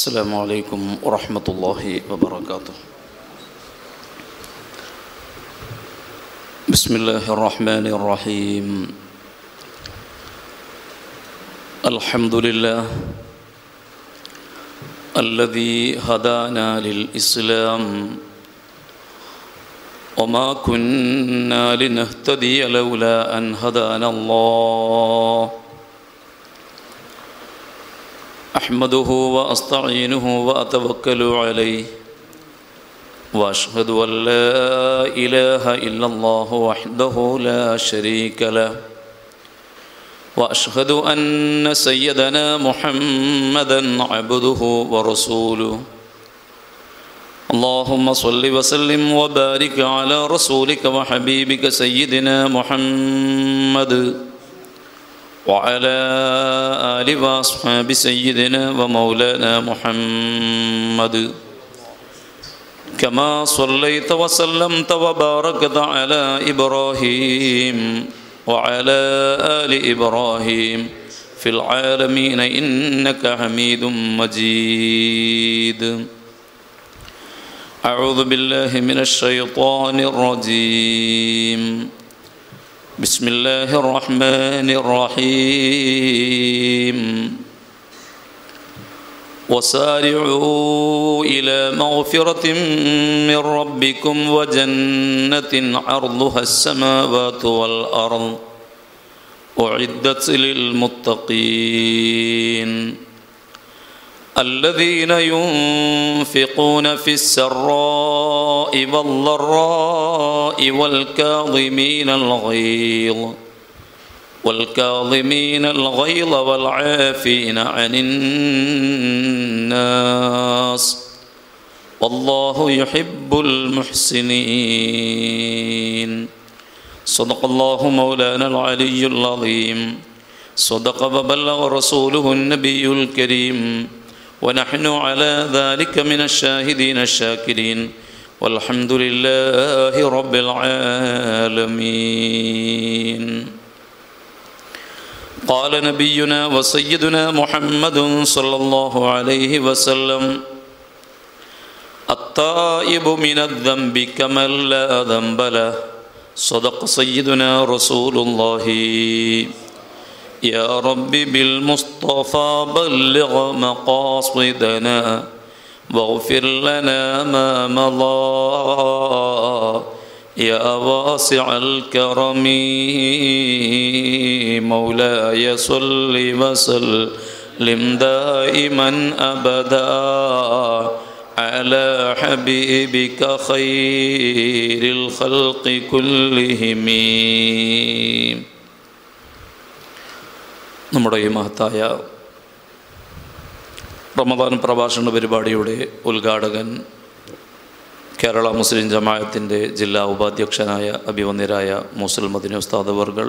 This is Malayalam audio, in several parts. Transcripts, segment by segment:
السلام عليكم ورحمة الله وبركاته بسم الله الرحمن الرحيم الحمد لله الذي هدانا للإسلام وما كنا لنهتدي لولا أن هدانا الله أحمده وأستعينه وأتوكل عليه وأشهد أن لا إله إلا الله وحده لا شريك له وأشهد أن سيدنا محمدا عبده ورسوله اللهم صل وسلم وبارك على رسولك وحبيبك سيدنا محمد وعلى آل وأصحاب سيدنا ومولانا محمد كما صليت وسلمت وباركت على إبراهيم وعلى آل إبراهيم في العالمين إنك حميد مجيد أعوذ بالله من الشيطان الرجيم بسم الله الرحمن الرحيم وسارعوا إلى مغفرة من ربكم وجنة عرضها السماوات والأرض أعدت للمتقين الذين ينفقون في السراء والضراء والكاظمين الغيظ والكاظمين الغيظ والعافين عن الناس والله يحب المحسنين صدق الله مولانا العلي العظيم صدق وبلغ رسوله النبي الكريم ونحن على ذلك من الشاهدين الشاكرين والحمد لله رب العالمين قال نبينا وسيدنا محمد صلى الله عليه وسلم التائب من الذنب كمن لا ذنب له صدق سيدنا رسول الله يا رب بالمصطفى بلغ مقاصدنا واغفر لنا ما مضى يا واسع الكرم مولاي صل وسلم دائما ابدا على حبيبك خير الخلق كلهم നമ്മുടെ ഈ മഹത്തായ റമദാൻ പ്രഭാഷണ പരിപാടിയുടെ ഉദ്ഘാടകൻ കേരള മുസ്ലിം ജമാഅത്തിൻ്റെ ജില്ലാ ഉപാധ്യക്ഷനായ അഭിവന്യരായ മുസ്ലിം മദിനി ഉസ്താദ് വർകൾ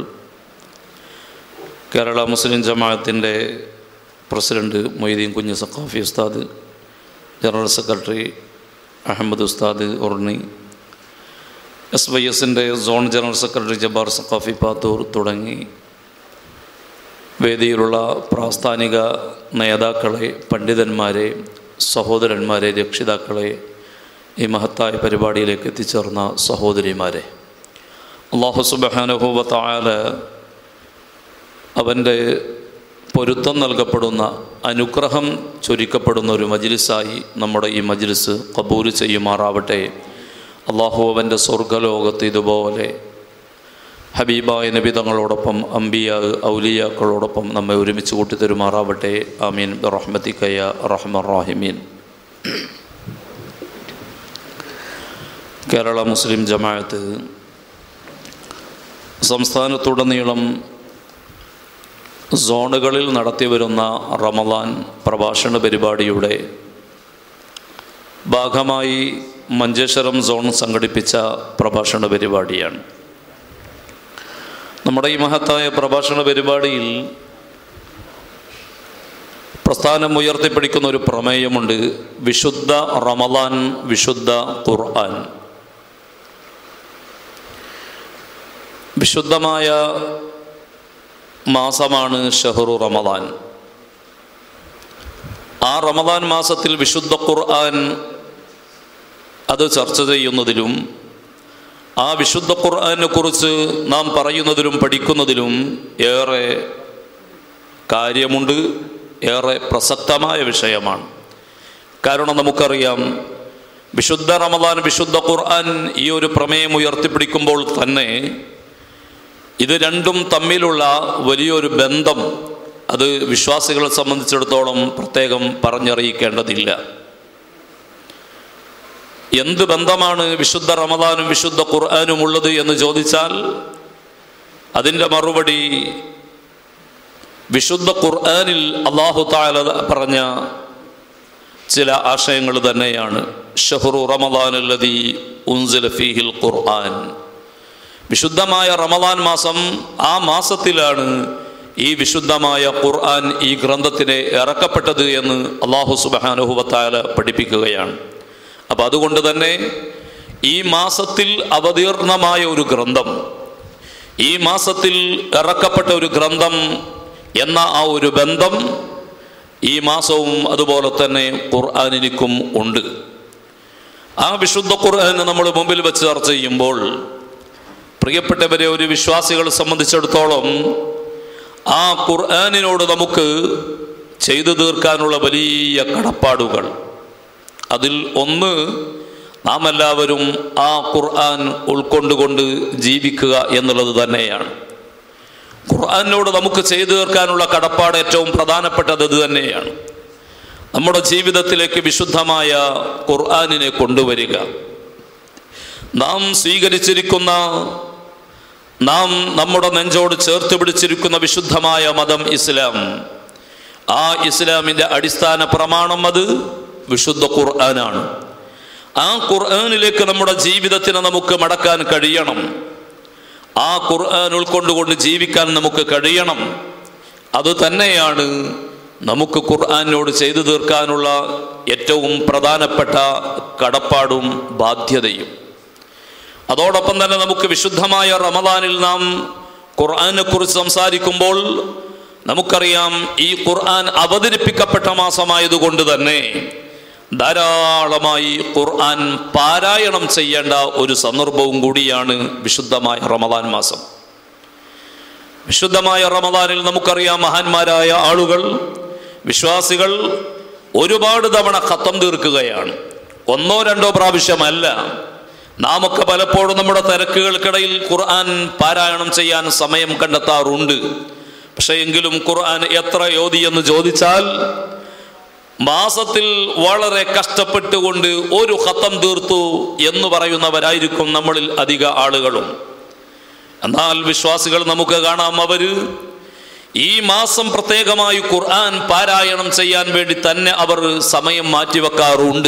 കേരള മുസ്ലിം ജമാഅത്തിൻ്റെ പ്രസിഡന്റ് മൊയ്തീൻ കുഞ്ഞ് സഖാഫി ഉസ്താദ് general secretary Ahmed Ustad Urni S Y എസിൻ്റെ zone general secretary Jabbar Saqafi Pathur തുടങ്ങി വേദിയിലുള്ള പ്രാസ്ഥാനിക നേതാക്കളെ പണ്ഡിതന്മാരെ സഹോദരന്മാരെ രക്ഷിതാക്കളെ ഈ മഹത്തായ പരിപാടിയിലേക്ക് എത്തിച്ചേർന്ന സഹോദരിമാരെ അള്ളാഹു സുബഹാനുഭൂവത്തായ അവൻ്റെ പൊരുത്തം നൽകപ്പെടുന്ന അനുഗ്രഹം ചൊരിക്കപ്പെടുന്ന ഒരു മജിലിസായി നമ്മുടെ ഈ മജിലിസ് കബൂൽ ചെയ്യുമാറാവട്ടെ അള്ളാഹു അവൻ്റെ സ്വർഗലോകത്ത് ഇതുപോലെ ഹബീബായ നബി തങ്ങളോടൊപ്പം അംബിയ ഔലിയാക്കളോടൊപ്പം നമ്മെ ഒരുമിച്ച് കൂട്ടിത്തരുമാറാവട്ടെ ആമീൻ റഹ്മത്തിക്കയ റഹ്മർ റാഹിമീൻ കേരള മുസ്ലിം ജമാഅത്ത് സംസ്ഥാനത്തുടനീളം സോണുകളിൽ നടത്തിവരുന്ന റമദാൻ പ്രഭാഷണ പരിപാടിയുടെ ഭാഗമായി മഞ്ചേശ്വരം സോൺ സംഘടിപ്പിച്ച പ്രഭാഷണ പരിപാടിയാണ് നമ്മുടെ ഈ മഹത്തായ പ്രഭാഷണ പരിപാടിയിൽ പ്രസ്ഥാനം ഉയർത്തിപ്പിടിക്കുന്ന ഒരു പ്രമേയമുണ്ട് വിശുദ്ധ റമദാൻ വിശുദ്ധ ഖുർആൻ വിശുദ്ധമായ മാസമാണ് ഷഹറു റമദാൻ ആ റമദാൻ മാസത്തിൽ വിശുദ്ധ ഖുർആൻ അത് ചർച്ച ചെയ്യുന്നതിലും ആ വിശുദ്ധ ഖുർആനെ കുറിച്ച് നാം പറയുന്നതിലും പഠിക്കുന്നതിലും ഏറെ കാര്യമുണ്ട് ഏറെ പ്രസക്തമായ വിഷയമാണ് കാരണം നമുക്കറിയാം വിശുദ്ധ റമദാൻ വിശുദ്ധ ഖുർആൻ ഈ ഒരു പ്രമേയം ഉയർത്തിപ്പിടിക്കുമ്പോൾ തന്നെ ഇത് രണ്ടും തമ്മിലുള്ള വലിയൊരു ബന്ധം അത് വിശ്വാസികളെ സംബന്ധിച്ചിടത്തോളം പ്രത്യേകം പറഞ്ഞറിയിക്കേണ്ടതില്ല എന്ത് ബന്ധമാണ് വിശുദ്ധ റമദാനും വിശുദ്ധ ഖുർആാനും ഉള്ളത് എന്ന് ചോദിച്ചാൽ അതിൻ്റെ മറുപടി വിശുദ്ധ ഖുർആാനിൽ അള്ളാഹു താല പറഞ്ഞ ചില ആശയങ്ങൾ തന്നെയാണ് ഷഹ്റു റമദാനുല്ലതി ഉൻസില ഫീഹിൽ ഖുർആൻ വിശുദ്ധമായ റമദാൻ മാസം ആ മാസത്തിലാണ് ഈ വിശുദ്ധമായ ഖുർആൻ ഈ ഗ്രന്ഥത്തിന് ഇറക്കപ്പെട്ടത് എന്ന് അള്ളാഹു സുബാനുഹുവത്താല പഠിപ്പിക്കുകയാണ് അപ്പം അതുകൊണ്ട് തന്നെ ഈ മാസത്തിൽ അവതീർണമായ ഒരു ഗ്രന്ഥം ഈ മാസത്തിൽ ഇറക്കപ്പെട്ട ഒരു ഗ്രന്ഥം എന്ന ആ ഒരു ബന്ധം ഈ മാസവും അതുപോലെ തന്നെ ഖുർആാനിനിക്കും ഉണ്ട് ആ വിശുദ്ധ ഖുർആൻ നമ്മൾ മുമ്പിൽ വെച്ച് ചർച്ച ചെയ്യുമ്പോൾ പ്രിയപ്പെട്ടവരെ ഒരു വിശ്വാസികളെ സംബന്ധിച്ചിടത്തോളം ആ ഖുർആാനിനോട് നമുക്ക് ചെയ്തു തീർക്കാനുള്ള വലിയ കടപ്പാടുകൾ അതിൽ ഒന്ന് നാം എല്ലാവരും ആ ഖുർആൻ ഉൾക്കൊണ്ടുകൊണ്ട് ജീവിക്കുക എന്നുള്ളത് തന്നെയാണ് ഖുർആാനിനോട് നമുക്ക് ചെയ്തു തീർക്കാനുള്ള കടപ്പാട് ഏറ്റവും പ്രധാനപ്പെട്ടത് ഇത് തന്നെയാണ് നമ്മുടെ ജീവിതത്തിലേക്ക് വിശുദ്ധമായ ഖുർആാനിനെ കൊണ്ടുവരിക നാം സ്വീകരിച്ചിരിക്കുന്ന നാം നമ്മുടെ നെഞ്ചോട് ചേർത്ത് പിടിച്ചിരിക്കുന്ന വിശുദ്ധമായ മതം ഇസ്ലാം ആ ഇസ്ലാമിൻ്റെ അടിസ്ഥാന പ്രമാണം അത് വിശുദ്ധ ഖുർആനാണ് ആ ഖുർആനിലേക്ക് നമ്മുടെ ജീവിതത്തിന് നമുക്ക് മടക്കാൻ കഴിയണം ആ ഖുർആൻ ഉൾക്കൊണ്ടുകൊണ്ട് ജീവിക്കാൻ നമുക്ക് കഴിയണം അത് തന്നെയാണ് നമുക്ക് ഖുർആാനിനോട് ചെയ്തു തീർക്കാനുള്ള ഏറ്റവും പ്രധാനപ്പെട്ട കടപ്പാടും ബാധ്യതയും അതോടൊപ്പം തന്നെ നമുക്ക് വിശുദ്ധമായ റമദാനിൽ നാം ഖുർആനെ കുറിച്ച് സംസാരിക്കുമ്പോൾ നമുക്കറിയാം ഈ ഖുർആൻ അവതരിപ്പിക്കപ്പെട്ട മാസമായതുകൊണ്ട് തന്നെ ധാരാളമായി ഖുർആൻ പാരായണം ചെയ്യേണ്ട ഒരു സന്ദർഭവും കൂടിയാണ് വിശുദ്ധമായ റമദാൻ മാസം വിശുദ്ധമായ റമദാനിൽ നമുക്കറിയാം മഹാന്മാരായ ആളുകൾ വിശ്വാസികൾ ഒരുപാട് തവണ ഖത്തം തീർക്കുകയാണ് ഒന്നോ രണ്ടോ പ്രാവശ്യമല്ല നാമൊക്കെ പലപ്പോഴും നമ്മുടെ തിരക്കുകൾക്കിടയിൽ ഖുർആൻ പാരായണം ചെയ്യാൻ സമയം കണ്ടെത്താറുണ്ട് പക്ഷേ എങ്കിലും ഖുർആൻ എത്ര യോതി എന്ന് ചോദിച്ചാൽ മാസത്തിൽ വളരെ കഷ്ടപ്പെട്ടുകൊണ്ട് ഒരു ഖത്തം തീർത്തു എന്ന് പറയുന്നവരായിരിക്കും നമ്മളിൽ അധിക ആളുകളും എന്നാൽ വിശ്വാസികൾ നമുക്ക് കാണാം അവര് ഈ മാസം പ്രത്യേകമായി ഖുർആൻ പാരായണം ചെയ്യാൻ വേണ്ടി തന്നെ അവർ സമയം മാറ്റിവെക്കാറുണ്ട്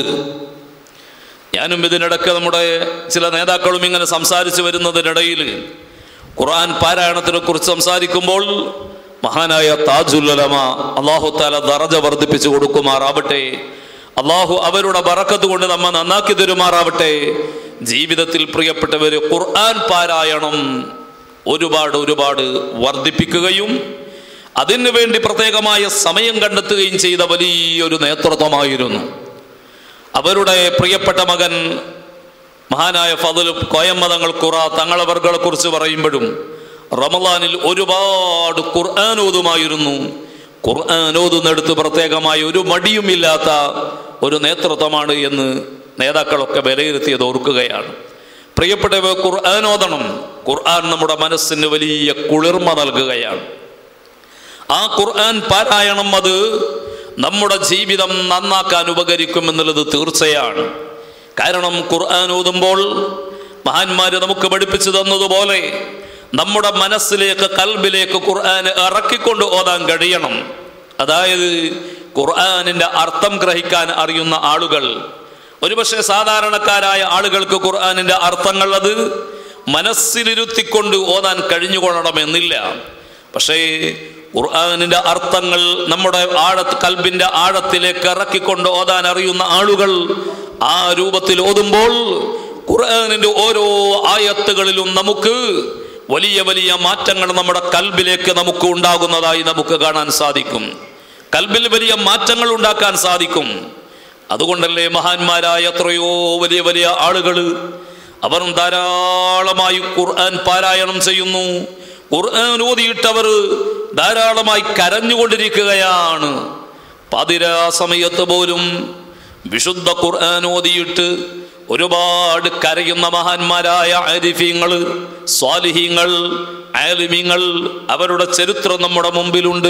ഞാനും ഇതിനിടയ്ക്ക് നമ്മുടെ ചില നേതാക്കളും ഇങ്ങനെ സംസാരിച്ചു വരുന്നതിനിടയിൽ ഖുർആൻ പാരായണത്തിനെ കുറിച്ച് സംസാരിക്കുമ്പോൾ മഹാനായ താജുല്ലമ അള്ളാഹു താല ദറജ വർദ്ധിപ്പിച്ചു കൊടുക്കുമാറാവട്ടെ അള്ളാഹു അവരുടെ ബറക്കത്ത് കൊണ്ട് നമ്മ നന്നാക്കി തരുമാറാവട്ടെ ജീവിതത്തിൽ പ്രിയപ്പെട്ടവര് ഖുർആൻ പാരായണം ഒരുപാട് ഒരുപാട് വർദ്ധിപ്പിക്കുകയും അതിനു വേണ്ടി പ്രത്യേകമായ സമയം കണ്ടെത്തുകയും ചെയ്ത വലിയൊരു നേതൃത്വമായിരുന്നു അവരുടെ പ്രിയപ്പെട്ട മകൻ മഹാനായ ഫതുൽ കോയമ്മതങ്ങൾ കുറ തങ്ങളവർകളെ കുറിച്ച് പറയുമ്പോഴും റമലാനിൽ ഒരുപാട് ഖുർആൻ ഓതുമായിരുന്നു ഖുർആൻ ഓതുന്നെടുത്ത് പ്രത്യേകമായ ഒരു മടിയുമില്ലാത്ത ഒരു നേതൃത്വമാണ് എന്ന് നേതാക്കളൊക്കെ വിലയിരുത്തിയത് ഓർക്കുകയാണ് പ്രിയപ്പെട്ടവ ഖുർആൻ ഓതണം ഖുർആൻ നമ്മുടെ മനസ്സിന് വലിയ കുളിർമ നൽകുകയാണ് ആ ഖുർആൻ പാരായണം അത് നമ്മുടെ ജീവിതം നന്നാക്കാൻ ഉപകരിക്കും എന്നുള്ളത് തീർച്ചയാണ് കാരണം ഖുർആൻ ഓതുമ്പോൾ മഹാന്മാര് നമുക്ക് പഠിപ്പിച്ചു തന്നതുപോലെ നമ്മുടെ മനസ്സിലേക്ക് കൽബിലേക്ക് ഖുർആൻ ഇറക്കിക്കൊണ്ട് ഓതാൻ കഴിയണം അതായത് ഖുർആനിന്റെ അർത്ഥം ഗ്രഹിക്കാൻ അറിയുന്ന ആളുകൾ ഒരുപക്ഷെ സാധാരണക്കാരായ ആളുകൾക്ക് ഖുർആനിന്റെ അർത്ഥങ്ങൾ അത് മനസ്സിലിരുത്തിക്കൊണ്ട് ഓതാൻ കഴിഞ്ഞുകൊള്ളണമെന്നില്ല പക്ഷേ ഖുർആനിന്റെ അർത്ഥങ്ങൾ നമ്മുടെ ആഴ കൽബിന്റെ ആഴത്തിലേക്ക് ഇറക്കിക്കൊണ്ട് ഓതാൻ അറിയുന്ന ആളുകൾ ആ രൂപത്തിൽ ഓതുമ്പോൾ ഖുർആനിന്റെ ഓരോ ആയത്തുകളിലും നമുക്ക് വലിയ വലിയ മാറ്റങ്ങൾ നമ്മുടെ കൽബിലേക്ക് നമുക്ക് ഉണ്ടാകുന്നതായി നമുക്ക് കാണാൻ സാധിക്കും കൽബിൽ വലിയ മാറ്റങ്ങൾ ഉണ്ടാക്കാൻ സാധിക്കും അതുകൊണ്ടല്ലേ മഹാന്മാരായ എത്രയോ വലിയ വലിയ ആളുകൾ അവർ ധാരാളമായി ഖുർആൻ പാരായണം ചെയ്യുന്നു ഖുർആൻ ഓതിയിട്ടവർ ധാരാളമായി കരഞ്ഞുകൊണ്ടിരിക്കുകയാണ് പതിരാ സമയത്ത് പോലും വിശുദ്ധ ഖുർആൻ ഓതിയിട്ട് ഒരുപാട് കരയുന്ന മഹാന്മാരായ ആരിഫീങ്ങൾ സ്വാലിഹീങ്ങൾ ആലിമീങ്ങൾ അവരുടെ ചരിത്രം നമ്മുടെ മുമ്പിലുണ്ട്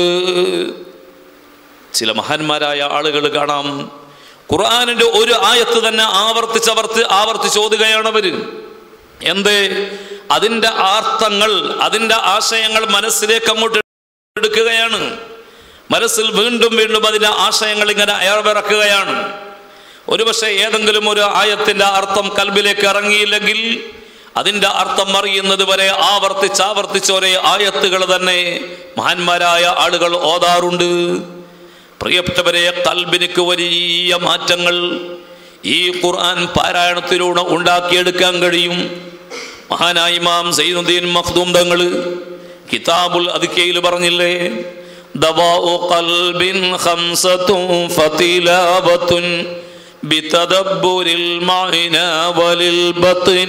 ചില മഹാന്മാരായ ആളുകൾ കാണാം ഖുർആാനിന്റെ ഒരു ആയത്ത് തന്നെ ആവർത്തിച്ചവർത്ത് ആവർത്തിച്ച് ഓതുകയാണ് അവര് എന്തേ അതിൻ്റെ അർത്ഥങ്ങൾ അതിൻ്റെ ആശയങ്ങൾ മനസ്സിലേക്ക് അങ്ങോട്ട് എടുക്കുകയാണ് മനസ്സിൽ വീണ്ടും വീണ്ടും അതിൻ്റെ ആശയങ്ങൾ ഇങ്ങനെ അയവിറക്കുകയാണ് ഒരുപക്ഷെ ഏതെങ്കിലും ഒരു ആയത്തിൻ്റെ അർത്ഥം കൽബിലേക്ക് ഇറങ്ങിയില്ലെങ്കിൽ അതിൻ്റെ അർത്ഥം അറിയുന്നത് വരെ ആവർത്തിച്ച് ആവർത്തിച്ച് ഒരേ ആയത്തുകൾ തന്നെ മഹാന്മാരായ ആളുകൾ ഓതാറുണ്ട് പ്രിയപ്പെട്ടവരെ കൽബിനിക്ക് വലിയ മാറ്റങ്ങൾ ഈ ഖുർആൻ പാരായണത്തിലൂടെ ഉണ്ടാക്കിയെടുക്കാൻ കഴിയും മഹാനായ ഇമാം സൈനുദ്ദീൻ മഖ്ദൂം തങ്ങൾ കിതാബുൽ അദ്കയിൽ പറഞ്ഞില്ലേ ദവാഉ ഖൽബിൻ ഖംസതുൻ ഫതിലാവത്തുൻ بتدبر المعنى وللبطن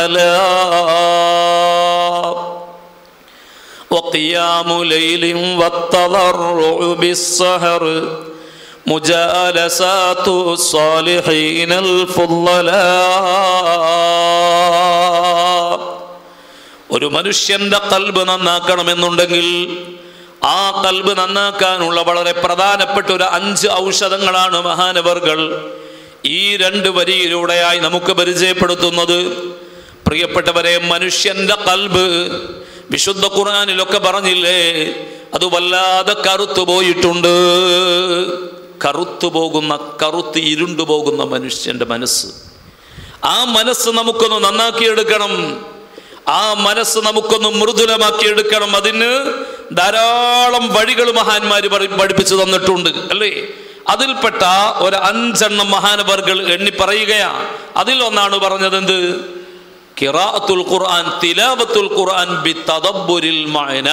الخلاء وقيام ليل والتضرع بالسهر مجالسات الصالحين الفضلاء ഒരു മനുഷ്യന്റെ കൽബ് നന്നാക്കണമെന്നുണ്ടെങ്കിൽ ആ കൽബ് നന്നാക്കാനുള്ള വളരെ പ്രധാനപ്പെട്ട ഒരു അഞ്ച് ഔഷധങ്ങളാണ് മഹാനവർകൾ ഈ രണ്ട് വരിയിലൂടെയായി നമുക്ക് പരിചയപ്പെടുത്തുന്നത് പ്രിയപ്പെട്ടവരെ മനുഷ്യന്റെ കൽബ് വിശുദ്ധ ഖുർആനിലൊക്കെ പറഞ്ഞില്ലേ അത് വല്ലാതെ കറുത്തു പോയിട്ടുണ്ട് കറുത്തു പോകുന്ന കറുത്ത് ഇരുണ്ടു പോകുന്ന മനുഷ്യന്റെ മനസ്സ് ആ മനസ്സ് നമുക്കൊന്ന് നന്നാക്കിയെടുക്കണം ആ മനസ്സ് നമുക്കൊന്ന് മൃദുലമാക്കിയെടുക്കണം അതിന് ധാരാളം വഴികൾ മഹാന്മാര് പറ- പഠിപ്പിച്ചു തന്നിട്ടുണ്ട് അല്ലേ അതിൽപ്പെട്ട ഒരു അഞ്ചെണ്ണം മഹാനവർകൾ എണ്ണി പറയുകയാണ് അതിൽ ഒന്നാണ് പറഞ്ഞത് എന്ത് കിറാഅത്തുൽ ഖുർആൻ തിലാവത്തുൽ ഖുർആൻ ബി തദബ്ബുരിൽ മഅന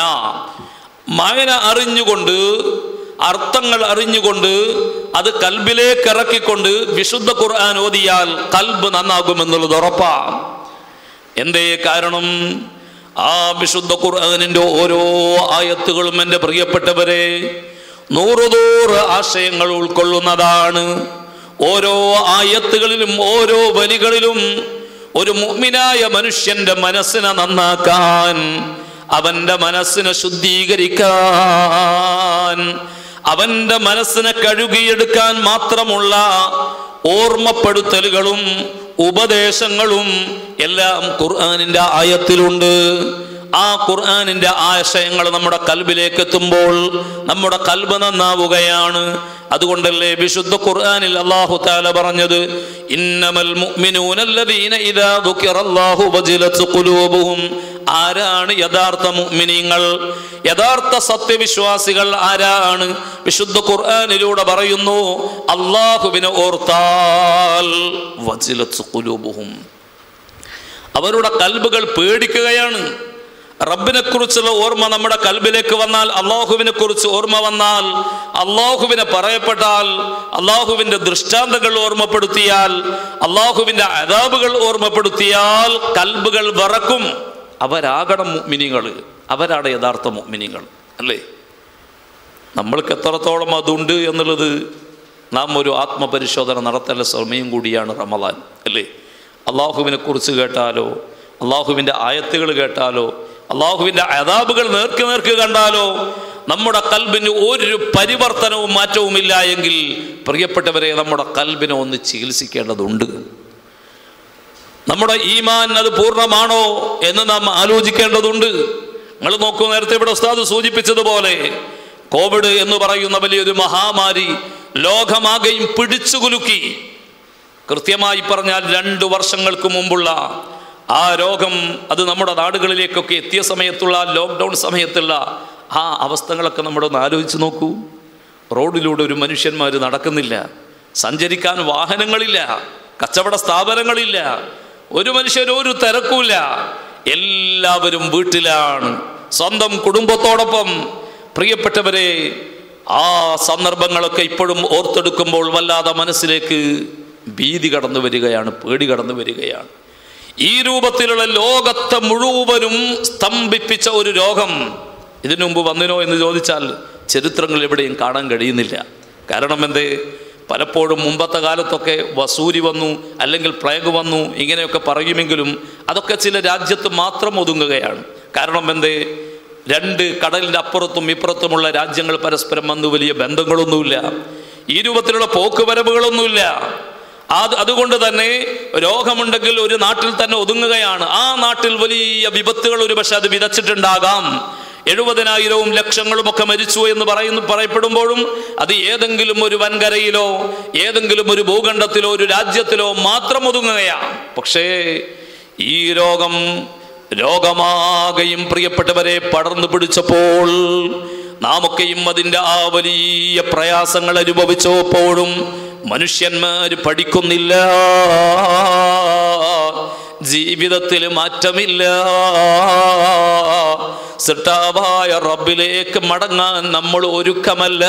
മഅന അറിഞ്ഞുകൊണ്ട് അർത്ഥങ്ങൾ അറിഞ്ഞുകൊണ്ട് അത് കൽബിലേക്ക് ഇറക്കിക്കൊണ്ട് വിശുദ്ധ ഖുർആൻ ഓതിയാൽ കൽബ് നന്നാകുമെന്നുള്ളത് ഉറപ്പാണ് എന്തേ കാരണം ആ വിശുദ്ധ ഖുർആനിന്റെ ഓരോ ആയത്തുകളും എൻ്റെ പ്രിയപ്പെട്ടവരെ നൂറ് നൂറ് ആശയങ്ങൾ ഉൾക്കൊള്ളുന്നതാണ് ഓരോ ആയത്തുകളിലും ഓരോ വരികളിലും ഒരു മുഅ്മിനായ മനുഷ്യന്റെ മനസ്സിനെ നന്നാക്കാൻ അവന്റെ മനസ്സിനെ ശുദ്ധീകരിക്കാൻ അവന്റെ മനസ്സിനെ കഴുകിയെടുക്കാൻ മാത്രമുള്ള ഓർമ്മപ്പെടുത്തലുകളും ഉപദേശങ്ങളും എല്ലാം ഖുർആാനിന്റെ ആയത്തിലുണ്ട് ആ ഖുർആാനിന്റെ ആശയങ്ങൾ നമ്മുടെ കൽബിലേക്ക് എത്തുമ്പോൾ നമ്മുടെ കൽബ് നന്നാവുകയാണ് അതുകൊണ്ടല്ലേ വിശുദ്ധ ഖുർആനിൽ അല്ലാഹു തആല പറഞ്ഞത് ഇന്നമൽ മുഅ്മിനൂനല്ലദീന ഇദാ ദുകിറല്ലാഹു വജിലത് ഖുലൂബുഹും ആരാണ് യഥാർത്ഥ മുഅ്മിനീങ്ങൾ യഥാർത്ഥ സത്യവിശ്വാസികൾ ആരാണ് വിശുദ്ധ ഖുർആനിലൂടെ പറയുന്നു അള്ളാഹുവിനെ ഓർത്താൽ വജിലത് ഖുലൂബുഹും അവരുടെ കൽബുകൾ പേടിക്കുകയാണ് റബ്ബിനെ കുറിച്ചുള്ള ഓർമ്മ നമ്മുടെ കൽബിലേക്ക് വന്നാൽ അള്ളാഹുവിനെ കുറിച്ച് ഓർമ്മ വന്നാൽ അള്ളാഹുവിനെ പറയപ്പെട്ടാൽ അള്ളാഹുവിന്റെ ദൃഷ്ടാന്തങ്ങൾ ഓർമ്മപ്പെടുത്തിയാൽ അള്ളാഹുവിന്റെ അതാബുകൾ ഓർമ്മപ്പെടുത്തിയാൽ കൽബുകൾ വിറക്കും അവരാകണം മുഗ്മിനികൾ അവരാണ് യഥാർത്ഥ മുഗ്മിനികൾ അല്ലേ നമ്മൾക്ക് എത്രത്തോളം അതുണ്ട് എന്നുള്ളത് നാം ഒരു ആത്മപരിശോധന നടത്തേണ്ട സമയം കൂടിയാണ് റമദാൻ അല്ലേ അള്ളാഹുവിനെ കുറിച്ച് കേട്ടാലോ അള്ളാഹുവിൻ്റെ ആയത്തുകൾ കേട്ടാലോ അള്ളാഹുവിൻ്റെ അതാബുകൾ നേർക്ക് നേർക്ക് കണ്ടാലോ നമ്മുടെ കൽബിന് ഒരു പരിവർത്തനവും മാറ്റവും ഇല്ല എങ്കിൽ പ്രിയപ്പെട്ടവരെ നമ്മുടെ കൽബിനെ ഒന്ന് ചികിത്സിക്കേണ്ടതുണ്ട് നമ്മുടെ ഈമാൻ അത് പൂർണ്ണമാണോ എന്ന് നാം ആലോചിക്കേണ്ടതുണ്ട് നിങ്ങൾ നോക്കൂ നേരത്തെ ഇവിടെ ഉസ്താദ് സൂചിപ്പിച്ചതുപോലെ കോവിഡ് എന്ന് പറയുന്ന വലിയൊരു മഹാമാരി ലോകമാകെയും പിടിച്ചു കുലുക്കി കൃത്യമായി പറഞ്ഞാൽ രണ്ട് വർഷങ്ങൾക്ക് മുമ്പുള്ള ആ രോഗം അത് നമ്മുടെ നാടുകളിലേക്കൊക്കെ എത്തിയ സമയത്തുള്ള ലോക്ക്ഡൗൺ സമയത്തുള്ള ആ അവസ്ഥകളൊക്കെ നമ്മളൊന്ന് ആലോചിച്ച് നോക്കൂ റോഡിലൂടെ ഒരു മനുഷ്യന്മാർ നടക്കുന്നില്ല സഞ്ചരിക്കാൻ വാഹനങ്ങളില്ല കച്ചവട സ്ഥാപനങ്ങളില്ല ഒരു മനുഷ്യരും ഒരു തിരക്കുമില്ല എല്ലാവരും വീട്ടിലാണ് സ്വന്തം കുടുംബത്തോടൊപ്പം പ്രിയപ്പെട്ടവരെ ആ സന്ദർഭങ്ങളൊക്കെ ഇപ്പോഴും ഓർത്തെടുക്കുമ്പോൾ വല്ലാതെ മനസ്സിലേക്ക് ഭീതി കടന്നു വരികയാണ് പേടി കടന്നു വരികയാണ് ഈ രൂപത്തിലുള്ള ലോകത്തെ മുഴുവനും സ്തംഭിപ്പിച്ച ഒരു രോഗം ഇതിനു മുമ്പ് വന്നിനോ എന്ന് ചോദിച്ചാൽ ചരിത്രങ്ങൾ എവിടെയും കാണാൻ കഴിയുന്നില്ല കാരണം എന്തേ പലപ്പോഴും മുമ്പത്തെ കാലത്തൊക്കെ വസൂരി വന്നു അല്ലെങ്കിൽ പ്ലേഗ് വന്നു ഇങ്ങനെയൊക്കെ പറയുമെങ്കിലും അതൊക്കെ ചില രാജ്യത്ത് മാത്രം ഒതുങ്ങുകയാണ് കാരണം എന്തേ രണ്ട് കടലിൻ്റെ അപ്പുറത്തും ഇപ്പുറത്തുമുള്ള രാജ്യങ്ങൾ പരസ്പരം വന്നു വലിയ ബന്ധങ്ങളൊന്നുമില്ല ഈ രൂപത്തിലുള്ള പോക്കുവരവുകളൊന്നുമില്ല അത് അതുകൊണ്ട് തന്നെ രോഗമുണ്ടെങ്കിൽ ഒരു നാട്ടിൽ തന്നെ ഒതുങ്ങുകയാണ് ആ നാട്ടിൽ വലിയ വിപത്തുകൾ ഒരു പക്ഷെ അത് വിതച്ചിട്ടുണ്ടാകാം എഴുപതിനായിരവും ലക്ഷങ്ങളും ഒക്കെ മരിച്ചു എന്ന് പറയുന്നു പറയപ്പെടുമ്പോഴും അത് ഏതെങ്കിലും ഒരു വൻകരയിലോ ഏതെങ്കിലും ഒരു ഭൂഖണ്ഡത്തിലോ ഒരു രാജ്യത്തിലോ മാത്രം ഒതുങ്ങുകയാണ് പക്ഷേ ഈ രോഗം രോഗമാകെയും പ്രിയപ്പെട്ടവരെ പടർന്നു പിടിച്ചപ്പോൾ നാമൊക്കെയും അതിൻ്റെ ആ വലിയ പ്രയാസങ്ങൾ അനുഭവിച്ചപ്പോഴും മനുഷ്യന്മാർ പഠിക്കുന്നില്ല ജീവിതത്തിൽ മാറ്റമില്ല സിട്ടാവായ റബ്ബിലേക്ക് മടങ്ങാൻ നമ്മൾ ഒരുക്കമല്ല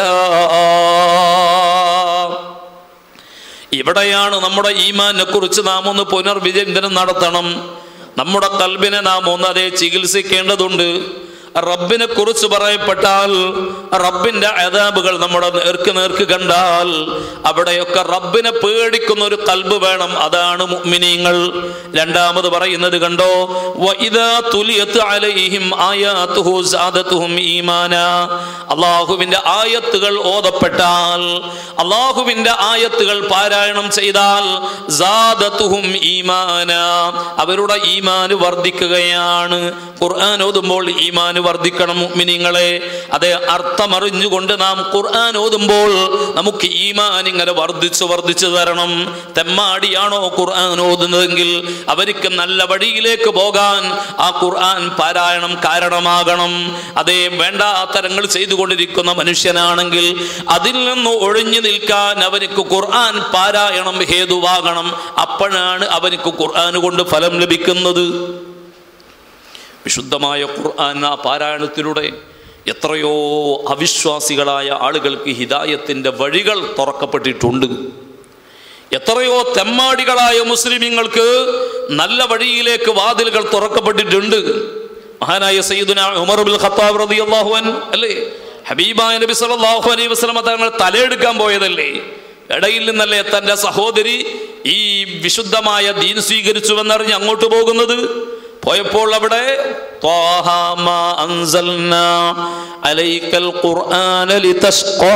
ഇവിടെയാണ് നമ്മുടെ ഈമാനെ കുറിച്ച് നാം ഒന്ന് പുനർവിചിന്തനം നടത്തണം നമ്മുടെ കൽബിനെ നാം ഒന്ന് അതേ ചികിത്സിക്കേണ്ടതുണ്ട് റബ്ബിനെ കുറിച്ച് പറയപ്പെട്ടാൽ റബ്ബിന്റെ അതാബുകൾ നമ്മുടെ നേർക്ക് നേർക്ക് കണ്ടാൽ അവിടെയൊക്കെ റബ്ബിനെ പേടിക്കുന്ന ഒരു കൽബ് വേണം അതാണ് മുഅ്മിനീങ്ങൾ രണ്ടാമത് പറയുന്നത് കണ്ടോ വഇദാ തുലിയത്ത് അലൈഹിം ആയാതുഹു സാദതുഹും ഈമാന അള്ളാഹുവിന്റെ ആയത്തുകൾ ഓതപ്പെട്ടാൽ അള്ളാഹുവിന്റെ ആയത്തുകൾ പാരായണം ചെയ്താൽ സാദതുഹും ഈമാന അവരുടെ ഈമാന് വർദ്ധിക്കുകയാണ് ഖുർആൻ ഓതുമ്പോൾ ഈമാന് വർദ്ധിക്കണം മുഅ്മിനീങ്ങളെ അതേ അർത്ഥമറിഞ്ഞുകൊണ്ട് നാം ഖുർആൻ ഓതുമ്പോൾ നമുക്ക് ഈമാൻ ഇങ്ങനെ വർദ്ധിച്ചു വർദ്ധിച്ചു തരണം തെമ്മാടിയാണോ ഖുർആൻ ഓതുന്നതെങ്കിൽ അവർക്ക് നല്ല വഴിയിലേക്ക് പോകാൻ ആ ഖുർആൻ പാരായണം കാരണമാകണം അതേ വേണ്ടാത്തരങ്ങൾ ചെയ്തുകൊണ്ടിരിക്കുന്ന മനുഷ്യനാണെങ്കിൽ അതിൽ നിന്ന് ഒഴിഞ്ഞു നിൽക്കാൻ അവനിക്ക് ഖുർആൻ പാരായണം ഹേതുവാകണം അപ്പോഴാണ് അവനിക്ക് ഖുർആൻ കൊണ്ട് ഫലം ലഭിക്കുന്നത് വിശുദ്ധമായ ഖുർആൻ ആ പാരായണത്തിലൂടെ എത്രയോ അവിശ്വാസികളായ ആളുകൾക്ക് ഹിദായത്തിൻ്റെ വഴികൾ തുറക്കപ്പെട്ടിട്ടുണ്ട് എത്രയോ തെമ്മാടികളായ മുസ്ലിമീങ്ങൾക്ക് നല്ല വഴിയിലേക്ക് വാതിലുകൾ തുറക്കപ്പെട്ടിട്ടുണ്ട് മഹാനായ സയ്യിദുന ഉമർ ബിൻ ഖത്താബ് റളിയല്ലാഹു അൻഹു അല്ലേ ഹബീബായ നബി സല്ലല്ലാഹു അലൈഹി വസല്ലമ തങ്ങൾ തലയെടുക്കാൻ പോയതല്ലേ ഇടയിൽ നിന്നല്ലേ തൻ്റെ സഹോദരി ഈ വിശുദ്ധമായ ദീൻ സ്വീകരിച്ചുവെന്നറിഞ്ഞ് അങ്ങോട്ട് പോകുന്നത് പോയപ്പോൾ അവിടെ ത്വാഹ മാ അൻസൽനാ അലൈക്കൽ ഖുർആന ലിതഷ്ഖാ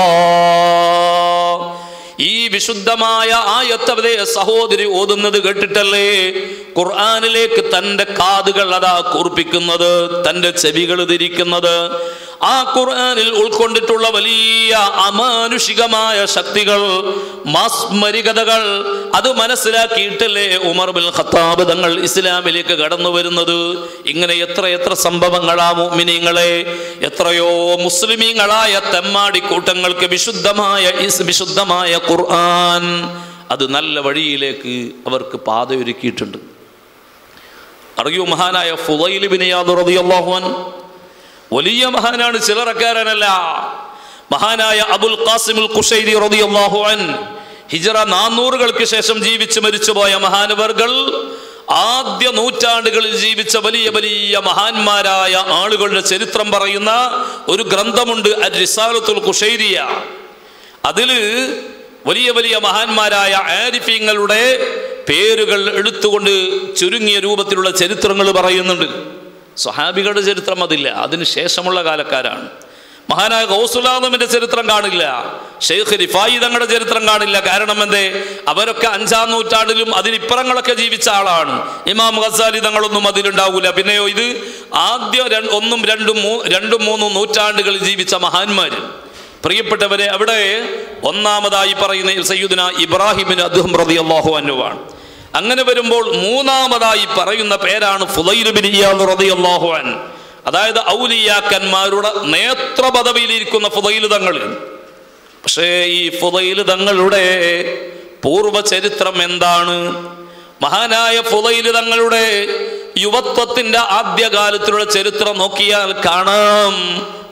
ഈ വിശുദ്ധമായ ആയത്തവരെ സഹോദരി ഓതുന്നത് കേട്ടിട്ടല്ലേ ഖുർആനിലേക്ക് തൻ്റെ കാതുകൾ അതാ കൂർപ്പിക്കുന്നത് തൻ്റെ ചെവികൾ തിരിക്കുന്നത് ആ ഖുർആനിൽ ഉൾക്കൊണ്ടിട്ടുള്ള വലിയ അമാനുഷികമായ ശക്തികൾ മാസ്മരികതകൾ അത് മനസ്സിലാക്കിയിട്ടല്ലേ ഉമർ ബിൻ ഖത്താബ് തങ്ങൾ ഇസ്ലാമിലേക്ക് കടന്നു വരുന്നത് ഇങ്ങനെ എത്ര എത്ര സംഭവങ്ങളാ മുഅ്മിനീങ്ങളെ എത്രയോ മുസ്ലിമീങ്ങളായ തെമ്മാടി കൂട്ടങ്ങൾക്ക് വിശുദ്ധമായ ഇസ് വിശുദ്ധമായ ഖുർആൻ അത് നല്ല വഴിയിലേക്ക് അവർക്ക് പാതയൊരുക്കിയിട്ടുണ്ട് അറിയൂ മഹാനായ ഫുദൈൽ ബിൻ യാദ് റളിയല്ലാഹു അൻഹു വലിയ മഹാനാണ് ചിലറക്കാരനല്ല മഹാനായ അബുൽ ഖാസിമുൽ ഖുഷൈരി റളിയല്ലാഹു അൻ ഹിജറ നാനൂറുകൾക്ക് ശേഷം ജീവിച്ച് മരിച്ചുപോയ മഹാനവർകൾ ആദ്യ നൂറ്റാണ്ടുകളിൽ ജീവിച്ച വലിയ വലിയ മഹാന്മാരായ ആളുകളുടെ ചരിത്രം പറയുന്ന ഒരു ഗ്രന്ഥമുണ്ട് അൽ റിസാലത്തുൽ ഖുഷൈരിയ അതില് വലിയ വലിയ മഹാന്മാരായ ആരിഫ്യങ്ങളുടെ പേരുകൾ എടുത്തുകൊണ്ട് ചുരുങ്ങിയ രൂപത്തിലുള്ള ചരിത്രങ്ങൾ പറയുന്നുണ്ട് സ്വഹാബികളുടെ ചരിത്രം അതില്ല അതിന് ശേഷമുള്ള കാലക്കാരാണ് മഹാനായ ഗൗസുലാദമിന്റെ ചരിത്രം കാണില്ല ഷെയ്ഖ് റിഫായി തങ്ങളുടെ ചരിത്രം കാണില്ല കാരണം എന്തേ അവരൊക്കെ അഞ്ചാം നൂറ്റാണ്ടിലും അതിനിപ്പുറങ്ങളൊക്കെ ജീവിച്ച ആളാണ് ഇമാം ഖസാലി തങ്ങളൊന്നും അതിലുണ്ടാവൂല പിന്നെയോ ഇത് ആദ്യ ര- ഒന്നും രണ്ടും മൂ രണ്ടും മൂന്നും നൂറ്റാണ്ടുകളിൽ ജീവിച്ച മഹാന്മാര് പ്രിയപ്പെട്ടവരെ അവിടെ ഒന്നാമതായി പറയുന്ന സയ്യുദന ഇബ്രാഹിമിന് അദ്ദേഹം റളിയല്ലാഹു അൻഹുവാണ് അങ്ങനെ വരുമ്പോൾ മൂന്നാമതായി പറയുന്ന പേരാണ് ഫുദൈൽ ബിൻ ഇയാദ് റളിയല്ലാഹു അൻ അതായത് ഔലിയാക്കന്മാരുടെ നേത്ര പദവിയിലിരിക്കുന്ന ഫുദൈൽ തങ്ങൾ പക്ഷേ ഈ ഫുദൈൽ തങ്ങളുടെ പൂർവ്വ ചരിത്രം എന്താണ് മഹാനായ ഫുദൈൽ തങ്ങളുടെ യുവത്വത്തിന്റെ ആദ്യകാലത്തിലുള്ള ചരിത്രം നോക്കിയാൽ കാണാം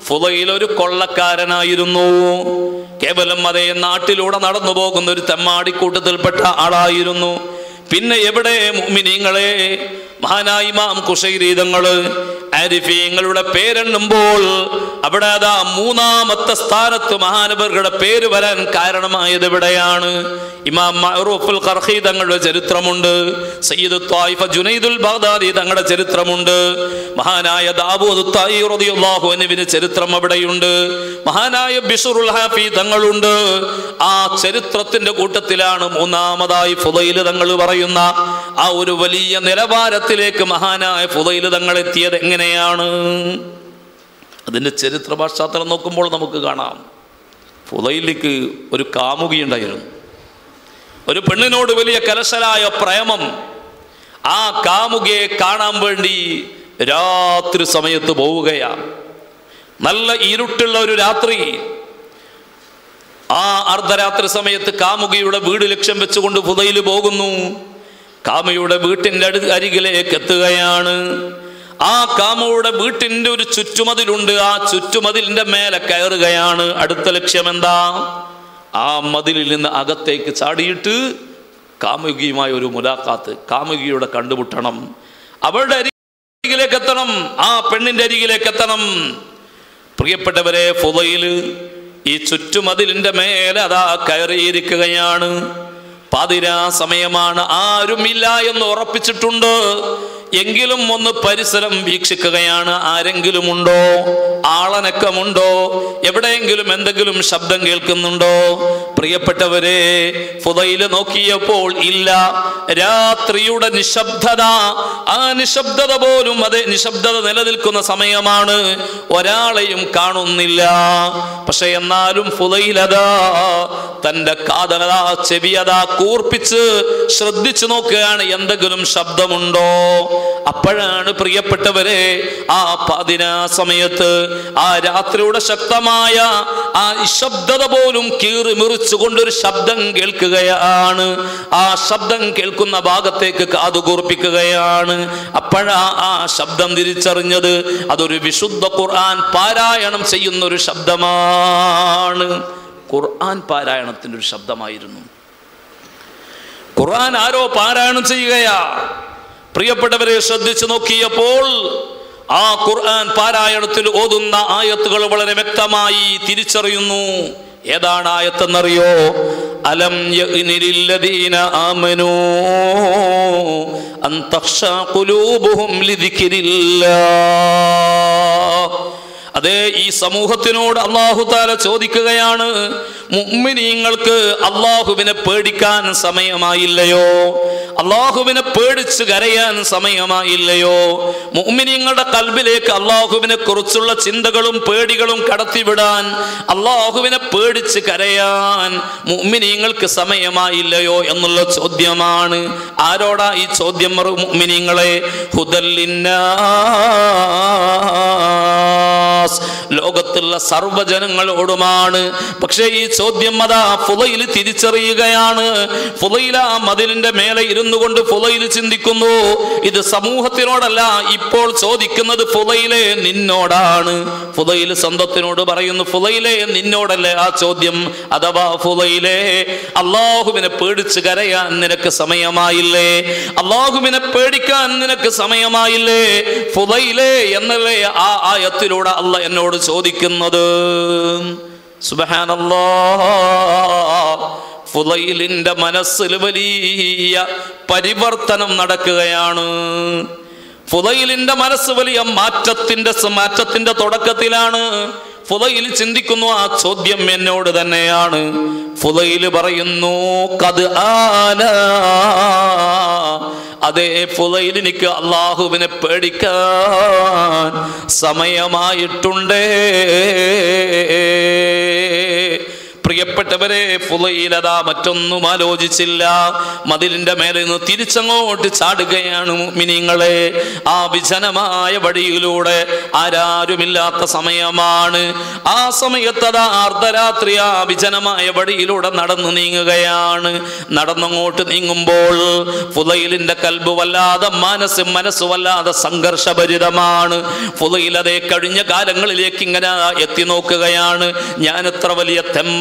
ഫുലയിൽ ഒരു കൊള്ളക്കാരനായിരുന്നു കേവലം അതേ നാട്ടിലൂടെ നടന്നു പോകുന്ന ഒരു തെമ്മാടിക്കൂട്ടത്തിൽപ്പെട്ട ആളായിരുന്നു പിന്നെ എവിടെ മുഅ്മിനീങ്ങളെ മഹാനായി മാം കുശൈരീതങ്ങള് ആരിഫീങ്ങളുടെ പേരെണ്ണുമ്പോൾ അവിടെ അതാ മൂന്നാമത്തെ സ്ഥാനത്ത് മഹാനവറുടെ പേര് വരാൻ കാരണമായത് എവിടെയാണ് ഇമാം മഅറൂഫുൽ ഖർഹി തങ്ങളുടെ ചരിത്രമുണ്ട് സയ്യിദ് ത്വായിഫ ജുനൈദുൽ ബഗ്ദാദി തങ്ങളുടെ ചരിത്രമുണ്ട് മഹാനായ ദാവൂദ് തായി റളിയല്ലാഹു അൻഹുവിന്റെ ചരിത്രം അവിടെയുണ്ട് മഹാനായ ബിഷറുൽ ഹാഫി തങ്ങളുണ്ട് ആ ചരിത്രത്തിന്റെ കൂട്ടത്തിലാണ് മൂന്നാമതായി ഫുദൈൽ തങ്ങൾ പറയുന്ന ആ ഒരു വലിയ നിലവാരത്തിലേക്ക് മഹാനായ ഫുദൈൽ തങ്ങൾ എത്തിയത് എങ്ങനെയാണ് അതിന്റെ ചരിത്ര പശ്ചാത്തലം നോക്കുമ്പോൾ നമുക്ക് കാണാം ഫുദൈലിക്ക് ഒരു കാമുകിയുണ്ടായിരുന്നു ഒരു പെണ്ണിനോട് വലിയ കലശലായ പ്രേമം ആ കാമുകയെ കാണാൻ വേണ്ടി രാത്രി സമയത്ത് പോവുകയാണ് നല്ല ഇരുട്ടുള്ള ഒരു രാത്രി ആ അർദ്ധരാത്രി സമയത്ത് കാമുകിയുടെ വീട് ലക്ഷ്യം വെച്ചുകൊണ്ട് പുതയിൽ പോകുന്നു കാമയുടെ വീട്ടിൻ്റെ അടു അരികിലേക്ക് എത്തുകയാണ് ആ കാമയുടെ വീട്ടിൻ്റെ ഒരു ചുറ്റുമതിലുണ്ട് ആ ചുറ്റുമതിലിന്റെ മേലെ കയറുകയാണ് അടുത്ത ലക്ഷ്യം എന്താ ആ മതിലിൽ നിന്ന് അകത്തേക്ക് ചാടിയിട്ട് കാമുകിയുമായ ഒരു മുലാഖാത്ത് കാമുകിയുടെ കണ്ടുമുട്ടണം അവളുടെ അരികിലേക്ക് എത്തണം ആ പെണ്ണിന്റെ അരികിലേക്ക് എത്തണം പ്രിയപ്പെട്ടവരെ ഫുതയില് ഈ ചുറ്റുമതിലിന്റെ മേലെ അതാ കയറിയിരിക്കുകയാണ് പാതിരാ സമയമാണ് ആരുമില്ല എന്ന് ഉറപ്പിച്ചിട്ടുണ്ട് എങ്കിലും ഒന്ന് പരിസരം വീക്ഷിക്കുകയാണ് ആരെങ്കിലും ഉണ്ടോ ആളനക്കമുണ്ടോ എവിടെയെങ്കിലും എന്തെങ്കിലും ശബ്ദം കേൾക്കുന്നുണ്ടോ പ്രിയപ്പെട്ടവരെ ഫുതയില് നോക്കിയപ്പോൾ ഇല്ല രാത്രിയുടെ നിശബ്ദത ആ നിശബ്ദത പോലും അതെ നിശബ്ദത നിലനിൽക്കുന്ന സമയമാണ് ഒരാളെയും കാണുന്നില്ല പക്ഷെ എന്നാലും ഫുതയിലതാ തന്റെ കാതകതാ ചെവിയതാ കൂർപ്പിച്ച് ശ്രദ്ധിച്ചു നോക്കുകയാണ് എന്തെങ്കിലും ശബ്ദമുണ്ടോ അപ്പോഴാണ് പ്രിയപ്പെട്ടവരെ ആ പതിനാ സമയത്ത് ആ രാത്രിയുടെ ശക്തമായ ആ നിശബ്ദത പോലും കീറി മുറിച്ചുകൊണ്ടൊരു ശബ്ദം കേൾക്കുകയാണ് ആ ശബ്ദം കേൾക്കുന്ന ഭാഗത്തേക്ക് കാതുകൂർപ്പിക്കുകയാണ് അപ്പോഴാ ആ ശബ്ദം തിരിച്ചറിഞ്ഞത് അതൊരു വിശുദ്ധ ഖുർആൻ പാരായണം ചെയ്യുന്ന ഒരു ശബ്ദമാണ് ഖുർആൻ പാരായണത്തിൻ്റെ ഒരു ശബ്ദമായിരുന്നു ഖുർആൻ ആരോ പാരായണം ചെയ്യുകയാ പ്രിയപ്പെട്ടവരെ ശ്രദ്ധിച്ചു നോക്കിയപ്പോൾ ആ ഖുർആൻ പാരായണത്തിൽ ഓതുന്ന ആയത്തുകൾ വളരെ വ്യക്തമായി തിരിച്ചറിയുന്നു ഏതാണ് ആയത്തെന്നറിയോ അലം യഗ്നിലില്ലദീന ആമനൂ അൻ തഖ്ശാ ഖുലൂബുഹും ലിദിക്രില്ലാഹ് അതെ ഈ സമൂഹത്തിനോട് അള്ളാഹു താല ചോദിക്കുകയാണ് മുഅ്മിനീങ്ങൾക്ക് അള്ളാഹുവിനെ പേടിക്കാൻ സമയമായില്ലയോ അള്ളാഹുവിനെ പേടിച്ച് കരയാൻ സമയമായില്ലയോ മുഅ്മിനീങ്ങളുടെ കൽബിലേക്ക് അള്ളാഹുവിനെ കുറിച്ചുള്ള ചിന്തകളും പേടികളും കടത്തിവിടാൻ അള്ളാഹുവിനെ പേടിച്ച് കരയാൻ മുഅ്മിനീങ്ങൾക്ക് സമയമായില്ലയോ എന്നുള്ള ചോദ്യമാണ് ആരോടാ ഈ ചോദ്യം മുഅ്മിനീങ്ങളെ ഹുദല്ലിന്നാ ലോകത്തുള്ള സർവ്വജനങ്ങളോടുമാണ് പക്ഷേ ഈ ചോദ്യം അതാ ഫുലയിൽ തിരിച്ചറിയുകയാണ് ഫുലയിൽ ആ മതിലിന്റെ മേലെ ഇരുന്നു കൊണ്ട് ഫുലയിൽ ചിന്തിക്കുന്നു ഇത് സമൂഹത്തിനോടല്ല ഇപ്പോൾ ചോദിക്കുന്നത് ഫുലയിലെ നിന്നോടാണ് ഫുലയിൽ സ്വന്തത്തിനോട് പറയുന്നു ഫുലയിലെ നിന്നോടല്ലേ ആ ചോദ്യം അഥവാ ഫുലയിലെ അള്ളാഹുവിനെ പേടിച്ച് കരയാൻ നിനക്ക് സമയമായില്ലേ അള്ളാഹുവിനെ പേടിക്കാൻ നിനക്ക് സമയമായില്ലേ ഫുലയിലെ എന്നല്ലേ ആ ആയത്തിലൂടെ അല്ല എന്നോട് ചോദിക്കുന്നത് സുബഹാനല്ലാ ഫുലയിലിന്റെ മനസ്സിൽ വലിയ പരിവർത്തനം നടക്കുകയാണ് ഫുലയിലിന്റെ മനസ്സ് വലിയ മാറ്റത്തിന്റെ മാറ്റത്തിന്റെ തുടക്കത്തിലാണ് ഫുലയിൽ ചിന്തിക്കുന്നു ആ ചോദ്യം എന്നോട് തന്നെയാണ് ഫുലയിൽ പറയുന്നു കത് ആന അതേ ഫുലയിൽ എനിക്ക് അള്ളാഹുവിനെ പേടിക്കാൻ സമയമായിട്ടുണ്ടേ പ്രിയപ്പെട്ടവരെ ഫുലയിലതാ മറ്റൊന്നും ആലോചിച്ചില്ല മതിലിന്റെ മേലെ നിന്ന് തിരിച്ചങ്ങോട്ട് ചാടുകയാണ് മിനിങ്ങളെ ആ വിജനമായ വഴിയിലൂടെ ആരാരുമില്ലാത്ത സമയമാണ് ആ സമയത്തതാ അർദ്ധരാത്രി ആ വിജനമായ വഴിയിലൂടെ നടന്നു നീങ്ങുകയാണ് നടന്നങ്ങോട്ട് നീങ്ങുമ്പോൾ ഫുലയിലിന്റെ കൽബ് വല്ലാതെ മനസ്സ് മനസ്സ് വല്ലാതെ സംഘർഷഭരിതമാണ് ഫുലയിലതേ കഴിഞ്ഞ കാലങ്ങളിലേക്ക് ഇങ്ങനെ എത്തി നോക്കുകയാണ് ഞാൻ എത്ര വലിയ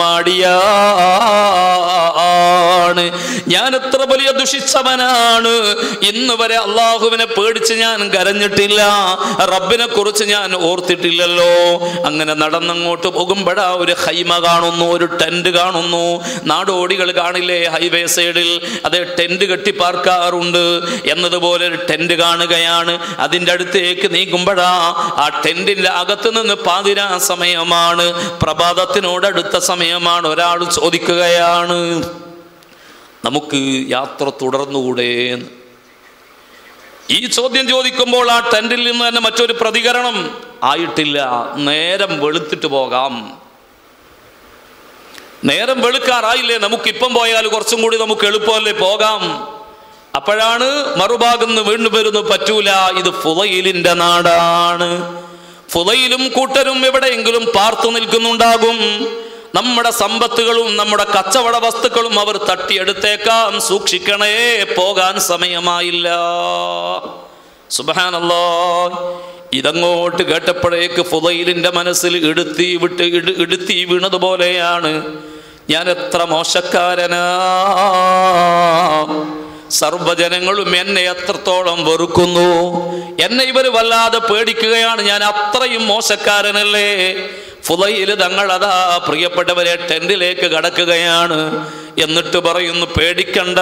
തെമ്മാടിയാണ് ഞാൻ എത്ര വലിയ ദുഷിച്ചവനാണ് ഇന്ന് വരെ അള്ളാഹുവിനെ പേടിച്ച് ഞാൻ കരഞ്ഞിട്ടില്ല റബ്ബിനെ കുറിച്ച് ഞാൻ ഓർത്തിട്ടില്ലല്ലോ അങ്ങനെ നടന്നങ്ങോട്ട് പോകുമ്പോഴാ ഒരു ഹൈമ കാണുന്നു ഒരു ടെന്റ് കാണുന്നു നാടോടികൾ കാണില്ലേ ഹൈവേ സൈഡിൽ അത് ടെന്റ് കെട്ടി പാർക്കാറുണ്ട് എന്നതുപോലെ ഒരു ടെന്റ് കാണുകയാണ് അതിൻ്റെ അടുത്തേക്ക് നീങ്ങുമ്പോഴാ ആ ടെന്റിന്റെ അകത്ത് നിന്ന് പാതിരാ സമയമാണ് പ്രഭാതത്തിനോടടുത്ത സമയമാണ് ഒരാൾ ചോദിക്കുകയാണ് നമുക്ക് യാത്ര തുടർന്നുകൂടെ എന്ന്. ഈ ചോദ്യം ചോദിക്കുമ്പോൾ ആ ടെന്റിൽ നിന്ന് തന്നെ മറ്റൊരു പ്രതികരണം ആയിട്ടില്ല നേരം വെളുത്തിട്ട് പോകാം നേരം വെളുക്കാറായില്ലേ നമുക്ക് ഇപ്പം പോയാൽ കുറച്ചും കൂടി നമുക്ക് എളുപ്പമല്ലേ പോകാം അപ്പോഴാണ് മറുഭാഗം നിന്ന് വീണ്ടും വരുന്നു പറ്റൂല ഇത് ഫുലയിലിന്റെ നാടാണ് ഫുലയിലും കൂട്ടരും എവിടെയെങ്കിലും പാർത്തു നിൽക്കുന്നുണ്ടാകും നമ്മുടെ സമ്പത്തുകളും നമ്മുടെ കച്ചവട വസ്തുക്കളും അവർ തട്ടിയെടുത്തേക്കാം സൂക്ഷിക്കണേ പോകാൻ സമയമായില്ല സുബഹാനല്ലോ ഇതങ്ങോട്ട് കേട്ടപ്പോഴേക്ക് ഫുദയിലിന്റെ മനസ്സിൽ ഇടുത്തി വിട്ട് ഇടു ഇടുത്തി വീണതുപോലെയാണ് ഞാൻ എത്ര മോശക്കാരനാ സർവജനങ്ങളും എന്നെ എത്രത്തോളം വെറുക്കുന്നു എന്നെ ഇവർ വല്ലാതെ പേടിക്കുകയാണ് ഞാൻ അത്രയും മോശക്കാരനല്ലേ ഫുലയിൽ തങ്ങളതാ പ്രിയപ്പെട്ടവരെ ടെന്റിലേക്ക് കടക്കുകയാണ് എന്നിട്ട് പറയുന്നു പേടിക്കണ്ട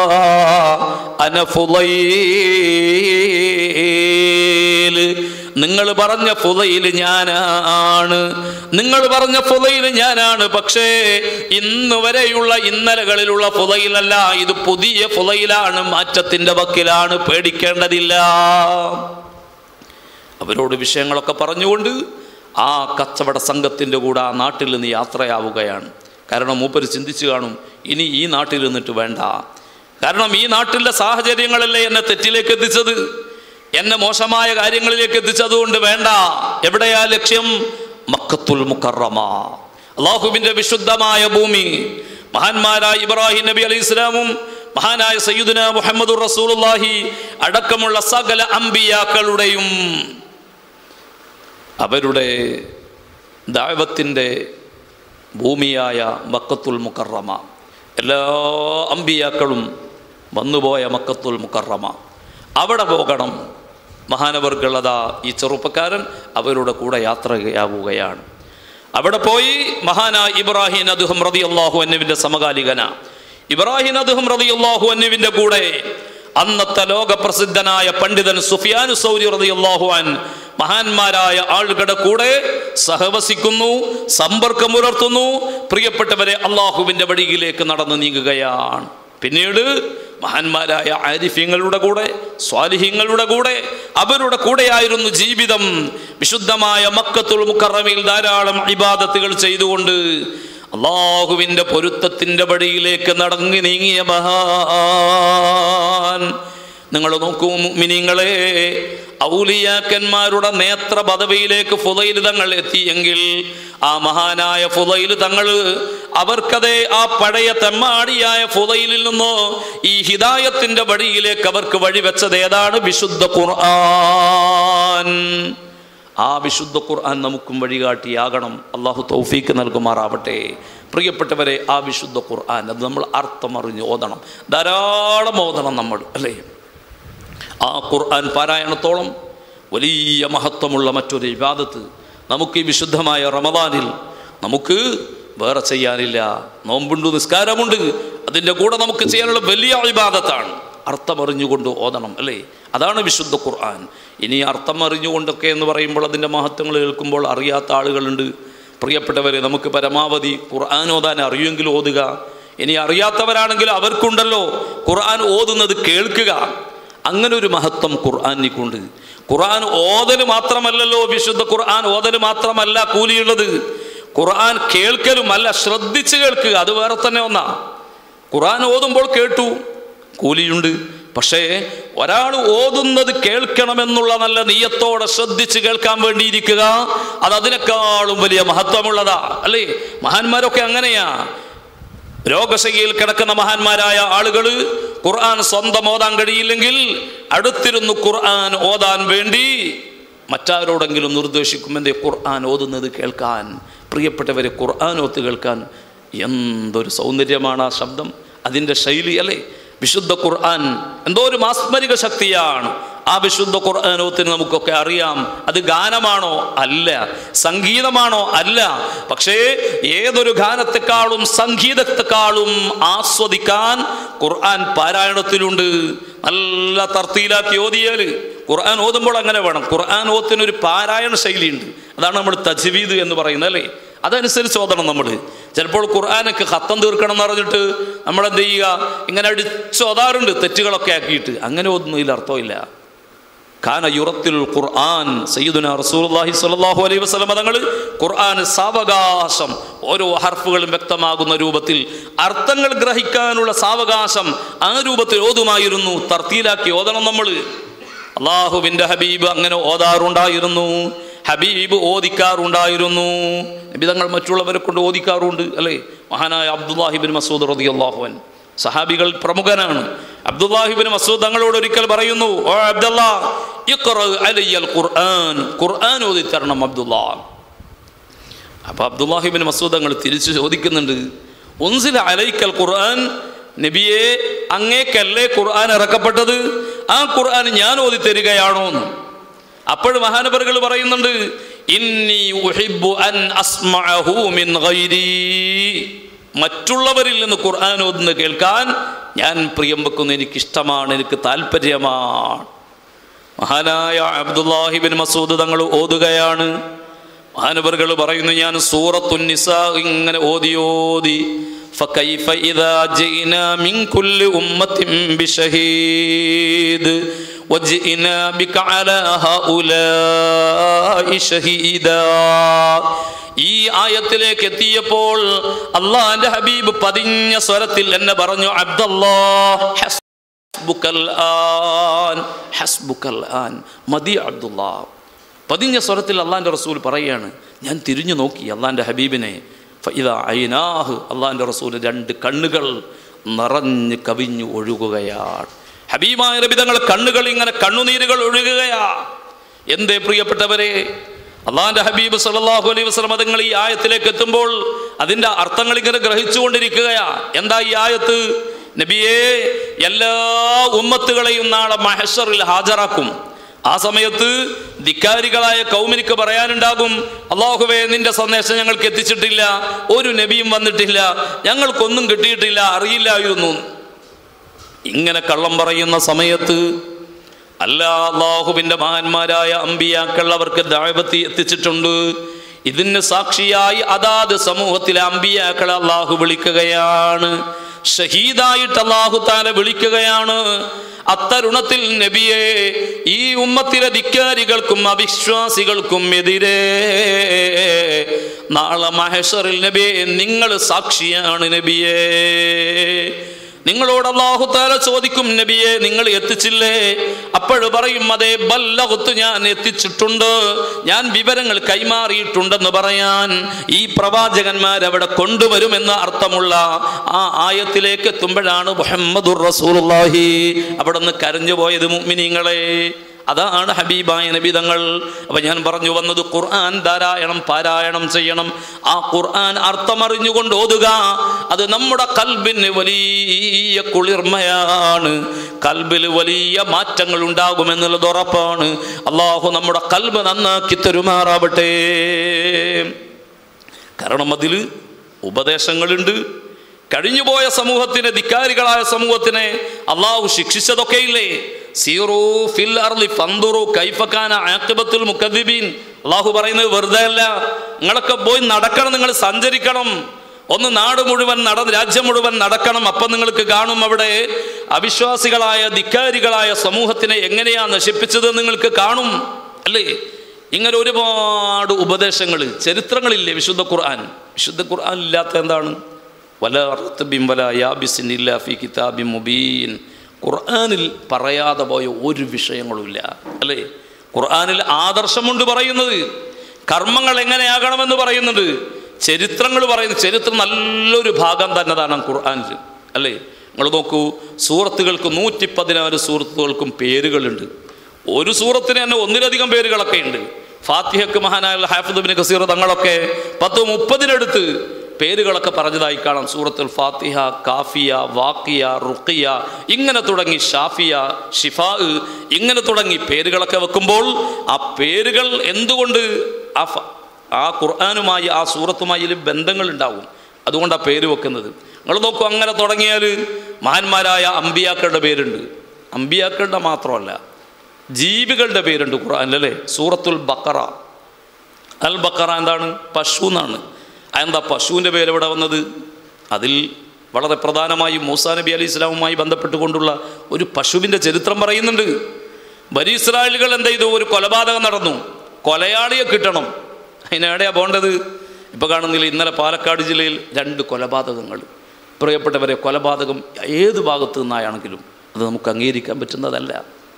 അനഫുലയിൽ നിങ്ങൾ പറഞ്ഞ ഫുലയിൽ ഞാനാണ് നിങ്ങൾ പറഞ്ഞ ഫുലയിൽ ഞാനാണ് പക്ഷേ ഇന്ന് വരെയുള്ള ഇന്നലകളിലുള്ള ഫുലയിലല്ല ഇത് പുതിയ ഫുലയിലാണ് മാറ്റത്തിന്റെ വക്കിലാണ് പേടിക്കേണ്ടതില്ല അവരോട് വിഷയങ്ങളൊക്കെ പറഞ്ഞുകൊണ്ട് ആ കച്ചവട സംഘത്തിൻ്റെ കൂടെ ആ നാട്ടിൽ നിന്ന് യാത്രയാവുകയാണ് കാരണം മൂപ്പര് ചിന്തിച്ചു കാണും ഇനി ഈ നാട്ടിൽ നിന്നിട്ട് വേണ്ട കാരണം ഈ നാട്ടിലെ സാഹചര്യങ്ങളല്ലേ എന്നെ തെറ്റിലേക്ക് എത്തിച്ചത് എന്നെ മോശമായ കാര്യങ്ങളിലേക്ക് എത്തിച്ചതുകൊണ്ട് വേണ്ട എവിടെയാ ലക്ഷ്യം മക്കത്തുൽ മുക്കറമ അള്ളാഹുവിൻ്റെ വിശുദ്ധമായ ഭൂമി മഹാന്മാരായ ഇബ്രാഹിം നബി അലൈഹി ഇസ്ലാമും മഹാനായ സയ്യിദുന മുഹമ്മദുർ റസൂലുള്ളാഹി അടക്കമുള്ള സകല അമ്പിയാക്കളുടെയും അവരുടെ ദൈവത്തിൻ്റെ ഭൂമിയായ മക്കത്തുൽ മുക്കറമ എല്ലാ അമ്പിയാക്കളും വന്നുപോയ മക്കത്തുൽ മുക്കറമ അവിടെ പോകണം മഹാനവർഗളതാ ഈ ചെറുപ്പക്കാരൻ അവരുടെ കൂടെ യാത്രയാവുകയാണ് അവിടെ പോയി മഹാനായ ഇബ്രാഹിം അദ്ദേഹം റതി അള്ളാഹു അന്നുവിൻ്റെ സമകാലികന ഇബ്രാഹിം അദ്ദേഹം റതി അള്ളാഹു അന്നുവിൻ്റെ കൂടെ അന്നത്തെ ലോകപ്രസിദ്ധനായ പണ്ഡിതൻ സുഫിയാനു സൗരി റതി അള്ളാഹുവാൻ മഹാന്മാരായ ആളുകളുടെ കൂടെ സഹവസിക്കുന്നു സമ്പർക്കം പുലർത്തുന്നു പ്രിയപ്പെട്ടവരെ അള്ളാഹുവിൻ്റെ വഴിയിലേക്ക് നടന്നു നീങ്ങുകയാണ് പിന്നീട് മഹാന്മാരായ ആരിഫ്യങ്ങളുടെ കൂടെ സ്വാലിഹ്യങ്ങളുടെ കൂടെ അവരുടെ കൂടെയായിരുന്നു ജീവിതം വിശുദ്ധമായ മക്കത്തുൽ മുക്കറമയിൽ ധാരാളം ഇബാദത്തുകൾ ചെയ്തുകൊണ്ട് അള്ളാഹുവിൻ്റെ പൊരുത്തത്തിൻ്റെ വഴിയിലേക്ക് നടങ്ങി നീങ്ങിയ മഹാൻ നിങ്ങൾ നോക്കൂ മിനിങ്ങളെ ഔലിയാക്കന്മാരുടെ നേത്ര പദവിയിലേക്ക് ഫുലയിൽ തങ്ങൾ എത്തിയെങ്കിൽ ആ മഹാനായ ഫുലയിൽ തങ്ങൾ അവർക്കതേ ആ പഴയ തെമ്മാടിയായ ഫുലയിലിൽ നിന്നോ ഈ ഹിദായത്തിന്റെ വഴിയിലേക്ക് അവർക്ക് വഴിവെച്ചത് ഏതാണ് വിശുദ്ധ ഖുർആൻ ആ വിശുദ്ധ ഖുർആൻ നമുക്കും വഴികാട്ടിയാകണം അള്ളാഹു തൗഫീക്ക് നൽകുമാറാവട്ടെ പ്രിയപ്പെട്ടവരെ ആ വിശുദ്ധ ഖുർആൻ അത് നമ്മൾ അർത്ഥമറിഞ്ഞ് ഓതണം ധാരാളം ഓതണം നമ്മൾ അല്ലേ ആ ഖുർആൻ പാരായണത്തോളം വലിയ മഹത്വമുള്ള മറ്റൊരു ഇബാദത്ത് നമുക്ക് ഈ വിശുദ്ധമായ റമദാനിൽ നമുക്ക് വേറെ ചെയ്യാനില്ല നോമ്പുണ്ട് നിസ്കാരമുണ്ട് അതിൻ്റെ കൂടെ നമുക്ക് ചെയ്യാനുള്ള വലിയ ഇബാദത്താണ് അർത്ഥമറിഞ്ഞുകൊണ്ട് ഓതണം അല്ലേ അതാണ് വിശുദ്ധ ഖുർആൻ ഇനി അർത്ഥം അറിഞ്ഞുകൊണ്ടൊക്കെ എന്ന് പറയുമ്പോൾ അതിൻ്റെ മഹത്വങ്ങൾ കേൾക്കുമ്പോൾ അറിയാത്ത ആളുകളുണ്ട് പ്രിയപ്പെട്ടവരെ നമുക്ക് പരമാവധി ഖുർആൻ ഓതാൻ അറിയുമെങ്കിൽ ഓതുക ഇനി അറിയാത്തവരാണെങ്കിൽ അവർക്കുണ്ടല്ലോ ഖുർആൻ ഓതുന്നത് കേൾക്കുക അങ്ങനെ ഒരു മഹത്വം ഖുർആാനിക്കുണ്ട് ഖുർആൻ ഓതൽ മാത്രമല്ലല്ലോ വിശുദ്ധ ഖുർആൻ ഓതൽ മാത്രമല്ല കൂലിയുള്ളത് ഖുർആൻ കേൾക്കലും അല്ല ശ്രദ്ധിച്ച് കേൾക്കുക അത് വേറെ തന്നെ ഒന്നാ ഖുർആൻ ഓതുമ്പോൾ കേട്ടു കൂലിയുണ്ട് പക്ഷേ ഒരാൾ ഓതുന്നത് കേൾക്കണമെന്നുള്ള നല്ല നീയത്തോടെ ശ്രദ്ധിച്ച് കേൾക്കാൻ വേണ്ടിയിരിക്കുക അത് അതിനേക്കാളും വലിയ മഹത്വമുള്ളതാ അല്ലേ മഹാന്മാരൊക്കെ അങ്ങനെയാ രോഗശയ്യയിൽ കിടക്കുന്ന മഹാന്മാരായ ആളുകൾ ഖുർആൻ സ്വന്തം ഓതാൻ കഴിയില്ലെങ്കിൽ അടുത്തിരുന്ന് ഖുർആൻ ഓതാൻ വേണ്ടി മറ്റാരോടെങ്കിലും നിർദ്ദേശിക്കും എന്തേ ഖുർആൻ ഓതുന്നത് കേൾക്കാൻ പ്രിയപ്പെട്ടവരെ ഖുർആൻ ഓത്ത് കേൾക്കാൻ എന്തൊരു സൗന്ദര്യമാണ് ആ ശബ്ദം അതിൻ്റെ ശൈലി അല്ലേ വിശുദ്ധ ഖുർആൻ എന്തോ ഒരു മാസ്മരിക ശക്തിയാണ് ആ വിശുദ്ധ ഖുർആാനോത്തിന് നമുക്കൊക്കെ അറിയാം അത് ഗാനമാണോ അല്ല സംഗീതമാണോ അല്ല പക്ഷേ ഏതൊരു ഗാനത്തെക്കാളും സംഗീതത്തെക്കാളും ആസ്വദിക്കാൻ ഖുർആൻ പാരായണത്തിലുണ്ട് നല്ല തർത്തിയിലാക്കി ഓതിയാല് ഖുർആൻ ഓതുമ്പോൾ അങ്ങനെ വേണം ഖുർആൻ ഓത്തിനൊരു പാരായണ ശൈലിയുണ്ട് അതാണ് നമ്മൾ തജ്വീദ് എന്ന് പറയുന്നത് അല്ലേ അതനുസരിച്ച് ഓതണം നമ്മൾ ചിലപ്പോൾ ഖുർആാനൊക്കെ ഹത്തം തീർക്കണം എന്ന് പറഞ്ഞിട്ട് നമ്മൾ എന്ത് ചെയ്യുക ഇങ്ങനെ അടിച്ചോതാറുണ്ട് തെറ്റുകളൊക്കെ ആക്കിയിട്ട് അങ്ങനെ ഓതുന്നതിൽ അർത്ഥമില്ല ഖാന യുറത്തിൽ ഖുർആൻ സയ്യിദുന റസൂലുള്ളാഹി സ്വല്ലല്ലാഹു അലൈഹി വസല്ലം തങ്ങൾ ഖുർആൻ സാവകാശം ഓരോ ഹർഫുകളും വ്യക്തമാകുന്ന രൂപത്തിൽ അർത്ഥങ്ങൾ ഗ്രഹിക്കാനുള്ള സാവകാശം ആ രൂപത്തിൽ ഓതുമായിരുന്നു തർത്തീലാക്കി ഓതണം നമ്മൾ അള്ളാഹുവിൻ്റെ ഹബീബ് അങ്ങനെ ഓതാറുണ്ടായിരുന്നു ഹബീബ് ഓദിക്കാറുണ്ടായിരുന്നു നബിതങ്ങൾ മറ്റുള്ളവരെ കൊണ്ട് ഓദിക്കാറുണ്ട് അല്ലേ മഹാനായ അബ്ദുല്ലാഹിബിൻ മസൂദ് റതി അള്ളാഹുവൻ സഹാബികൾ പ്രമുഖനാണ് അബ്ദുല്ലാഹിബിൻ മസൂദ് തങ്ങളോട് ഒരിക്കൽ പറയുന്നു ഓ അബ്ദുല്ലാ അലയ്യൽ ഖുർആൻ ഖുർആൻ ഓതി തരണം അബ്ദുല്ലാ അപ്പൊ അബ്ദുല്ലാഹിബിൻ മസൂദ് തങ്ങൾ തിരിച്ചു ചോദിക്കുന്നുണ്ട് ഒൻസില അലൈക്കൽ ഖുർആൻ നബിയെ അങ്ങേക്കല്ലേ ഖുർആൻ ഇറക്കപ്പെട്ടത് ആ ഖുർആൻ ഞാൻ ഓതി തരികയാണോ എന്ന് അപ്പോൾ മഹാനപറുകൾ പറയുന്നുണ്ട് ഇന്നി ഉഹിബ്ബു അൻ അസ്മഅഹു മിൻ ഗൈരി മറ്റുള്ളവരിൽ നിന്ന് ഖുർആൻ ഓതുന്ന കേൾക്കാൻ ഞാൻ പ്രിയം വെക്കുന്ന എനിക്ക് ഇഷ്ടമാണ് എനിക്ക് താല്പര്യമാണ് മഹാനായ അബ്ദുല്ലാഹിബിൻ മസൂദ് തങ്ങൾ ഓതുകയാണ് മഹാനവറുകൾ പറയുന്നു ഞാൻ സൂറത്തുന്നിസ ഇങ്ങനെ ഓതി ഓതി فكيف إذا جئنا من كل أمة بشهيد وجئنا بك على هؤلاء شهيدا ഈ ആയത്തിലേക്ക് എത്തിയപ്പോൾ അള്ളാന്റെ ഹബീബ് പതിഞ്ഞ സ്വരത്തിൽ എന്നെ പറഞ്ഞു അബ്ദല്ലാ ഹസ്ബുക്കൽ ആൻ ഹസ്ബുക്കൽ ആൻ മതി അബ്ദുല്ലാ പതിഞ്ഞ സ്വരത്തിൽ അള്ളാന്റെ റസൂൽ പറയുകയാണ് ഞാൻ തിരിഞ്ഞു നോക്കി അള്ളാന്റെ ഹബീബിനെ ഇതാ അയിനാഹ് അള്ളാന്റെ റസൂൽ രണ്ട് കണ്ണുകൾ നിറഞ്ഞ് കവിഞ്ഞു ഒഴുകുകയാണ് ഹബീബായ രബിതങ്ങൾ കണ്ണുകൾ ഇങ്ങനെ കണ്ണുനീരുകൾ ഒഴുകുകയാ എന്തേ പ്രിയപ്പെട്ടവരെ അള്ളാന്റെ ഹബീബ് സല്ലാഹു അലൈഹി വസ്ലം അതുങ്ങൾ ഈ ആയത്തിലേക്ക് എത്തുമ്പോൾ അതിൻ്റെ അർത്ഥങ്ങൾ ഇങ്ങനെ ഗ്രഹിച്ചുകൊണ്ടിരിക്കുകയാ എന്താ ഈ ആയത്ത് നബിയെ എല്ലാ ഉമ്മത്തുകളെയും നാളെ മഹഷറിൽ ഹാജരാക്കും ആ സമയത്ത് ധിക്കാരികളായ കൗമിനിക്ക് പറയാനുണ്ടാകും അള്ളാഹുവേ നിന്റെ സന്ദേശം ഞങ്ങൾക്ക് എത്തിച്ചിട്ടില്ല ഒരു നബിയും വന്നിട്ടില്ല ഞങ്ങൾക്കൊന്നും കിട്ടിയിട്ടില്ല അറിയില്ലായിരുന്നു ഇങ്ങനെ കള്ളം പറയുന്ന സമയത്ത് അല്ല അള്ളാഹുവിൻ്റെ മഹാന്മാരായ അമ്പിയാക്കൾ അവർക്ക് ദാഴ്വത്തി എത്തിച്ചിട്ടുണ്ട് ഇതിന് സാക്ഷിയായി അതാത് സമൂഹത്തിലെ അമ്പിയാക്കളെ അള്ളാഹു വിളിക്കുകയാണ് ഷഹീദായിട്ട് അള്ളാഹു താല വിളിക്കുകയാണ് അത്തരുണത്തിൽ നബിയെ ഈ ഉമ്മത്തിലെ ധിക്കാരികൾക്കും അവിശ്വാസികൾക്കും എതിരെ നാളെ മഹേശ്വറിൽ നബിയെ നിങ്ങൾ സാക്ഷിയാണ് നബിയേ നിങ്ങളോട് അള്ളാഹു താല ചോദിക്കും നബിയെ നിങ്ങൾ എത്തിച്ചില്ലേ അപ്പോഴ് പറയും അതേ ബല്ലകുത്ത് ഞാൻ എത്തിച്ചിട്ടുണ്ട് ഞാൻ വിവരങ്ങൾ കൈമാറിയിട്ടുണ്ടെന്ന് പറയാൻ ഈ പ്രവാചകന്മാരവിടെ കൊണ്ടുവരുമെന്ന് അർത്ഥമുള്ള ആ ആയത്തിലേക്ക് എത്തുമ്പോഴാണ് മുഹമ്മദുർ റസൂലുള്ളാഹി അവിടെ നിന്ന് കരഞ്ഞു പോയത് മുഅ്മിനീങ്ങളെ അതാണ് ഹബീബായ നബിതങ്ങൾ അപ്പൊ ഞാൻ പറഞ്ഞു വന്നത് ഖുർആൻ ധാരായണം പാരായണം ചെയ്യണം ആ ഖുർആൻ അർത്ഥമറിഞ്ഞുകൊണ്ട് ഓതുക അത് നമ്മുടെ കൽബിന് വലിയ കുളിർമയാണ് കൽബിൽ വലിയ മാറ്റങ്ങൾ ഉണ്ടാകുമെന്നുള്ളത് ഉറപ്പാണ് അള്ളാഹു നമ്മുടെ കൽബ് നന്നാക്കി തരുമാറാവട്ടെ കാരണം അതിൽ ഉപദേശങ്ങളുണ്ട് കഴിഞ്ഞുപോയ സമൂഹത്തിന് ധിക്കാരികളായ സമൂഹത്തിനെ അള്ളാഹു ശിക്ഷിച്ചതൊക്കെയില്ലേ സീറു ഫിൽ അർലി ഫന്തുറു കൈഫക്കാന ആക്കിബത്തുൽ മുക്കദ്ദിബീൻ അള്ളാഹു പറയുന്നത് വെറുതെ അല്ല നിങ്ങളൊക്കെ പോയി നടക്കണം നിങ്ങൾ സഞ്ചരിക്കണം ഒന്ന് നാട് മുഴുവൻ നടന്ന് രാജ്യം മുഴുവൻ നടക്കണം അപ്പം നിങ്ങൾക്ക് കാണും അവിടെ അവിശ്വാസികളായ ധിക്കാരികളായ സമൂഹത്തിനെ എങ്ങനെയാ നശിപ്പിച്ചത് നിങ്ങൾക്ക് കാണും അല്ലേ ഇങ്ങനെ ഒരുപാട് ഉപദേശങ്ങൾ ചരിത്രങ്ങളില്ലേ വിശുദ്ധ ഖുർആൻ വിശുദ്ധ ഖുർആൻ ഇല്ലാത്ത എന്താണ് വല റത്തബിം വല യാബിസിൻ ഇല്ല ഫി കിതാബി മുബീൻ ഖുർആനിൽ പറയാതെ പോയ ഒരു വിഷയങ്ങളുമില്ല അല്ലേ ഖുർആനിൽ ആദർശമുണ്ട് പറയുന്നത് കർമ്മങ്ങൾ എങ്ങനെയാകണമെന്ന് പറയുന്നുണ്ട് ചരിത്രങ്ങൾ പറയുന്നു ചരിത്രം നല്ലൊരു ഭാഗം തന്നെതാണ് ഖുർആനിൽ അല്ലേ നിങ്ങൾ നോക്കൂ സൂറത്തുകൾക്ക് നൂറ്റി പതിനാറ് സൂറത്തുകൾക്കും പേരുകളുണ്ട് ഒരു സൂറത്തിന് തന്നെ ഒന്നിലധികം പേരുകളൊക്കെ ഉണ്ട് ഫാത്തിഹക്ക് മഹാനായ ഹാഫിദ് ബിൻ കസീർ തങ്ങളൊക്കെ പത്ത് മുപ്പതിനടുത്ത് പേരുകളൊക്കെ പറഞ്ഞതായി കാണാം സൂറത്തുൽ ഫാത്തിഹ കാഫിയ വാക്കിയ റുക്കിയ ഇങ്ങനെ തുടങ്ങി ഷാഫിയ ഷിഫാ ഇങ്ങനെ തുടങ്ങി പേരുകളൊക്കെ വെക്കുമ്പോൾ ആ പേരുകൾ എന്തുകൊണ്ട് ആ ഫ- ആ ഖുർആാനുമായി ആ സൂറത്തുമായി ഇതിൽ ബന്ധങ്ങൾ ഉണ്ടാവും അതുകൊണ്ടാണ് പേര് വെക്കുന്നത് നിങ്ങൾ നോക്കൂ അങ്ങനെ തുടങ്ങിയാൽ മഹാന്മാരായ അമ്പിയാക്കളുടെ പേരുണ്ട് അമ്പിയാക്കളുടെ മാത്രമല്ല ജീവികളുടെ പേരുണ്ട് ഖുർആനിലല്ലേ സൂറത്തുൽ ബക്കറ അൽ ബക്കറ എന്താണ് പശു എന്നാണ് അതെന്താ പശുവിൻ്റെ പേര് എവിടെ വന്നത് അതിൽ വളരെ പ്രധാനമായും മൂസാ നബി അലി ഇസ്ലാമുമായി ബന്ധപ്പെട്ടുകൊണ്ടുള്ള ഒരു പശുവിൻ്റെ ചരിത്രം പറയുന്നുണ്ട് ബരി ഇസ്രായേലുകൾ എന്ത് ചെയ്തു ഒരു കൊലപാതകം നടന്നു കൊലയാളിയെ കിട്ടണം അതിനെവിടെയാ പോകേണ്ടത് ഇപ്പോൾ കാണുന്നില്ല ഇന്നലെ പാലക്കാട് ജില്ലയിൽ രണ്ട് കൊലപാതകങ്ങൾ പ്രിയപ്പെട്ടവരെ കൊലപാതകം ഏത് ഭാഗത്തു നിന്നായാണെങ്കിലും അത് നമുക്ക് അംഗീകരിക്കാൻ പറ്റുന്നതല്ല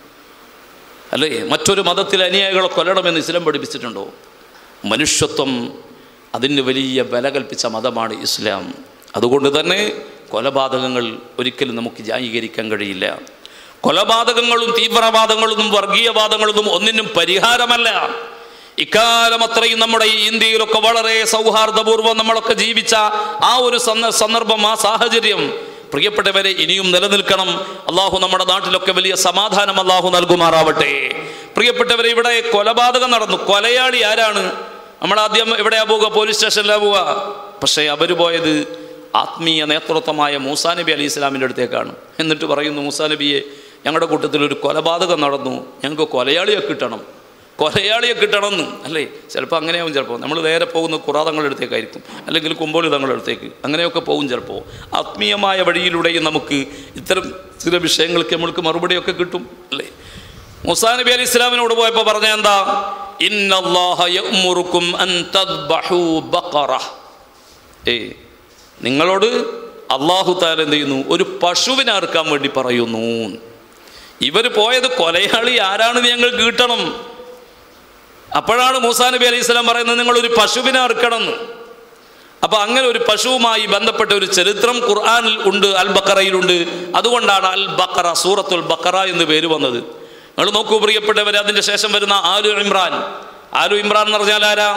അല്ലേ മറ്റൊരു മതത്തിലെ അനുയായികളെ കൊല്ലണമെന്ന് ഇസ്ലാം പഠിപ്പിച്ചിട്ടുണ്ടോ മനുഷ്യത്വം അതിന് വലിയ വില കൽപ്പിച്ച മതമാണ് ഇസ്ലാം അതുകൊണ്ട് തന്നെ കൊലപാതകങ്ങൾ ഒരിക്കലും നമുക്ക് ന്യായീകരിക്കാൻ കഴിയില്ല കൊലപാതകങ്ങളും തീവ്രവാദങ്ങളൊന്നും വർഗീയവാദങ്ങളൊന്നും ഒന്നിനും പരിഹാരമല്ല ഇക്കാലം അത്രയും നമ്മുടെ ഈ ഇന്ത്യയിലൊക്കെ വളരെ സൗഹാർദ്ദപൂർവ്വം നമ്മളൊക്കെ ജീവിച്ച ആ ഒരു സന്ദ- സന്ദർഭം ആ സാഹചര്യം പ്രിയപ്പെട്ടവരെ ഇനിയും നിലനിൽക്കണം അള്ളാഹു നമ്മുടെ നാട്ടിലൊക്കെ വലിയ സമാധാനം അള്ളാഹു നൽകുമാറാവട്ടെ പ്രിയപ്പെട്ടവരെ ഇവിടെ കൊലപാതകം നടന്നു കൊലയാളി ആരാണ് നമ്മൾ ആദ്യം എവിടെയാ പോവുക പോലീസ് സ്റ്റേഷനിലാ പോവുക പക്ഷേ അവർ പോയത് ആത്മീയ നേതൃത്വമായ മൂസാ നബി അലി ഇസ്ലാമിൻ്റെ അടുത്തേക്കാണ് എന്നിട്ട് പറയുന്നു മൂസാ നബിയെ ഞങ്ങളുടെ കൂട്ടത്തിൽ ഒരു കൊലപാതകം നടന്നു ഞങ്ങൾക്ക് കൊലയാളിയെ കിട്ടണം കൊലയാളിയെ കിട്ടണമെന്ന് അല്ലേ ചിലപ്പോൾ അങ്ങനെയാവും ചിലപ്പോൾ നമ്മൾ നേരെ പോകുന്ന കുറാതങ്ങളുടെ അടുത്തേക്കായിരിക്കും അല്ലെങ്കിൽ കുമ്പോളി തങ്ങളുടെ അടുത്തേക്ക് അങ്ങനെയൊക്കെ പോകും ചിലപ്പോൾ ആത്മീയമായ വഴിയിലൂടെയും നമുക്ക് ഇത്തരം ചില വിഷയങ്ങൾക്ക് നമ്മൾക്ക് മറുപടിയൊക്കെ കിട്ടും അല്ലേ മുസാ നബി അലി ഇസ്ലാമിനോട് പോയപ്പോൾ പറഞ്ഞ എന്താ ഇന്നല്ലാഹ യഅ്മുറുക്കും അൻ തദ്ബഹു ബഖറ ഏയ് നിങ്ങളോട് അള്ളാഹു താല എന്ത് ചെയ്യുന്നു ഒരു പശുവിനെ അറുക്കാൻ വേണ്ടി പറയുന്നു ഇവർ പോയത് കൊലയാളി ആരാണെന്ന് ഞങ്ങൾക്ക് കിട്ടണം അപ്പോഴാണ് മൂസാ നബി അലൈഹി സ്വലാം പറയുന്നത് നിങ്ങൾ ഒരു പശുവിനെ അറുക്കണം എന്ന് അപ്പൊ അങ്ങനെ ഒരു പശുവുമായി ബന്ധപ്പെട്ട ഒരു ചരിത്രം ഖുർആനിൽ ഉണ്ട് അൽ ബക്കറയിലുണ്ട് അതുകൊണ്ടാണ് അൽ ബക്കറ സൂറത്തുൽ ബക്കറ എന്ന് പേര് വന്നത് നിങ്ങൾ നോക്കൂ പ്രിയപ്പെട്ടവർ അതിന്റെ ശേഷം വരുന്ന ആലു ഇമ്രാൻ ആലു ഇമ്രാൻ എന്ന് പറഞ്ഞാൽ ആരാ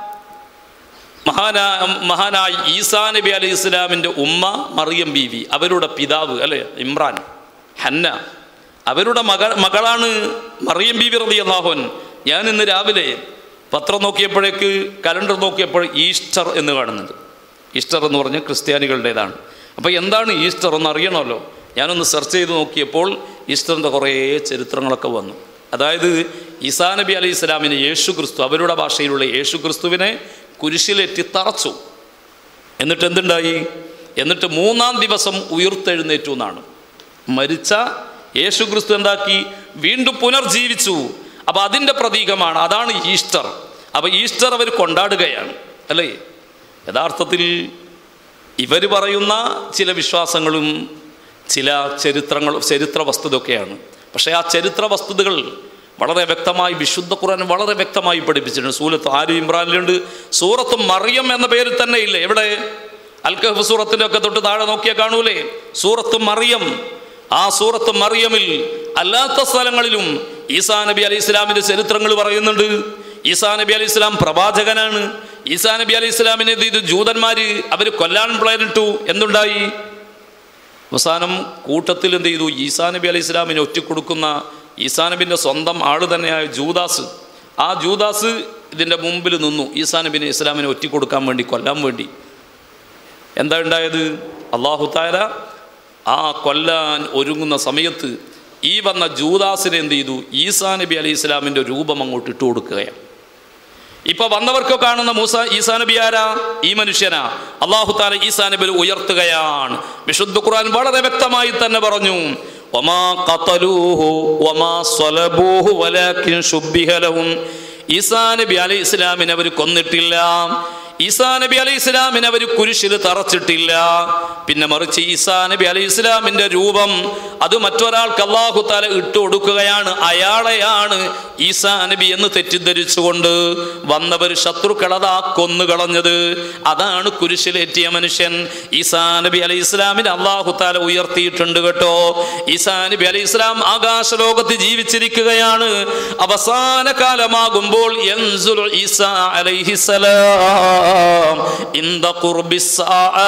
മഹാനാ മഹാനായ ഈസാ നബി അലൈഹി ഇസ്ലാമിൻ്റെ ഉമ്മ മറിയം ബീവി അവരുടെ പിതാവ് അല്ലേ ഇമ്രാൻ ഹന്ന അവരുടെ മക മകളാണ് മറിയം ബീവി റബി അള്ളാഹുൻ ഞാൻ ഇന്ന് രാവിലെ പത്രം നോക്കിയപ്പോഴേക്ക് കലണ്ടർ നോക്കിയപ്പോൾ ഈസ്റ്റർ എന്ന് കാണുന്നുണ്ട് ഈസ്റ്റർ എന്ന് പറഞ്ഞാൽ ക്രിസ്ത്യാനികളുടേതാണ് അപ്പോൾ എന്താണ് ഈസ്റ്റർ എന്ന് അറിയണമല്ലോ ഞാനൊന്ന് സെർച്ച് ചെയ്ത് നോക്കിയപ്പോൾ ഈസ്റ്ററിൻ്റെ കുറേ ചരിത്രങ്ങളൊക്കെ വന്നു അതായത് ഈസാ നബി അലൈഹി ഇസ്ലാമിനെ യേശു ക്രിസ്തു അവരുടെ ഭാഷയിലുള്ള യേശു ക്രിസ്തുവിനെ കുരിശിലേറ്റി തറച്ചു എന്നിട്ട് എന്തുണ്ടായി എന്നിട്ട് മൂന്നാം ദിവസം ഉയർത്തെഴുന്നേറ്റു എന്നാണ് മരിച്ച യേശു ക്രിസ്തു എന്താക്കി വീണ്ടും പുനർജീവിച്ചു അപ്പൊ അതിൻ്റെ പ്രതീകമാണ് അതാണ് ഈസ്റ്റർ അപ്പൊ ഈസ്റ്റർ അവർ കൊണ്ടാടുകയാണ് അല്ലേ യഥാർത്ഥത്തിൽ ഇവർ പറയുന്ന ചില വിശ്വാസങ്ങളും ചില ചരിത്രങ്ങളും ചരിത്ര വസ്തുതയൊക്കെയാണ് പക്ഷേ ആ ചരിത്ര വസ്തുതകൾ വളരെ വ്യക്തമായി വിശുദ്ധ ഖുർആൻ വളരെ വ്യക്തമായി പഠിപ്പിച്ചിട്ടുണ്ട് സൂറത്ത് ആര് ഇമ്രാനിലുണ്ട് സൂറത്ത് മറിയം എന്ന പേരിൽ തന്നെ ഇല്ലേ എവിടെ അൽ കഹഫ് സൂറത്തിൻ്റെ ഒക്കെ തൊട്ട് താഴെ നോക്കിയാൽ കാണൂലേ സൂറത്ത് മറിയം ആ സൂറത്ത് മറിയമിൽ അല്ലാത്ത സ്ഥലങ്ങളിലും ഈസാ നബി അലി ഇസ്ലാമിൻ്റെ ചരിത്രങ്ങൾ പറയുന്നുണ്ട് ഈസാ നബി അലി ഇസ്ലാം പ്രവാചകനാണ് ഈസാ നബി അലി ഇസ്ലാമിനെ ഇത് ജൂതന്മാര് അവർ കൊല്ലാൻ പ്ലാനിട്ടു എന്തുണ്ടായി അവസാനം കൂട്ടത്തിൽ എന്ത് ചെയ്തു ഈസാ നബി അലൈഹി ഇസ്ലാമിനെ ഒറ്റിക്കൊടുക്കുന്ന ഈസാ നബിൻ്റെ സ്വന്തം ആള് തന്നെയായ ജൂദാസ് ആ ജൂദാസ് ഇതിൻ്റെ മുമ്പിൽ നിന്നു ഈസാ നബിനെ ഇസ്ലാമിനെ ഒറ്റിക്കൊടുക്കാൻ വേണ്ടി കൊല്ലാൻ വേണ്ടി എന്താ ഉണ്ടായത് അള്ളാഹു താര ആ കൊല്ലാൻ ഒരുങ്ങുന്ന സമയത്ത് ഈ വന്ന ജൂദാസിനെ എന്ത് ചെയ്തു ഈസാ നബി അലൈഹി ഇസ്ലാമിൻ്റെ രൂപം അങ്ങോട്ട് ഇട്ടു കൊടുക്കുകയാണ് ഇപ്പൊ വന്നവർക്കോ കാണുന്ന മൂസ ഈസാ നബി ആരാ ഈ മനുഷ്യനാ അള്ളാഹു താല ഈസാ നബി ഉയർത്തുകയാണ് വിശുദ്ധ ഖുർആൻ വളരെ വ്യക്തമായി തന്നെ പറഞ്ഞു വമാ ഖതലൂഹു വമാ സ്വലബൂഹു വലാകിൻ ശുബ്ബിഹ ലഹും ഈസാ നബി അലൈഹി ഇസ്ലാമിനെ അവർ കൊന്നിട്ടില്ല ഈസാ നബി അലൈഹി ഇസ്ലാമിനെ അവർ കുരിശിൽ തറച്ചിട്ടില്ല പിന്നെ മറിച്ച് ഈസാ നബി അലൈഹി ഇസ്ലാമിന്റെ രൂപം അത് മറ്റൊരാൾക്ക് അള്ളാഹു താല ഇട്ടു കൊടുക്കുകയാണ് അയാളെയാണ് ഈസാ നബി എന്ന് തെറ്റിദ്ധരിച്ചുകൊണ്ട് വന്നവർ ശത്രുക്കളതാ കൊന്നുകളഞ്ഞത് അതാണ് കുരിശിലേറ്റിയ മനുഷ്യൻ ഈസാ നബി അലൈഹി ഇസ്ലാമിനെ അള്ളാഹു താല ഉയർത്തിയിട്ടുണ്ട് കേട്ടോ ഈസാ നബി അലൈഹി ഇസ്ലാം ആകാശലോകത്ത് ജീവിച്ചിരിക്കുകയാണ് അവസാന കാലമാകുമ്പോൾ യൻസുലു ഈസാ അലൈഹിസ്സലാം ഇന്ദ ഖുർബിസ്സാആ.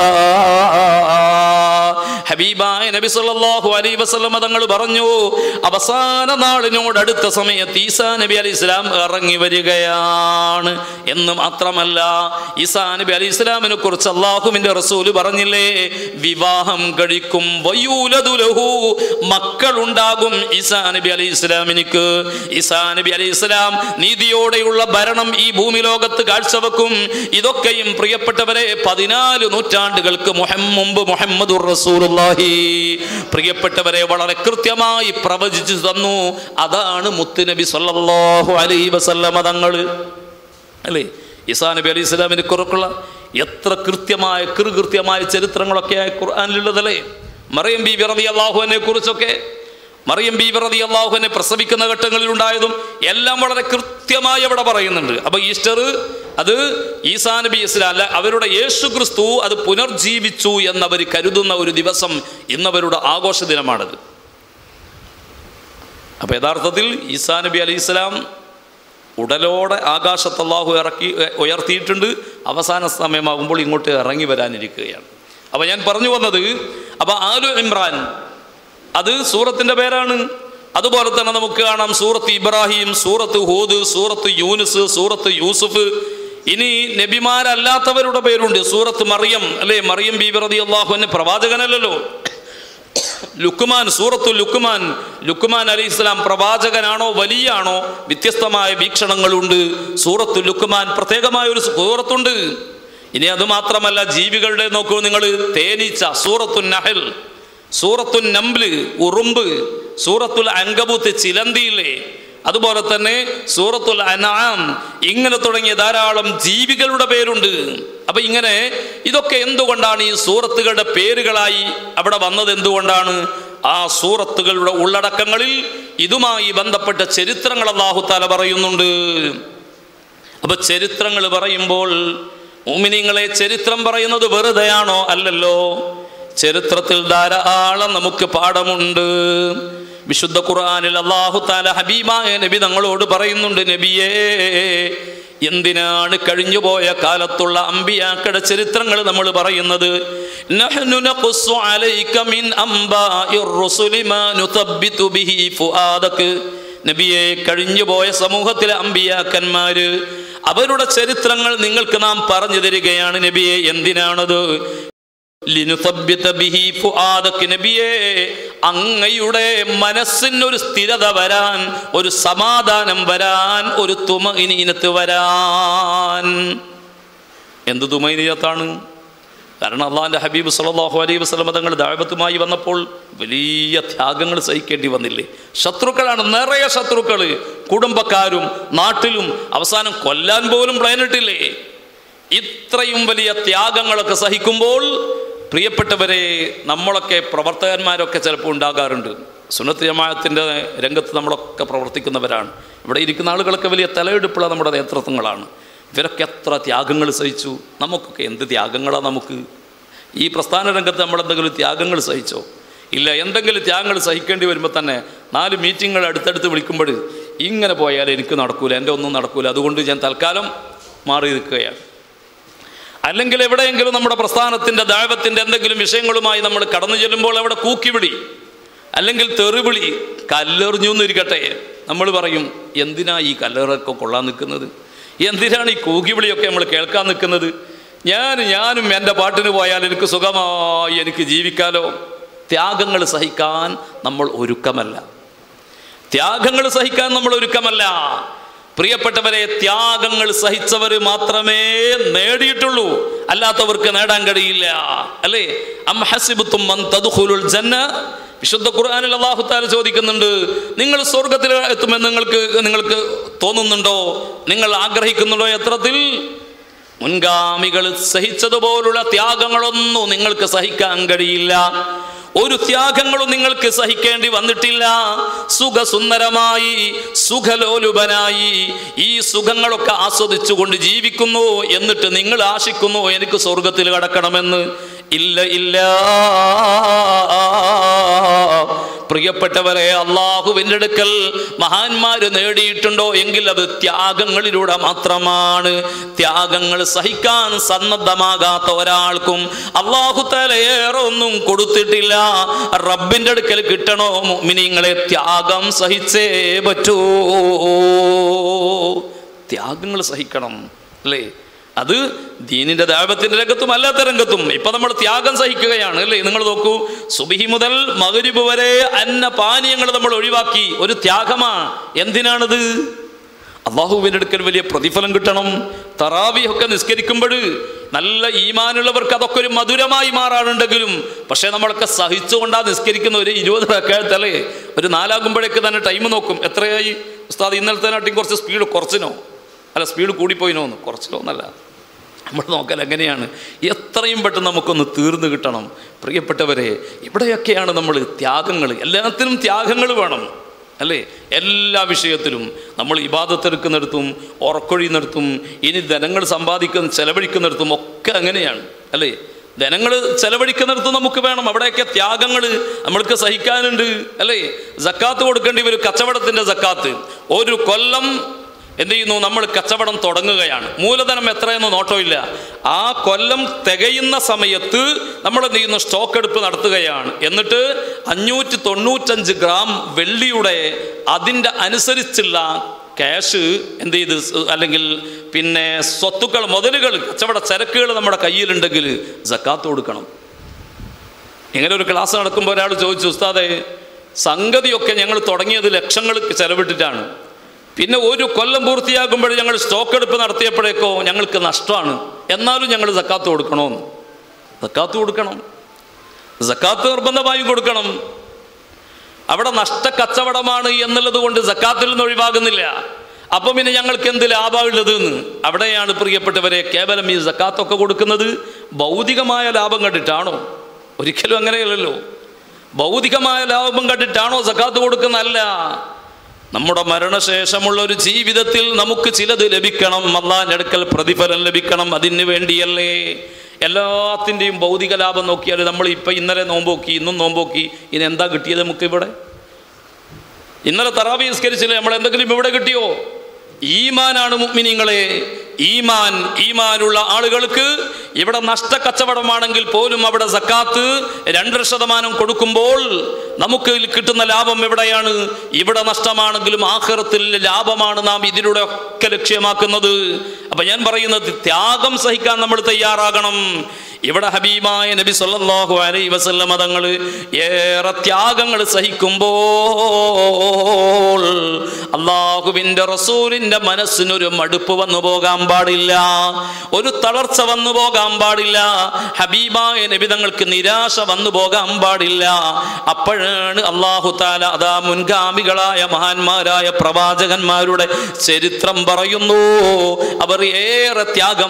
ഹബീബായ നബി സല്ലല്ലാഹു അലൈഹി വസല്ലം തങ്ങൾ പറഞ്ഞു അവസാന നാളിനോട് അടുത്ത സമയത്ത് ഈസാ നബി അലൈഹി ഇസ്ലാം ഇറങ്ങി വരികയാണ് എന്ന് മാത്രമല്ല ഈസാ നബി അലൈഹി ഇസ്ലാമിനെ കുറിച്ച് അള്ളാഹുവിന്റെ റസൂല് പറഞ്ഞില്ലേ വിവാഹം കഴിക്കും വയൂലദു ലഹു മക്കളുണ്ടാകും ഈസാ നബി അലൈഹി ഇസ്ലാമിനിക്ക് ഈസാ നബി അലൈഹി ഇസ്ലാം നീതിയോടെയുള്ള ഭരണം ഈ ഭൂമി ലോകത്ത് കാഴ്ചവെക്കും ഇതൊക്കെയും പ്രിയപ്പെട്ടവരെ പതിനാല് നൂറ്റാണ്ടുകൾക്ക് മുഹം മുമ്പ് മുഹമ്മദുർ റസൂലുള്ളാഹി പ്രിയപ്പെട്ടവരെ വളരെ കൃത്യമായി പ്രവചിച്ചു തന്നു അതാണ് മുത്തുനബി സല്ലല്ലാഹു അലൈഹി വസല്ലമ തങ്ങൾ അല്ലേ ഈസാ നബി അലൈഹി ഇസ്ലാമിനെ കുറിച്ചുള്ള എത്ര കൃത്യമായ കൃകൃത്യമായ ചരിത്രങ്ങളൊക്കെ ഖുർആാനിലുള്ളതല്ലേ മറിയം ബി വിറതി അള്ളാഹുവിനെ കുറിച്ചൊക്കെ മറിയം ബി വിറതി അള്ളാഹുവിനെ പ്രസവിക്കുന്ന ഘട്ടങ്ങളിൽ ഉണ്ടായതും എല്ലാം വളരെ കൃത്യമായി അവിടെ പറയുന്നുണ്ട് അപ്പൊ ഈസ്റ്റർ അത് ഈസാ നബി ഇസ്ലാം അല്ല അവരുടെ യേശു ക്രിസ്തു അത് പുനർജീവിച്ചു എന്നവർ കരുതുന്ന ഒരു ദിവസം ഇന്നവരുടെ ആഘോഷ ദിനമാണത് അപ്പൊ യഥാർത്ഥത്തിൽ ഈസാ നബി അലൈഹി ഇസ്ലാം ഉടലോടെ ആകാശത്ത് അള്ളാഹു ഇറക്കി എ, ഉയർത്തിയിട്ടുണ്ട് അവസാന സമയമാകുമ്പോൾ ഇങ്ങോട്ട് ഇറങ്ങി വരാനിരിക്കുകയാണ് അപ്പോൾ ഞാൻ പറഞ്ഞു വന്നത് അപ്പോൾ ആലു ഇമ്രാൻ അത് സൂറത്തിൻ്റെ പേരാണ് അതുപോലെ തന്നെ നമുക്ക് കാണാം സൂറത്ത് ഇബ്രാഹിം സൂറത്ത് ഹൂദ് സൂറത്ത് യൂനുസ് സൂറത്ത് യൂസുഫ് ഇനി നബിമാരല്ലാത്തവരുടെ പേരുണ്ട് സൂറത്ത് മറിയം അല്ലേ മറിയം ബീബി റതി അള്ളാഹുവിന് പ്രവാചകനല്ലല്ലോ ലുക്കുമാൻ സൂറത്തു ലുക്കുമാൻ ലുക്കുമാൻ അലി ഇസ്ലാം പ്രവാചകനാണോ വലിയാണോ വ്യത്യസ്തമായ വീക്ഷണങ്ങളുണ്ട് സൂറത്തു ലുക്കുമാൻ പ്രത്യേകമായ ഒരു സൂറത്തുണ്ട് ഇനി അത് മാത്രമല്ല ജീവികളുടെ നോക്കൂ നിങ്ങൾ തേനീച്ച സൂറത്തു നഹൽ സൂറത്തു നംബ്ല് ഉറുമ്പ് സൂറത്തുൽ അങ്കബൂത്ത് ചിലന്തിയില്ലേ അതുപോലെ തന്നെ സൂറത്തുൽ അനാം ഇങ്ങനെ തുടങ്ങിയ ധാരാളം ജീവികളുടെ പേരുണ്ട് അപ്പൊ ഇങ്ങനെ ഇതൊക്കെ എന്തുകൊണ്ടാണ് ഈ സൂറത്തുകളുടെ പേരുകളായി അവിടെ വന്നത് എന്തുകൊണ്ടാണ് ആ സൂറത്തുകളുടെ ഉള്ളടക്കങ്ങളിൽ ഇതുമായി ബന്ധപ്പെട്ട ചരിത്രങ്ങൾ അള്ളാഹുത്താല പറയുന്നുണ്ട് അപ്പൊ ചരിത്രങ്ങൾ പറയുമ്പോൾ ഉമിനിങ്ങളെ ചരിത്രം പറയുന്നത് വെറുതെയാണോ അല്ലല്ലോ ചരിത്രത്തിൽ ധാരാളം നമുക്ക് പാഠമുണ്ട് വിശുദ്ധ ഖുർആനിൽ അള്ളാഹു താല ഹബീബായ നബി തങ്ങളോട് പറയുന്നുണ്ട് നബിയേ എന്തിനാണ് കഴിഞ്ഞുപോയ കാലത്തുള്ള അമ്പിയാക്കടെ ചരിത്രങ്ങൾ നമ്മൾ പറയുന്നത് നഹ്നു നഖുസ്സു അലൈക മിൻ അംബാഇർ റുസുലി മാ നുതബ്ബിതു ബിഹി ഫുആദക നബിയെ കഴിഞ്ഞുപോയ സമൂഹത്തിലെ അമ്പിയാക്കന്മാര് അവരുടെ ചരിത്രങ്ങൾ നിങ്ങൾക്ക് നാം പറഞ്ഞു തരികയാണ് നബിയെ എന്തിനാണത് ലിനുസബ്ബിത ബിഹി ഫുആദക നബിയേ അങ്ങയുടെ മനസ്സിനൊരു സ്ഥിരത വരാൻ ഒരു സമാധാനം വരാൻ ഒരു തുമഇനീനത്ത് വരാൻ എന്ത് തുമൈനിയത്താണ് കാരണം അള്ളാഹിൻ്റെ ഹബീബ് സല്ലല്ലാഹു അലൈഹി വസല്ലം തങ്ങൾ ദാഴ്വത്തുമായി വന്നപ്പോൾ വലിയ ത്യാഗങ്ങൾ സഹിക്കേണ്ടി വന്നില്ലേ ശത്രുക്കളാണ് നിറയെ ശത്രുക്കൾ കുടുംബക്കാരും നാട്ടിലും അവസാനം കൊല്ലാൻ പോലും പ്ലാനിട്ടില്ലേ ഇത്രയും വലിയ ത്യാഗങ്ങളൊക്കെ സഹിക്കുമ്പോൾ പ്രിയപ്പെട്ടവരെ നമ്മളൊക്കെ പ്രവർത്തകന്മാരൊക്കെ ചിലപ്പോൾ ഉണ്ടാകാറുണ്ട് സുന്നത്ത് ജമാഅത്തിൻ്റെ രംഗത്ത് നമ്മളൊക്കെ പ്രവർത്തിക്കുന്നവരാണ് ഇവിടെ ഇരിക്കുന്ന ആളുകളൊക്കെ വലിയ തലയെടുപ്പുള്ള നമ്മുടെ നേതൃത്വങ്ങളാണ് ഇവരൊക്കെ എത്ര ത്യാഗങ്ങൾ സഹിച്ചു നമുക്കൊക്കെ എന്ത് ത്യാഗങ്ങളാണ് നമുക്ക് ഈ പ്രസ്ഥാന രംഗത്ത് നമ്മൾ എന്തെങ്കിലും ത്യാഗങ്ങൾ സഹിച്ചോ ഇല്ല എന്തെങ്കിലും ത്യാഗങ്ങൾ സഹിക്കേണ്ടി വരുമ്പോൾ തന്നെ നാല് മീറ്റിങ്ങുകൾ അടുത്തടുത്ത് വിളിക്കുമ്പോൾ ഇങ്ങനെ പോയാൽ എനിക്ക് നടക്കൂല എൻ്റെ ഒന്നും നടക്കൂല അതുകൊണ്ട് ഞാൻ തൽക്കാലം മാറി നിൽക്കുകയാണ് അല്ലെങ്കിൽ എവിടെയെങ്കിലും നമ്മുടെ പ്രസ്ഥാനത്തിൻ്റെ ദാഴ്വത്തിൻ്റെ എന്തെങ്കിലും വിഷയങ്ങളുമായി നമ്മൾ കടന്നു ചെല്ലുമ്പോൾ അവിടെ കൂക്കിവിളി അല്ലെങ്കിൽ തെറിവിളി കല്ലെറിഞ്ഞു എന്നിരിക്കട്ടെ നമ്മൾ പറയും എന്തിനാ ഈ കല്ലെറൊക്കെ കൊള്ളാൻ നിൽക്കുന്നത് എന്തിനാണ് ഈ കൂക്കിവിളിയൊക്കെ നമ്മൾ കേൾക്കാൻ നിൽക്കുന്നത് ഞാൻ ഞാനും എൻ്റെ പാട്ടിന് പോയാൽ എനിക്ക് സുഖമായി എനിക്ക് ജീവിക്കാലോ ത്യാഗങ്ങൾ സഹിക്കാൻ നമ്മൾ ഒരുക്കമല്ല ത്യാഗങ്ങൾ സഹിക്കാൻ നമ്മൾ ഒരുക്കമല്ല പ്രിയപ്പെട്ടവരെ ത്യാഗങ്ങൾ സഹിച്ചവർ മാത്രമേ നേടിയിട്ടുള്ളൂ അല്ലാത്തവർക്ക് നേടാൻ കഴിയില്ല അല്ലേ അം ഹസിബത്തും മൻ തദ്ഖുലുൽ ജന്ന വിശുദ്ധ ഖുർആനിൽ അള്ളാഹു താല ചോദിക്കുന്നുണ്ട് നിങ്ങൾ സ്വർഗത്തിൽ എത്തുമെന്ന് നിങ്ങൾക്ക് നിങ്ങൾക്ക് തോന്നുന്നുണ്ടോ നിങ്ങൾ ആഗ്രഹിക്കുന്നുണ്ടോ എത്രത്തിൽ മുൻഗാമികൾ സഹിച്ചതുപോലുള്ള ത്യാഗങ്ങളൊന്നും നിങ്ങൾക്ക് സഹിക്കാൻ കഴിയില്ല ഒരു ത്യാഗങ്ങളും നിങ്ങൾക്ക് സഹിക്കേണ്ടി വന്നിട്ടില്ല സുഖസുന്ദരമായി സുഖലോലുപനായി ഈ സുഖങ്ങളൊക്കെ ആസ്വദിച്ചുകൊണ്ട് ജീവിക്കുന്നു എന്നിട്ട് നിങ്ങൾ ആശിക്കുന്നു എനിക്ക് സ്വർഗത്തിൽ കടക്കണമെന്ന് ഇല്ല ഇല്ല പ്രിയപ്പെട്ടവരെ അള്ളാഹുവിൻ്റെ അടുക്കൽ മഹാന്മാര് നേടിയിട്ടുണ്ടോ എങ്കിൽ അത് ത്യാഗങ്ങളിലൂടെ മാത്രമാണ് ത്യാഗങ്ങൾ സഹിക്കാൻ സന്നദ്ധമാകാത്ത ഒരാൾക്കും അള്ളാഹു തലയേറെ ഒന്നും കൊടുത്തിട്ടില്ല റബ്ബിൻ്റെ അടുക്കൽ കിട്ടണോ മിനിങ്ങളെ ത്യാഗം സഹിച്ചേ പറ്റൂ ത്യാഗങ്ങൾ സഹിക്കണം അല്ലേ അത് ദീനിന്റെ ദൈവത്തിന്റെ രംഗത്തും അല്ലാത്ത രംഗത്തും ഇപ്പൊ നമ്മൾ ത്യാഗം സഹിക്കുകയാണ് അല്ലേ നിങ്ങൾ നോക്കൂ സുബിഹി മുതൽ മകരിബ് വരെ അന്ന പാനീയങ്ങൾ നമ്മൾ ഒഴിവാക്കി ഒരു ത്യാഗമാണ് എന്തിനാണിത് അള്ളാഹുവിൻ്റെ അടുക്കൽ വലിയ പ്രതിഫലം കിട്ടണം തറാവിയൊക്കെ നിസ്കരിക്കുമ്പോൾ നല്ല ഈമാനുള്ളവർക്ക് അതൊക്കെ ഒരു മധുരമായി മാറാറുണ്ടെങ്കിലും പക്ഷേ നമ്മളൊക്കെ സഹിച്ചുകൊണ്ടാണ് നിസ്കരിക്കുന്ന ഒരു ഇരുപത് റക്കാഴത്തല്ലേ ഒരു നാലാകുമ്പോഴേക്ക് തന്നെ ടൈം നോക്കും എത്രയായി ഉസ്താദ് ഇന്നലത്തെ കുറച്ച് സ്പീഡ് കുറച്ചിനോ അല്ല സ്പീഡ് കൂടിപ്പോയിനോ എന്ന് കുറച്ചിനോ എന്നല്ല നമ്മൾ നോക്കൽ എങ്ങനെയാണ് എത്രയും പെട്ടെന്ന് നമുക്കൊന്ന് തീർന്നു കിട്ടണം പ്രിയപ്പെട്ടവരെ ഇവിടെയൊക്കെയാണ് നമ്മൾ ത്യാഗങ്ങൾ എല്ലാത്തിനും ത്യാഗങ്ങൾ വേണം അല്ലേ എല്ലാ വിഷയത്തിലും നമ്മൾ ഇബാദത്തെടുക്കുന്നിടത്തും ഉറക്കൊഴിയുന്നിടത്തും ഇനി ധനങ്ങൾ സമ്പാദിക്കുന്ന ചെലവഴിക്കുന്നിടത്തും ഒക്കെ അങ്ങനെയാണ് അല്ലേ ധനങ്ങൾ ചെലവഴിക്കുന്നിടത്ത് നമുക്ക് വേണം അവിടെയൊക്കെ ത്യാഗങ്ങൾ നമ്മൾക്ക് സഹിക്കാനുണ്ട് അല്ലേ ജക്കാത്ത് കൊടുക്കേണ്ടി വരും കച്ചവടത്തിൻ്റെ ജക്കാത്ത് ഒരു കൊല്ലം എന്ത് ചെയ്യുന്നു നമ്മൾ കച്ചവടം തുടങ്ങുകയാണ് മൂലധനം എത്രയെന്ന് നോട്ടമില്ല ആ കൊല്ലം തികയുന്ന സമയത്ത് നമ്മൾ എന്ത് ചെയ്യുന്നു സ്റ്റോക്ക് എടുപ്പ് നടത്തുകയാണ് എന്നിട്ട് അഞ്ഞൂറ്റി തൊണ്ണൂറ്റഞ്ച് ഗ്രാം വെള്ളിയുടെ അതിൻ്റെ അനുസരിച്ചുള്ള ക്യാഷ് എന്ത് ചെയ്ത് അല്ലെങ്കിൽ പിന്നെ സ്വത്തുക്കൾ മുതലുകൾ കച്ചവട ചരക്കുകൾ നമ്മുടെ കയ്യിലുണ്ടെങ്കിൽ ജക്കാത്ത് കൊടുക്കണം ഇങ്ങനെ ഒരു ക്ലാസ് നടക്കുമ്പോൾ ഒരാൾ ചോദിച്ചു ഉസ്താദെ സംഗതിയൊക്കെ ഞങ്ങൾ തുടങ്ങിയത് ലക്ഷങ്ങൾ ചെലവിട്ടിട്ടാണ് പിന്നെ ഒരു കൊല്ലം പൂർത്തിയാകുമ്പോൾ ഞങ്ങൾ സ്റ്റോക്ക് എടുപ്പ് നടത്തിയപ്പോഴേക്കോ ഞങ്ങൾക്ക് നഷ്ടമാണ് എന്നാലും ഞങ്ങൾ സക്കാത്ത് കൊടുക്കണമെന്ന് സക്കാത്ത് കൊടുക്കണം സക്കാത്ത് നിർബന്ധമായും കൊടുക്കണം അവിടെ നഷ്ട കച്ചവടമാണ് എന്നുള്ളത് കൊണ്ട് സക്കാത്തിൽ നിന്ന് ഒഴിവാകുന്നില്ല അപ്പം പിന്നെ ഞങ്ങൾക്ക് എന്ത് ലാഭമുള്ളത് എന്ന് അവിടെയാണ് പ്രിയപ്പെട്ടവരെ കേവലം ഈ സക്കാത്തൊക്കെ കൊടുക്കുന്നത് ഭൗതികമായ ലാഭം കണ്ടിട്ടാണോ ഒരിക്കലും അങ്ങനെയല്ലല്ലോ ഭൗതികമായ ലാഭം കണ്ടിട്ടാണോ സക്കാത്ത് കൊടുക്കുന്നതല്ല നമ്മുടെ മരണശേഷമുള്ള ഒരു ജീവിതത്തിൽ നമുക്ക് ചിലത് ലഭിക്കണം അള്ളാഹിൻ്റെ അടുക്കൽ പ്രതിഫലം ലഭിക്കണം അതിന് വേണ്ടിയല്ലേ എല്ലാത്തിൻ്റെയും ഭൗതിക ലാഭം നോക്കിയാൽ നമ്മൾ ഇപ്പം ഇന്നലെ നോമ്പോക്കി ഇന്നും നോമ്പോക്കി ഇനി എന്താ കിട്ടിയത് നമുക്ക് ഇവിടെ ഇന്നലെ തറാവി നിസ്കരിച്ചില്ലേ നമ്മൾ എന്തെങ്കിലും ഇവിടെ കിട്ടിയോ ഈമാനാണ് മുഗ്മിനിങ്ങളെ ഈമാൻ ഈമാനുള്ള ആളുകൾക്ക് ഇവിടെ നഷ്ടക്കച്ചവടമാണെങ്കിൽ പോലും അവിടെ സക്കാത്ത് രണ്ടര ശതമാനം കൊടുക്കുമ്പോൾ നമുക്ക് കിട്ടുന്ന ലാഭം എവിടെയാണ് ഇവിടെ നഷ്ടമാണെങ്കിലും ആഹ്റത്തിൽ ലാഭമാണ് നാം ഇതിലൂടെ ഒക്കെ ലക്ഷ്യമാക്കുന്നത് അപ്പൊ ഞാൻ പറയുന്നത് ത്യാഗം സഹിക്കാൻ നമ്മൾ തയ്യാറാകണം ഇവിടെ ഹബീബായ നബി സല്ലല്ലാഹു അലൈഹി വസല്ലം തങ്ങൾ ഏറെ ത്യാഗങ്ങൾ സഹിക്കുമ്പോൾ അള്ളാഹുവിൻ്റെ റസൂലിൻ്റെ മനസ്സിനൊരു മടുപ്പ് വന്നു പോകാൻ പാടില്ല ഒരു തളർച്ച വന്നു പോകാൻ പാടില്ല ഹബീബായ നബി തങ്ങൾക്ക് നിരാശ വന്നു പോകാൻ പാടില്ല അപ്പോഴാണ് അള്ളാഹു താല അതാ മുൻഗാമികളായ മഹാന്മാരായ പ്രവാചകന്മാരുടെ ചരിത്രം പറയുന്നു അവർ ഏറെ ത്യാഗം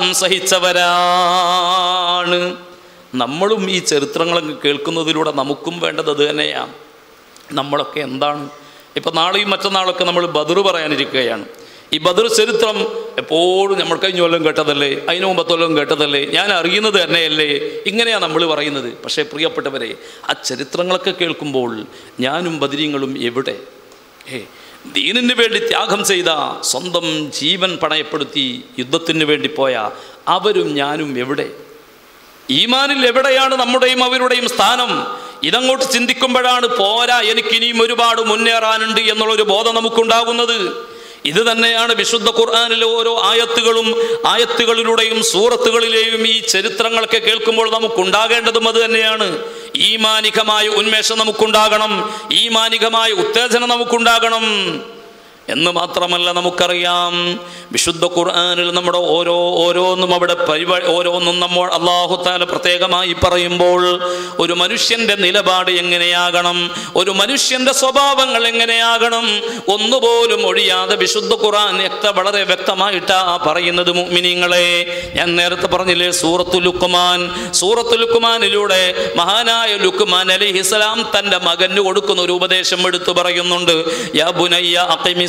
സഹിച്ചവരാണ് നമ്മളും ഈ ചരിത്രങ്ങളൊക്കെ കേൾക്കുന്നതിലൂടെ നമുക്കും വേണ്ടത് അത് തന്നെയാണ് നമ്മളൊക്കെ എന്താണ് ഇപ്പം നാളെയും മറ്റന്നാളൊക്കെ നമ്മൾ ബദർ പറയാനിരിക്കുകയാണ് ഈ ബദർ ചരിത്രം എപ്പോഴും നമ്മൾ കഴിഞ്ഞ കൊല്ലം കേട്ടതല്ലേ അതിന് മുമ്പത്തെ കൊല്ലം കേട്ടതല്ലേ ഞാൻ അറിയുന്നത് തന്നെയല്ലേ ഇങ്ങനെയാണ് നമ്മൾ പറയുന്നത് പക്ഷേ പ്രിയപ്പെട്ടവരെ ആ ചരിത്രങ്ങളൊക്കെ കേൾക്കുമ്പോൾ ഞാനും ബദരീങ്ങളും എവിടെ ഏ ദീനിന് വേണ്ടി ത്യാഗം ചെയ്ത സ്വന്തം ജീവൻ പണയപ്പെടുത്തി യുദ്ധത്തിന് വേണ്ടി പോയ അവരും ഞാനും എവിടെ ഈമാനിൽ എവിടെയാണ് നമ്മുടെയും അവരുടെയും സ്ഥാനം ഇതങ്ങോട്ട് ചിന്തിക്കുമ്പോഴാണ് പോരാ എനിക്കിനിയും ഒരുപാട് മുന്നേറാനുണ്ട് എന്നുള്ളൊരു ബോധം നമുക്കുണ്ടാകുന്നത് ഇത് തന്നെയാണ് വിശുദ്ധ ഖുർആാനിലെ ഓരോ ആയത്തുകളും ആയത്തുകളിലൂടെയും സൂറത്തുകളിലെയും ഈ ചരിത്രങ്ങളൊക്കെ കേൾക്കുമ്പോൾ നമുക്കുണ്ടാകേണ്ടതും അത് തന്നെയാണ് ഈമാനികമായ ഉന്മേഷം നമുക്കുണ്ടാകണം ഈമാനികമായ ഉത്തേജനം നമുക്കുണ്ടാകണം എന്ന് മാത്രമല്ല നമുക്കറിയാം വിശുദ്ധ ഖുർആനിൽ നമ്മുടെ ഓരോ ഓരോന്നും അവിടെ പരിപാ ഓരോന്നും നമ്മൾ അള്ളാഹുത്താല പ്രത്യേകമായി പറയുമ്പോൾ ഒരു മനുഷ്യന്റെ നിലപാട് എങ്ങനെയാകണം ഒരു മനുഷ്യന്റെ സ്വഭാവങ്ങൾ എങ്ങനെയാകണം ഒന്നുപോലും ഒഴിയാതെ വിശുദ്ധ ഖുർആൻ വ്യക്ത വളരെ വ്യക്തമായിട്ടാ പറയുന്നത് മുഅ്മിനീങ്ങളെ ഞാൻ നേരത്തെ പറഞ്ഞില്ലേ സൂറത്തു ലുക്കുമാൻ സൂറത്തു ലുക്കുമാനിലൂടെ മഹാനായ ലുക്കുമാൻ അലിഹിസ്ലാം തന്റെ മകന് കൊടുക്കുന്ന ഒരു ഉപദേശം എടുത്തു പറയുന്നുണ്ട് യാ ബുനയ്യ അഖിമിസ്സലാ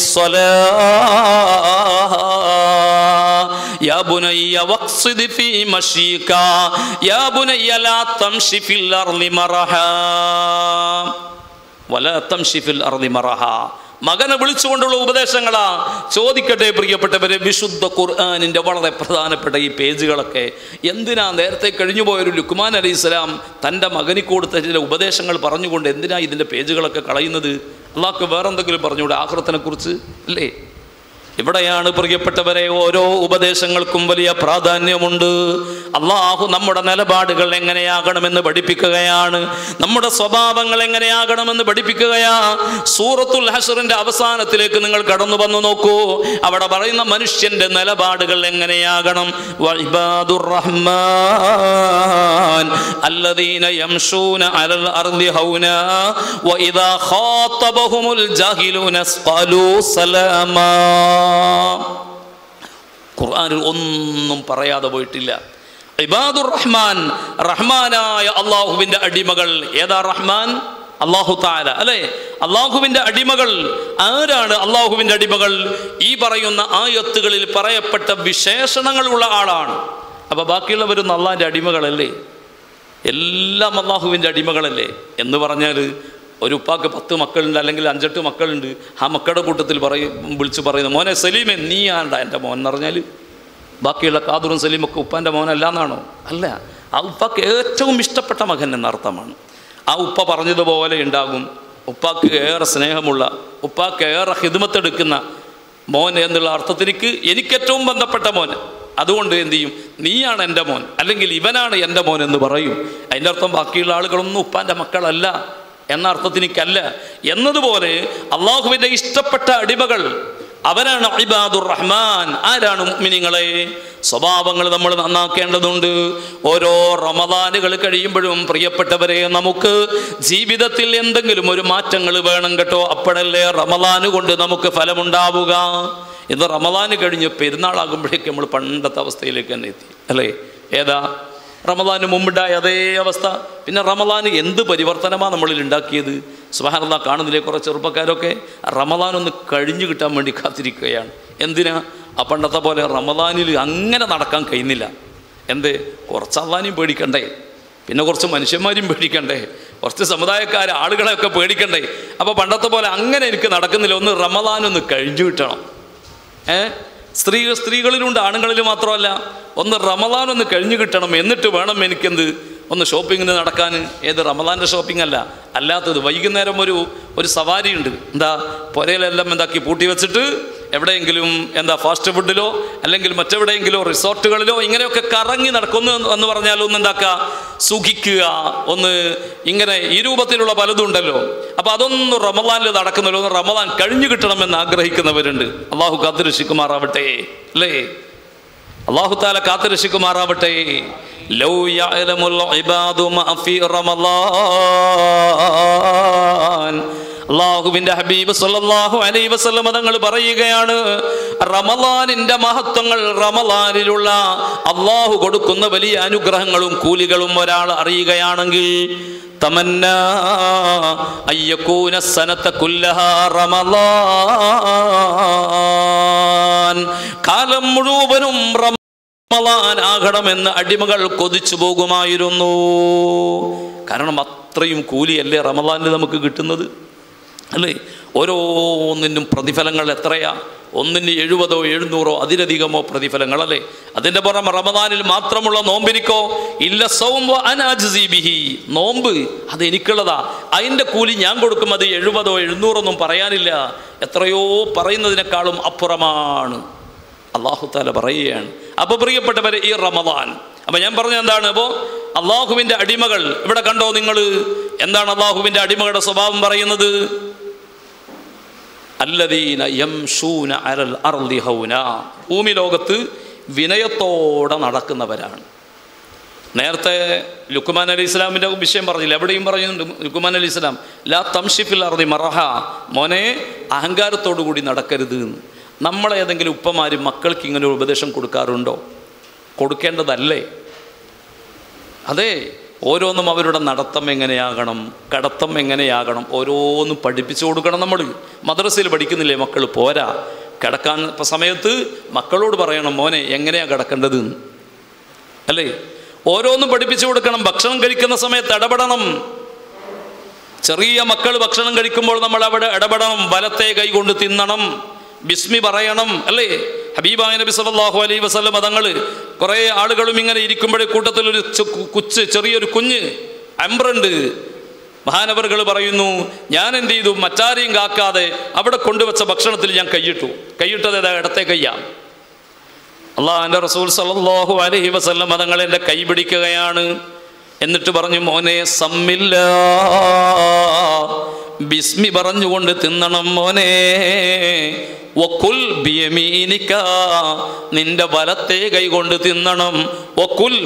യാ ബുനയ്യ വഖ്സിദ് ഫീ മശീക യാ ബുനയ്യ ലാ തംശി ഫിൽ അർളി മറഹാ വല തംശി ഫിൽ അർളി മറഹാ മകനെ വിളിച്ചുകൊണ്ടുള്ള ഉപദേശങ്ങളാ ചോദിക്കട്ടെ പ്രിയപ്പെട്ടവരെ വിശുദ്ധ ഖുർആാനിൻ്റെ വളരെ പ്രധാനപ്പെട്ട ഈ പേജുകളൊക്കെ എന്തിനാ നേരത്തെ കഴിഞ്ഞുപോയൊരു ലുക്മാൻ അലൈഹി സ്വലാം തൻ്റെ മകന് കൊടുത്ത ചില ഉപദേശങ്ങൾ പറഞ്ഞുകൊണ്ട് എന്തിനാ ഇതിൻ്റെ പേജുകളൊക്കെ കളയുന്നത് അള്ളാഹ്ക്ക് വേറെന്തെങ്കിലും പറഞ്ഞുകൂടെ ആഹ്റത്തിനെ കുറിച്ച് അല്ലേ ഇവിടെയാണ് പ്രിയപ്പെട്ടവരെ ഓരോ ഉപദേശങ്ങൾക്കും വലിയ പ്രാധാന്യമുണ്ട് അള്ളാഹു നമ്മുടെ നിലപാടുകൾ എങ്ങനെയാകണമെന്ന് പഠിപ്പിക്കുകയാണ് നമ്മുടെ സ്വഭാവങ്ങൾ എങ്ങനെയാകണമെന്ന് പഠിപ്പിക്കുകയാ സൂറത്തുൽ ഹസറിന്റെ അവസാനത്തിലേക്ക് നിങ്ങൾ കടന്നു വന്നു നോക്കൂ അവിടെ പറയുന്ന മനുഷ്യന്റെ നിലപാടുകൾ എങ്ങനെയാകണം വഇബാദുർ റഹ്മാൻ അല്ലദീന യംശൂന അലൽ അർളി ഹൗന വഇദാ ഖാതബഹുമുൽ ജാഹിലൂന ഖാലൂ സലാമാ ഖുർആനിൽ ഒന്നും പറയാതെ പോയിട്ടില്ല ഇബാദുർ റഹ്മാൻ റഹ്മാനായ അള്ളാഹുവിൻ്റെ അടിമകൾ ഏതാ റഹ്മാൻ അള്ളാഹു താല അല്ലെ അള്ളാഹുവിൻ്റെ അടിമകൾ ആരാണ് അള്ളാഹുവിൻ്റെ അടിമകൾ ഈ പറയുന്ന ആയത്തുകളിൽ പറയപ്പെട്ട വിശേഷണങ്ങളുള്ള ആളാണ് അപ്പൊ ബാക്കിയുള്ളവരൊന്നും അള്ളാഹിൻ്റെ അടിമകളല്ലേ എല്ലാം അള്ളാഹുവിൻ്റെ അടിമകളല്ലേ എന്ന് പറഞ്ഞാൽ ഒരു ഉപ്പാക്ക് പത്ത് മക്കളുണ്ട് അല്ലെങ്കിൽ അഞ്ചെട്ട് മക്കളുണ്ട് ആ മക്കളുടെ കൂട്ടത്തിൽ പറയും വിളിച്ച് പറയുന്നു മോനെ സലീമെ നീ ആണ്ടാ എൻ്റെ മോൻ എന്ന് പറഞ്ഞാൽ ബാക്കിയുള്ള കാതൂറും സലീമൊക്കെ ഉപ്പാൻ്റെ മോനല്ല എന്നാണോ അല്ല ആ ഉപ്പാക്ക് ഏറ്റവും ഇഷ്ടപ്പെട്ട മകൻ എന്ന അർത്ഥമാണ് ആ ഉപ്പ പറഞ്ഞതുപോലെ ഉണ്ടാകും ഉപ്പാക്ക് ഏറെ സ്നേഹമുള്ള ഉപ്പാക്ക് ഏറെ ഹിദ്മത്തെടുക്കുന്ന മോൻ എന്നുള്ള അർത്ഥത്തിലേക്ക് എനിക്ക് ഏറ്റവും ബന്ധപ്പെട്ട മോൻ അതുകൊണ്ട് എന്ത് ചെയ്യും നീയാണ് എൻ്റെ മോൻ അല്ലെങ്കിൽ ഇവനാണ് എൻ്റെ മോൻ എന്ന് പറയും അതിൻ്റെ അർത്ഥം ബാക്കിയുള്ള ആളുകളൊന്നും ഉപ്പാൻ്റെ മക്കളല്ല എന്ന അർത്ഥത്തിനിക്കല്ല എന്നതുപോലെ അള്ളാഹുവിൻ്റെ ഇഷ്ടപ്പെട്ട അടിമകൾ അവരാണ് ഇബാദുർ റഹ്മാൻ ആരാണ് മുഅ്മിനീങ്ങളെ സ്വഭാവങ്ങൾ നമ്മൾ നന്നാക്കേണ്ടതുണ്ട് ഓരോ റമദാനുകൾ കഴിയുമ്പോഴും പ്രിയപ്പെട്ടവരെ നമുക്ക് ജീവിതത്തിൽ എന്തെങ്കിലും ഒരു മാറ്റങ്ങൾ വേണം കേട്ടോ അപ്പോഴല്ലേ റമദാന് കൊണ്ട് നമുക്ക് ഫലമുണ്ടാവുക ഇത് റമദാന് കഴിഞ്ഞ് പെരുന്നാളാകുമ്പോഴേക്ക് നമ്മൾ പണ്ടത്തെ അവസ്ഥയിലേക്ക് തന്നെ എത്തി അല്ലേ ഏതാ റമദാന് മുമ്പുണ്ടായ അതേ അവസ്ഥ പിന്നെ റമദാന് എന്ത് പരിവർത്തനമാണ് നമ്മളിൽ ഉണ്ടാക്കിയത് സുബാനല്ല കാണുന്നില്ലേ കുറേ ചെറുപ്പക്കാരൊക്കെ റമദാൻ ഒന്ന് കഴിഞ്ഞു കിട്ടാൻ വേണ്ടി കാത്തിരിക്കുകയാണ് എന്തിനാ ആ പണ്ടത്തെ പോലെ റമദാനിൽ അങ്ങനെ നടക്കാൻ കഴിയുന്നില്ല എന്തേ കുറച്ച് അള്ളാനെയും പേടിക്കണ്ടേ പിന്നെ കുറച്ച് മനുഷ്യന്മാരെയും പേടിക്കണ്ടേ കുറച്ച് സമുദായക്കാർ ആളുകളെയൊക്കെ പേടിക്കണ്ടേ അപ്പോൾ പണ്ടത്തെ പോലെ അങ്ങനെ എനിക്ക് നടക്കുന്നില്ല ഒന്ന് റമദാൻ ഒന്ന് കഴിഞ്ഞു കിട്ടണം ഏ സ്ത്രീ സ്ത്രീകളിലുണ്ട് ആണുങ്ങളിൽ മാത്രമല്ല ഒന്ന് റമദാൻ ഒന്ന് കഴിഞ്ഞു കിട്ടണം എന്നിട്ട് വേണം എനിക്കെന്ത് ഒന്ന് ഷോപ്പിങ്ങിന് നടക്കാൻ ഏത് റമദാൻ്റെ ഷോപ്പിംഗ് അല്ല അല്ലാത്തത് വൈകുന്നേരം ഒരു ഒരു സവാരി ഉണ്ട് എന്താ പുരയിലെല്ലാം എന്താക്കി പൂട്ടി വെച്ചിട്ട് എവിടെയെങ്കിലും എന്താ ഫാസ്റ്റ് ഫുഡിലോ അല്ലെങ്കിൽ മറ്റെവിടെയെങ്കിലോ റിസോർട്ടുകളിലോ ഇങ്ങനെയൊക്കെ കറങ്ങി നടക്കുന്നു എന്ന് പറഞ്ഞാൽ ഒന്ന് എന്താക്കുക സുഖിക്കുക ഒന്ന് ഇങ്ങനെ ഈ രൂപത്തിലുള്ള പലതും ഉണ്ടല്ലോ അപ്പൊ അതൊന്നും റമദാനിൽ നടക്കുന്നില്ല ഒന്ന് റമദാൻ കഴിഞ്ഞു കിട്ടണമെന്ന് ആഗ്രഹിക്കുന്നവരുണ്ട് അള്ളാഹു കാത്തുരക്ഷിക്കുമാറാവട്ടെ അല്ലേ അള്ളാഹു താല കാത്തുരക്ഷിക്കുമാറാവട്ടെ ലൗ യഅലമുൽ ഇബാദു മാ ഫീ റമളാൻ അള്ളാഹുവിന്റെ ഹബീബ് സല്ലല്ലാഹു അലൈഹി വസല്ലം തങ്ങൾ പറയുകയാണ് റമളാനിന്റെ മഹത്വങ്ങൾ റമളാനിലുള്ള അള്ളാഹു കൊടുക്കുന്ന വലിയ അനുഗ്രഹങ്ങളും കൂലികളും ഒരാൾ അറിയുകയാണെങ്കിൽ തമന്ന അയ്യക്കൂന സനത്ത കുല്ലഹ റമളാൻ കാലം മുഴുവനും റമളാൻ ആകണമെന്ന് അടിമകൾ കൊതിച്ചു പോകുമായിരുന്നു കാരണം അത്രയും കൂലിയല്ലേ റമളാനിൽ നമുക്ക് കിട്ടുന്നത് അല്ലേ ഓരോന്നിനും പ്രതിഫലങ്ങൾ എത്രയാ ഒന്നിന് എഴുപതോ എഴുന്നൂറോ അതിലധികമോ പ്രതിഫലങ്ങൾ അല്ലേ അതിൻ്റെ പുറമെ റമദാനിൽ മാത്രമുള്ള നോമ്പിനിക്കോ ഇല്ല സൗമ്പോ അനാജീബിഹി നോമ്പ് അത് എനിക്കുള്ളതാ അതിൻ്റെ കൂലി ഞാൻ കൊടുക്കും അത് എഴുപതോ എഴുന്നൂറൊന്നും പറയാനില്ല എത്രയോ പറയുന്നതിനേക്കാളും അപ്പുറമാണ് അള്ളാഹുത്താല പറയുകയാണ് അപ്പോൾ പ്രിയപ്പെട്ടവരെ ഈ റമദാൻ അപ്പം ഞാൻ പറഞ്ഞ എന്താണ് അപ്പോൾ അള്ളാഹുവിൻ്റെ അടിമകൾ ഇവിടെ കണ്ടോ നിങ്ങൾ എന്താണ് അള്ളാഹുവിൻ്റെ അടിമകളുടെ സ്വഭാവം പറയുന്നത് അല്ലദീന യംഷൂന അലൽ അർളി ഹൗന ഭൂമി ലോകത്ത് വിനയത്തോടെ നടക്കുന്നവരാണ് നേരത്തെ ലുക്കുമാൻ അലി ഇസ്ലാമിൻ്റെ വിഷയം പറഞ്ഞില്ല എവിടെയും പറയുന്നുണ്ട് ലുക്കുമാൻ അലി ഇസ്ലാം ലാ തംഷിഫിൽ അർദി മറഹ മോനെ അഹങ്കാരത്തോടു കൂടി നടക്കരുത് എന്ന് നമ്മളെ ഏതെങ്കിലും ഉപ്പമാര് മക്കൾക്ക് ഇങ്ങനെ ഒരു ഉപദേശം കൊടുക്കാറുണ്ടോ കൊടുക്കേണ്ടതല്ലേ അതെ ഓരോന്നും അവരുടെ നടത്തം എങ്ങനെയാകണം കടത്തം എങ്ങനെയാകണം ഓരോന്നും പഠിപ്പിച്ചു കൊടുക്കണം നമ്മൾ മദ്രസയിൽ പഠിക്കുന്നില്ലേ മക്കൾ പോരാ കിടക്കാൻ ഇപ്പം സമയത്ത് മക്കളോട് പറയണം മോനെ എങ്ങനെയാണ് കിടക്കേണ്ടത് എന്ന് അല്ലേ ഓരോന്നും പഠിപ്പിച്ചു കൊടുക്കണം ഭക്ഷണം കഴിക്കുന്ന സമയത്ത് ഇടപെടണം ചെറിയ മക്കൾ ഭക്ഷണം കഴിക്കുമ്പോൾ നമ്മൾ അവിടെ ഇടപെടണം വലത്തെ കൈ കൊണ്ട് തിന്നണം ബിസ്മി പറയണം അല്ലേ ഹബീബായ നബി സല്ലല്ലാഹു അലൈഹി വസല്ലം തങ്ങൾ കുറേ ആളുകളും ഇങ്ങനെ ഇരിക്കുമ്പോഴേ കൂട്ടത്തിൽ ഒരു ചു- കുച്ച് ചെറിയൊരു കുഞ്ഞ് അമ്പ്രുണ്ട് മഹാനവറുകൾ പറയുന്നു ഞാൻ എന്ത് ചെയ്തു മറ്റാരെയും കാക്കാതെ അവിടെ കൊണ്ടുവച്ച ഭക്ഷണത്തിൽ ഞാൻ കൈയിട്ടു കൈയിട്ടത് ഏതാ ഇടത്തെ കയ്യാ അള്ളാഹാന്റെ റസൂൽ സല്ലല്ലാഹു അലൈഹി വസല്ലം തങ്ങൾ എൻ്റെ കൈ പിടിക്കുകയാണ് എന്നിട്ട് പറഞ്ഞു മോനെ സമ്മില്ല ബിസ്മി പറഞ്ഞുകൊണ്ട് തിന്നണം മോനെ ഒക്കുൽ ബിയമീനിക്ക നിന്റെ വലത്തെ കൈ കൊണ്ട് തിന്നണം ഒക്കുൽ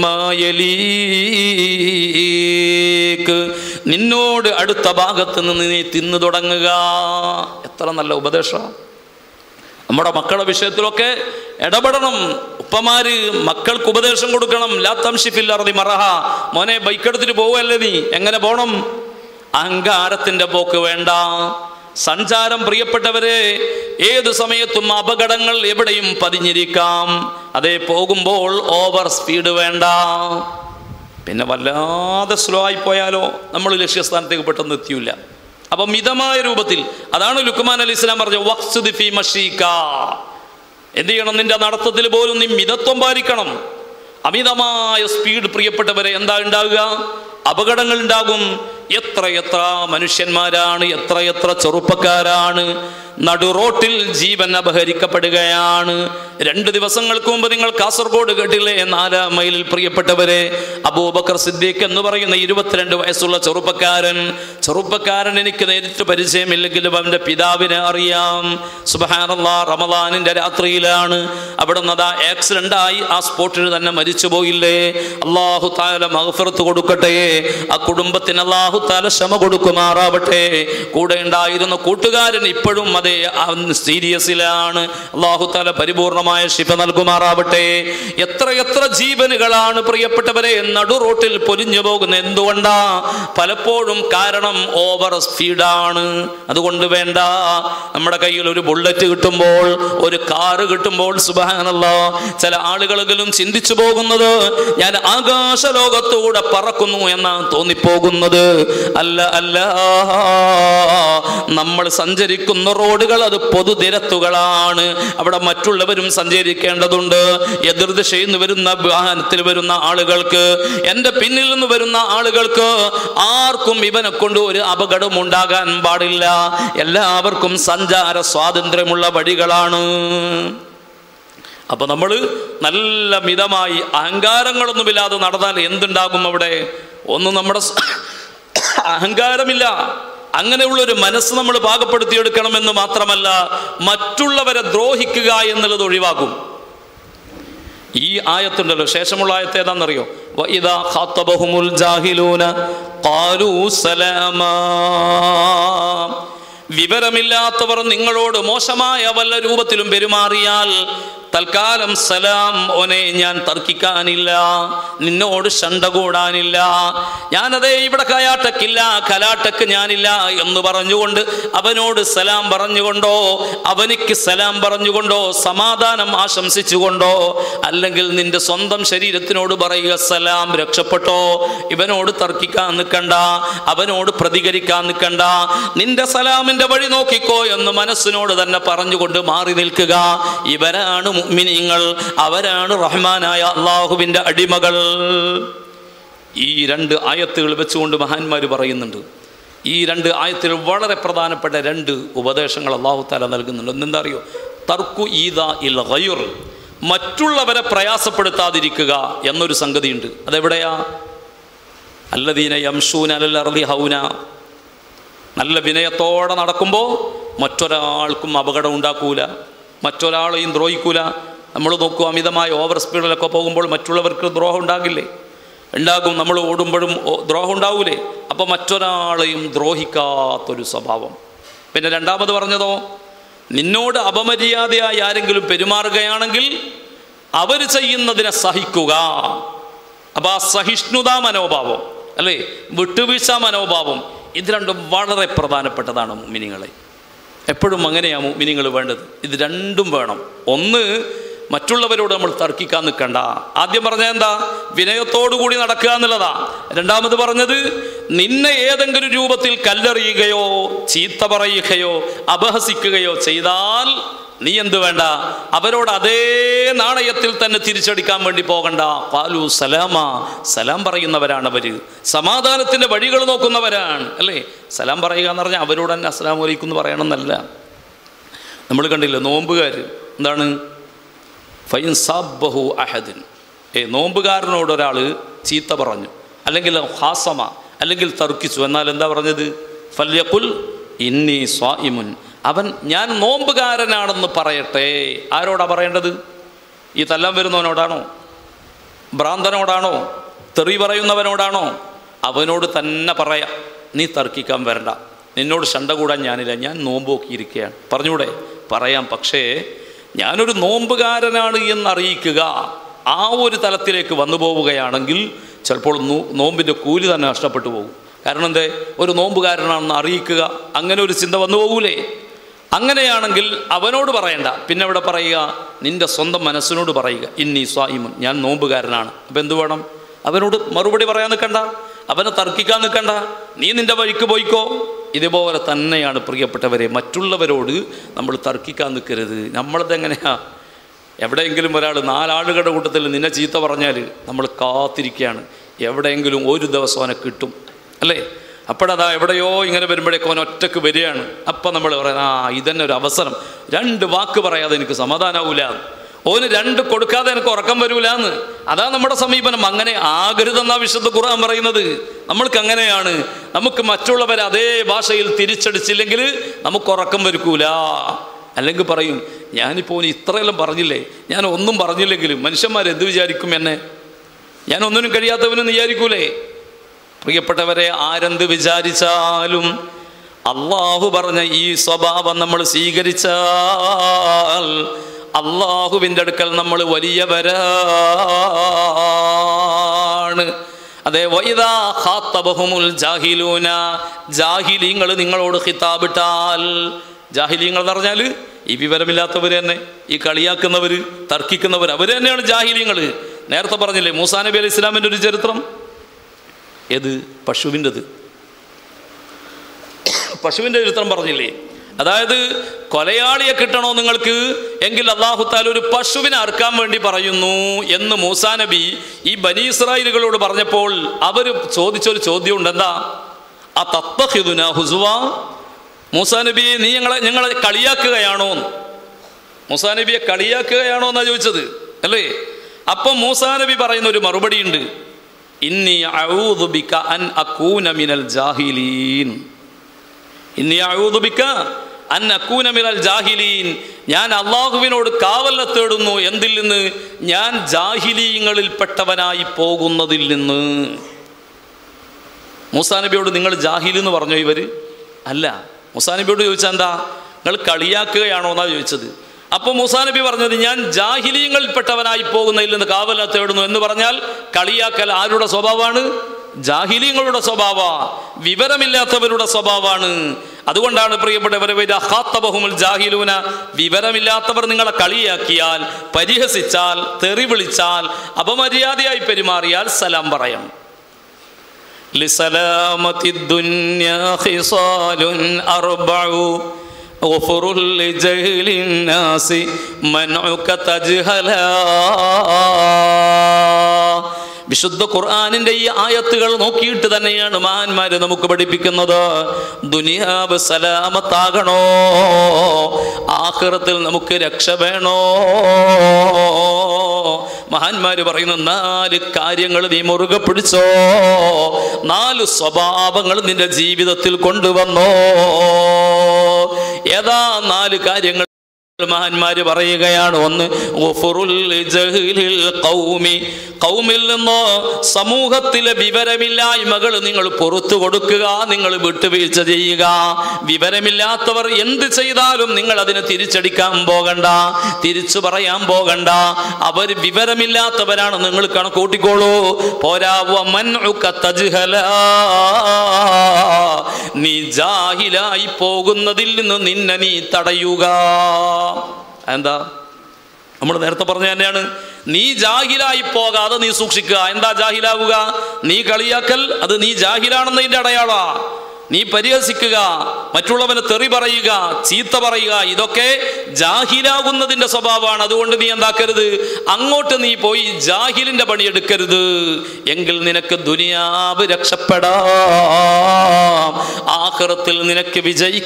മിമ്മായലീക്ക് നിന്നോട് അടുത്ത ഭാഗത്ത് നിന്ന് നീ തിന്നു തുടങ്ങുക എത്ര നല്ല ഉപദേശം നമ്മുടെ മക്കളുടെ വിഷയത്തിലൊക്കെ ഇടപെടണം ഉപ്പമാര് മക്കൾക്ക് ഉപദേശം കൊടുക്കണം ലാത്തംഷിഫില്ലറതി മറഹ മോനെ ബൈക്ക് എടുത്തിട്ട് പോവല്ലേ നീ എങ്ങനെ പോണം അഹങ്കാരത്തിന്റെ പോക്ക് വേണ്ട സഞ്ചാരം പ്രിയപ്പെട്ടവരെ ഏതു സമയത്തും അപകടങ്ങൾ എവിടെയും പതിഞ്ഞിരിക്കാം അതേ പോകുമ്പോൾ ഓവർ സ്പീഡ് വേണ്ട പിന്നെ വല്ലാതെ സ്ലോ ആയി പോയാലോ നമ്മൾ ലക്ഷ്യസ്ഥാനത്തേക്ക് പെട്ടെന്ന് എത്തിയില്ല അപ്പം മിതമായ രൂപത്തിൽ അതാണ് ലുക്മാൻ അലി ഇസ്ലാം പറഞ്ഞ വഖ്സുദ് ഫീ മഷീക എന്ത് ചെയ്യണം നിന്റെ നടത്തത്തിൽ പോലും നീ മിതത്വം പാലിക്കണം അമിതമായ സ്പീഡ് പ്രിയപ്പെട്ടവരെ എന്താ ഉണ്ടാവുക അപകടങ്ങൾ ഉണ്ടാകും എത്ര എത്ര മനുഷ്യന്മാരാണ് എത്ര എത്ര ചെറുപ്പക്കാരാണ് നടുറോട്ടിൽ ജീവൻ അപഹരിക്കപ്പെടുകയാണ് രണ്ട് ദിവസങ്ങൾക്ക് മുമ്പ് നിങ്ങൾ കാസർഗോഡ് കേട്ടില്ലേ നാലാം മൈലിൽ പ്രിയപ്പെട്ടവരെ അബൂബക്കർ സിദ്ദീഖ് എന്ന് പറയുന്ന ഇരുപത്തിരണ്ട് വയസ്സുള്ള ചെറുപ്പക്കാരൻ ചെറുപ്പക്കാരൻ എനിക്ക് നേരിട്ട് പരിചയമില്ലെങ്കിലും അവൻ്റെ പിതാവിനെ അറിയാം സുബഹാനല്ലാ റമദാനിൻ്റെ രാത്രിയിലാണ് അവിടെ നിന്ന് അതാ ആക്സിഡൻ്റ് ആയി ആ സ്പോട്ടിൽ തന്നെ മരിച്ചു പോയില്ലേ അള്ളാഹു താല മഹഫിറത്ത് കൊടുക്കട്ടെ ആ കുടുംബത്തിന് അള്ളാഹു താല ക്ഷമ കൊടുക്കുമാറാവട്ടെ കൂടെ ഉണ്ടായിരുന്ന കൂട്ടുകാരൻ ഇപ്പോഴും അതേ സീരിയസിലാണ് അള്ളാഹു താല പരിപൂർണമായ ശിഫ നൽകുമാറാവട്ടെ എത്ര എത്ര ജീവനുകളാണ് പ്രിയപ്പെട്ടവരെ നടു റോട്ടിൽ പൊലിഞ്ഞു പോകുന്നത് എന്തുകൊണ്ടാ പലപ്പോഴും കാരണം ഓവർ സ്പീഡാണ് അതുകൊണ്ട് വേണ്ട നമ്മുടെ കയ്യിൽ ഒരു ബുള്ളറ്റ് കിട്ടുമ്പോൾ ഒരു കാറ് കിട്ടുമ്പോൾ സുബാനല്ല ചില ആളുകളെങ്കിലും ചിന്തിച്ചു പോകുന്നത് ഞാൻ ആകാശ ലോകത്തൂടെ പറക്കുന്നു എന്നാണ് തോന്നിപ്പോകുന്നത് അല്ല അല്ല നമ്മൾ സഞ്ചരിക്കുന്ന റോഡുകൾ അത് പൊതുനിരത്തുകളാണ് അവിടെ മറ്റുള്ളവരും സഞ്ചരിക്കേണ്ടതുണ്ട് എതിർദിശയിൽ നിന്ന് വരുന്ന വാഹനത്തിൽ വരുന്ന ആളുകൾക്ക് എൻ്റെ പിന്നിൽ നിന്ന് വരുന്ന ആളുകൾക്ക് ആർക്കും ഇവനെ കൊണ്ട് ഒരു അപകടം ഉണ്ടാകാൻ പാടില്ല എല്ലാവർക്കും സഞ്ചാര സ്വാതന്ത്ര്യമുള്ള വഴികളാണ് അപ്പൊ നമ്മൾ നല്ല മിതമായി അഹങ്കാരങ്ങളൊന്നുമില്ലാതെ നടന്നാൽ എന്തുണ്ടാകും അവിടെ ഒന്നും നമ്മുടെ സ- അഹങ്കാരമില്ല അങ്ങനെയുള്ള ഒരു മനസ്സ് നമ്മൾ പാകപ്പെടുത്തിയെടുക്കണമെന്ന് മാത്രമല്ല മറ്റുള്ളവരെ ദ്രോഹിക്കുക എന്നുള്ളത് ഒഴിവാക്കും ഈ ആയത്തുണ്ടല്ലോ ശേഷമുള്ള ആയത്ത് ഏതാണെന്നറിയോ വഇദാ ഖാത്തബഹുമുൽ ജാഹിലൂന ഖാലൂ സലാമാ വിവരമില്ലാത്തവർ നിങ്ങളോട് മോശമായ വല്ല രൂപത്തിലും പെരുമാറിയാൽ തൽക്കാലം സലാം ഓനെ ഞാൻ തർക്കിക്കാനില്ല നിന്നോട് ശണ്ട കൂടാനില്ല ഞാനതേ ഇവിടെ കയാട്ടക്കില്ല കലാട്ടക്ക് ഞാനില്ല എന്ന് പറഞ്ഞുകൊണ്ട് അവനോട് സലാം പറഞ്ഞുകൊണ്ടോ അവനിക്ക് സലാം പറഞ്ഞുകൊണ്ടോ സമാധാനം ആശംസിച്ചുകൊണ്ടോ അല്ലെങ്കിൽ നിന്റെ സ്വന്തം ശരീരത്തിനോട് പറയുക സലാം രക്ഷപ്പെട്ടോ ഇവനോട് തർക്കിക്കാൻ നിൽക്കണ്ട അവനോട് പ്രതികരിക്കാൻ നിൽക്കണ്ട നിന്റെ സലാമിന്റെ വഴി നോക്കിക്കോ എന്ന് മനസ്സിനോട് തന്നെ പറഞ്ഞുകൊണ്ട് മാറി നിൽക്കുക ഇവരാണ് മുഅ്മിനീങ്ങൾ അവരാണ് റഹ്മാനായ അള്ളാഹുവിൻ്റെ അടിമകൾ ഈ രണ്ട് ആയത്തുകൾ വെച്ചുകൊണ്ട് മഹാന്മാർ പറയുന്നുണ്ട് ഈ രണ്ട് ആയത്തിൽ വളരെ പ്രധാനപ്പെട്ട രണ്ട് ഉപദേശങ്ങൾ അള്ളാഹു താല നൽകുന്നുണ്ട് ഒന്നെന്താ അറിയോ തർക്കു ഈദ ഇൽ ഗയുർ മറ്റുള്ളവരെ പ്രയാസപ്പെടുത്താതിരിക്കുക എന്നൊരു സംഗതിയുണ്ട് അതെവിടെയാ അല്ലദീന യംഷൂൻ അലൽ അർളി ഹൗന നല്ല വിനയത്തോടെ നടക്കുമ്പോൾ മറ്റൊരാൾക്കും അപകടം ഉണ്ടാക്കൂല മറ്റൊരാളെയും ദ്രോഹിക്കൂല നമ്മൾ നോക്കുക അമിതമായ ഓവർ സ്പീഡിലൊക്കെ പോകുമ്പോൾ മറ്റുള്ളവർക്ക് ദ്രോഹം ഉണ്ടാകില്ലേ ഉണ്ടാകും നമ്മൾ ഓടുമ്പോഴും ഓ- ദ്രോഹം ഉണ്ടാവൂലേ അപ്പോൾ മറ്റൊരാളെയും ദ്രോഹിക്കാത്തൊരു സ്വഭാവം പിന്നെ രണ്ടാമത് പറഞ്ഞതോ നിന്നോട് അപമര്യാദയായി ആരെങ്കിലും പെരുമാറുകയാണെങ്കിൽ അവർ ചെയ്യുന്നതിനെ സഹിക്കുക അപ്പോൾ ആ സഹിഷ്ണുതാ മനോഭാവം അല്ലേ വിട്ടുവീഴ്ച മനോഭാവം ഇത് രണ്ടും വളരെ പ്രധാനപ്പെട്ടതാണ് മിനിങ്ങളെ എപ്പോഴും അങ്ങനെയാണ് മിനിങ്ങൾ വേണ്ടത് ഇത് രണ്ടും വേണം ഒന്ന് മറ്റുള്ളവരോട് നമ്മൾ തർക്കിക്കാൻ നിൽക്കണ്ട ആദ്യം പറഞ്ഞ എന്താ വിനയത്തോടു കൂടി നടക്കുക എന്നുള്ളതാ രണ്ടാമത് പറഞ്ഞത് നിന്നെ ഏതെങ്കിലും രൂപത്തിൽ കല്ലെറിയുകയോ ചീത്ത പറയുകയോ അപഹസിക്കുകയോ ചെയ്താൽ നീ എന്ത് വേണ്ട അവരോട് അതേ നാണയത്തിൽ തന്നെ തിരിച്ചടിക്കാൻ വേണ്ടി പോകണ്ട പാലു സലാമ സലാം പറയുന്നവരാണ് അവര് സമാധാനത്തിന്റെ വഴികൾ നോക്കുന്നവരാണ് അല്ലേ സലാം പറയുക എന്ന് പറഞ്ഞാൽ അവരോട് തന്നെ അസ്സലാം വലൈക്കും എന്ന് പറയണമെന്നല്ല നമ്മൾ കണ്ടില്ല നോമ്പുകാർ എന്താണ് ഫൈൻ സാബഹു അഹദിൻ ഏ നോമ്പുകാരനോട് ഒരാൾ ചീത്ത പറഞ്ഞു അല്ലെങ്കിൽ ഹാസമ അല്ലെങ്കിൽ തർക്കിച്ചു എന്നാൽ എന്താ പറഞ്ഞത് ഫല്യക്കുൽ ഇന്നി സ്വായിമുൻ അവൻ ഞാൻ നോമ്പുകാരനാണെന്ന് പറയട്ടെ ആരോടാ പറയേണ്ടത് ഈ തല്ലാൻ വരുന്നവനോടാണോ ഭ്രാന്തനോടാണോ തെറി പറയുന്നവനോടാണോ അവനോട് തന്നെ പറയാം നീ തർക്കിക്കാൻ വരണ്ട നിന്നോട് ശണ്ട കൂടാൻ ഞാനില്ല ഞാൻ നോമ്പ് നോക്കിയിരിക്കുകയാണ് പറഞ്ഞൂടെ പറയാം പക്ഷേ ഞാനൊരു നോമ്പുകാരനാണ് എന്നറിയിക്കുക ആ ഒരു തലത്തിലേക്ക് വന്നു പോവുകയാണെങ്കിൽ ചിലപ്പോൾ നോ- നോമ്പിൻ്റെ കൂലി തന്നെ നഷ്ടപ്പെട്ടു പോകും കാരണം എന്തേ ഒരു നോമ്പുകാരനാണെന്ന് അറിയിക്കുക അങ്ങനെ ഒരു ചിന്ത വന്നു പോകൂലേ അങ്ങനെയാണെങ്കിൽ അവനോട് പറയണ്ട പിന്നെ ഇവിടെ പറയുക നിന്റെ സ്വന്തം മനസ്സിനോട് പറയുക ഇന്നി സ്വായിമുൻ ഞാൻ നോമ്പുകാരനാണ് അപ്പം എന്ത് വേണം അവനോട് മറുപടി പറയാൻ നിൽക്കണ്ട അവനെ തർക്കിക്കാൻ നിൽക്കണ്ട നീ നിന്റെ വഴിക്ക് പോയിക്കോ ഇതുപോലെ തന്നെയാണ് പ്രിയപ്പെട്ടവരെ മറ്റുള്ളവരോട് നമ്മൾ തർക്കിക്കാൻ നിൽക്കരുത് നമ്മളതെങ്ങനെയാ എവിടെയെങ്കിലും ഒരാൾ നാലാളുകളുടെ കൂട്ടത്തിൽ നിന്നെ ചീത്ത പറഞ്ഞാൽ നമ്മൾ കാത്തിരിക്കുകയാണ് എവിടെയെങ്കിലും ഒരു ദിവസം അവനെ കിട്ടും അല്ലേ അപ്പോഴതാ എവിടെയോ ഇങ്ങനെ വരുമ്പോഴേക്കും അവൻ ഒറ്റക്ക് വരികയാണ് അപ്പം നമ്മൾ പറയാം ആ ഇതന്നെ ഒരു അവസരം രണ്ട് വാക്ക് പറയാതെ എനിക്ക് സമാധാനാവൂല ഓന് രണ്ട് കൊടുക്കാതെ എനിക്ക് ഉറക്കം വരൂല എന്ന് അതാ നമ്മുടെ സമീപനം അങ്ങനെ ആകരുതെന്നാ വിശുദ്ധ ഖുർആൻ പറയുന്നത് നമ്മൾക്ക് അങ്ങനെയാണ് നമുക്ക് മറ്റുള്ളവരെ അതേ ഭാഷയിൽ തിരിച്ചടിച്ചില്ലെങ്കിൽ നമുക്ക് ഉറക്കം വരൂല അല്ലെങ്കിൽ പറയും ഞാനിപ്പോൾ ഓന് ഇത്രയെല്ലാം പറഞ്ഞില്ലേ ഞാൻ ഒന്നും പറഞ്ഞില്ലെങ്കിലും മനുഷ്യന്മാർ എന്ത് വിചാരിക്കും എന്നെ ഞാൻ ഒന്നിനും കഴിയാത്തവനെന്ന് വിചാരിക്കൂലേ പ്രിയപ്പെട്ടവരെ ആരെന്ത് വിചാരിച്ചാലും അള്ളാഹു പറഞ്ഞ ഈ സ്വഭാവം നമ്മൾ സ്വീകരിച്ചാൽ അള്ളാഹുവിൻ്റെ അടുക്കൽ നമ്മൾ വലിയവരാണ് അതെ വൈദാ ഖാത്തബഹുമുൽ ജാഹിലൂന ജാഹിലീങ്ങൾ നിങ്ങളോട് ഖിതാബിട്ടാൽ ജാഹിലീങ്ങൾ എന്ന് പറഞ്ഞാൽ ഈ വിവരമില്ലാത്തവർ തന്നെ ഈ കളിയാക്കുന്നവർ തർക്കിക്കുന്നവർ അവർ തന്നെയാണ് ജാഹിലീങ്ങൾ നേരത്തെ പറഞ്ഞില്ലേ മൂസാ നബി അലൈഹി ഇസ്ലാമിൻ്റെ ഒരു ചരിത്രം ഏത് പശുവിൻ്റെത് പശുവിൻ്റെ ചരിത്രം പറഞ്ഞില്ലേ അതായത് കൊലയാളിയെ കിട്ടണോ നിങ്ങൾക്ക് എങ്കിൽ അള്ളാഹുത്താൽ ഒരു പശുവിനെ അറുക്കാൻ വേണ്ടി പറയുന്നു എന്ന് മൂസാ നബി ഈ ബനി ഇസ്രായേലുകളോട് പറഞ്ഞപ്പോൾ അവർ ചോദിച്ചൊരു ചോദ്യമുണ്ട് എന്താ ആ തത്തഹിദുന ഹുസുവ മൂസാ നബി നീ ഞങ്ങളെ ഞങ്ങളെ കളിയാക്കുകയാണോ മൂസാ നബിയെ കളിയാക്കുകയാണോ എന്നാ ചോദിച്ചത് അല്ലേ അപ്പം മൂസാ നബി പറയുന്ന ഒരു മറുപടി ഉണ്ട് ഇന്നി അഊദു ബിക അൻ അകൂന മിനൽ ജാഹിലീൻ ഇന്നി അഊദു ബിക അൻ അകൂന മിനൽ ജാഹിലീൻ ഞാൻ അള്ളാഹുവിനോട് കാവല തേടുന്നു എന്തിൽ നിന്ന് ഞാൻ ജാഹിലീങ്ങളിൽപ്പെട്ടവനായി പോകുന്നതിൽ നിന്ന് മൂസാ നബിയോട് നിങ്ങൾ ജാഹിൽ എന്ന് പറഞ്ഞോ ഇവര് അല്ല മൂസാ നബിയോട് ചോദിച്ചാൽ എന്താ നിങ്ങൾ കളിയാക്കുകയാണോ എന്നാ ചോദിച്ചത് അപ്പോൾ മൂസാ നബി പറഞ്ഞത് ഞാൻ ജാഹിലീങ്ങളിൽപ്പെട്ടവനായി പോകുന്നതിൽ നിന്ന് കാവല തേടുന്നു എന്ന് പറഞ്ഞാൽ കളിയാക്കൽ ആരുടെ സ്വഭാവമാണ് ജാഹിലീങ്ങളുടെ സ്വഭാവ വിവരമില്ലാത്തവരുടെ സ്വഭാവമാണ് അതുകൊണ്ടാണ് പ്രിയപ്പെട്ടവരെ വൈദാ ഖാത്തബഹുമുൽ ജാഹിലൂന വിവരമില്ലാത്തവർ നിങ്ങളെ കളിയാക്കിയാൽ പരിഹസിച്ചാൽ തെറി വിളിച്ചാൽ അപമര്യാദയായി പെരുമാറിയാൽ സലാം പറയണം لسلامة الدنيا خصال أربع غفر لجهل الناس منعك تجهلا വിശുദ്ധ ഖുർആാനിന്റെ ഈ ആയത്തുകൾ നോക്കിയിട്ട് തന്നെയാണ് മഹാന്മാര് നമുക്ക് പഠിപ്പിക്കുന്നത് ദുനിയാവ് സലാമത്താകണോ ആഖിറത്തിൽ നമുക്ക് രക്ഷ വേണോ മഹാന്മാര് പറയുന്ന നാല് കാര്യങ്ങൾ നീ മുറുകെ പിടിച്ചോ നാല് സ്വഭാവങ്ങൾ നിന്റെ ജീവിതത്തിൽ കൊണ്ടുവന്നോ ഏതാ നാല് കാര്യങ്ങൾ മഹാന്മാര് പറയുകയാണ് ഒന്ന് ഗുഫുറുൽ ജഹ്ലിൽ ഖൗമി കൗമിൽ നിന്നോ സമൂഹത്തിലെ വിവരമില്ലായ്മകൾ നിങ്ങൾ പുറത്തു കൊടുക്കുക നിങ്ങൾ വിട്ടുവീഴ്ച ചെയ്യുക വിവരമില്ലാത്തവർ എന്ത് ചെയ്താലും നിങ്ങൾ അതിന് തിരിച്ചടിക്കാൻ പോകണ്ട തിരിച്ചു പറയാൻ പോകണ്ട അവർ വിവരമില്ലാത്തവരാണ് നിങ്ങൾ കണക്കൂട്ടിക്കോളൂ പോരാവ മൻഉക തജ്ഹലാ. നീ ജാഹിലായി പോകുന്നതിൽ നിന്ന് നിന്നെ നീ തടയുക എന്താ നമ്മൾ നേരത്തെ പറഞ്ഞ തന്നെയാണ് നീ ജാഹിലായി പോകാതെ നീ സൂക്ഷിക്കുക എന്താ ജാഹിലാവുക നീ കളിയാക്കൽ അത് നീ ജാഹിലാണെന്നതിന്റെ അടയാളാ നീ പരിഹസിക്കുക മറ്റുള്ളവന് തെറി പറയുക ചീത്ത പറയുക ഇതൊക്കെ ജാഹിലാകുന്നതിന്റെ സ്വഭാവമാണ് അതുകൊണ്ട് നീ എന്താക്കരുത് അങ്ങോട്ട് നീ പോയി ജാഹിലിന്റെ പണിയെടുക്കരുത് എങ്കിൽ നിനക്ക് ദുനിയാവ് രക്ഷപ്പെടാം ആഖിറത്തിൽ നിനക്ക്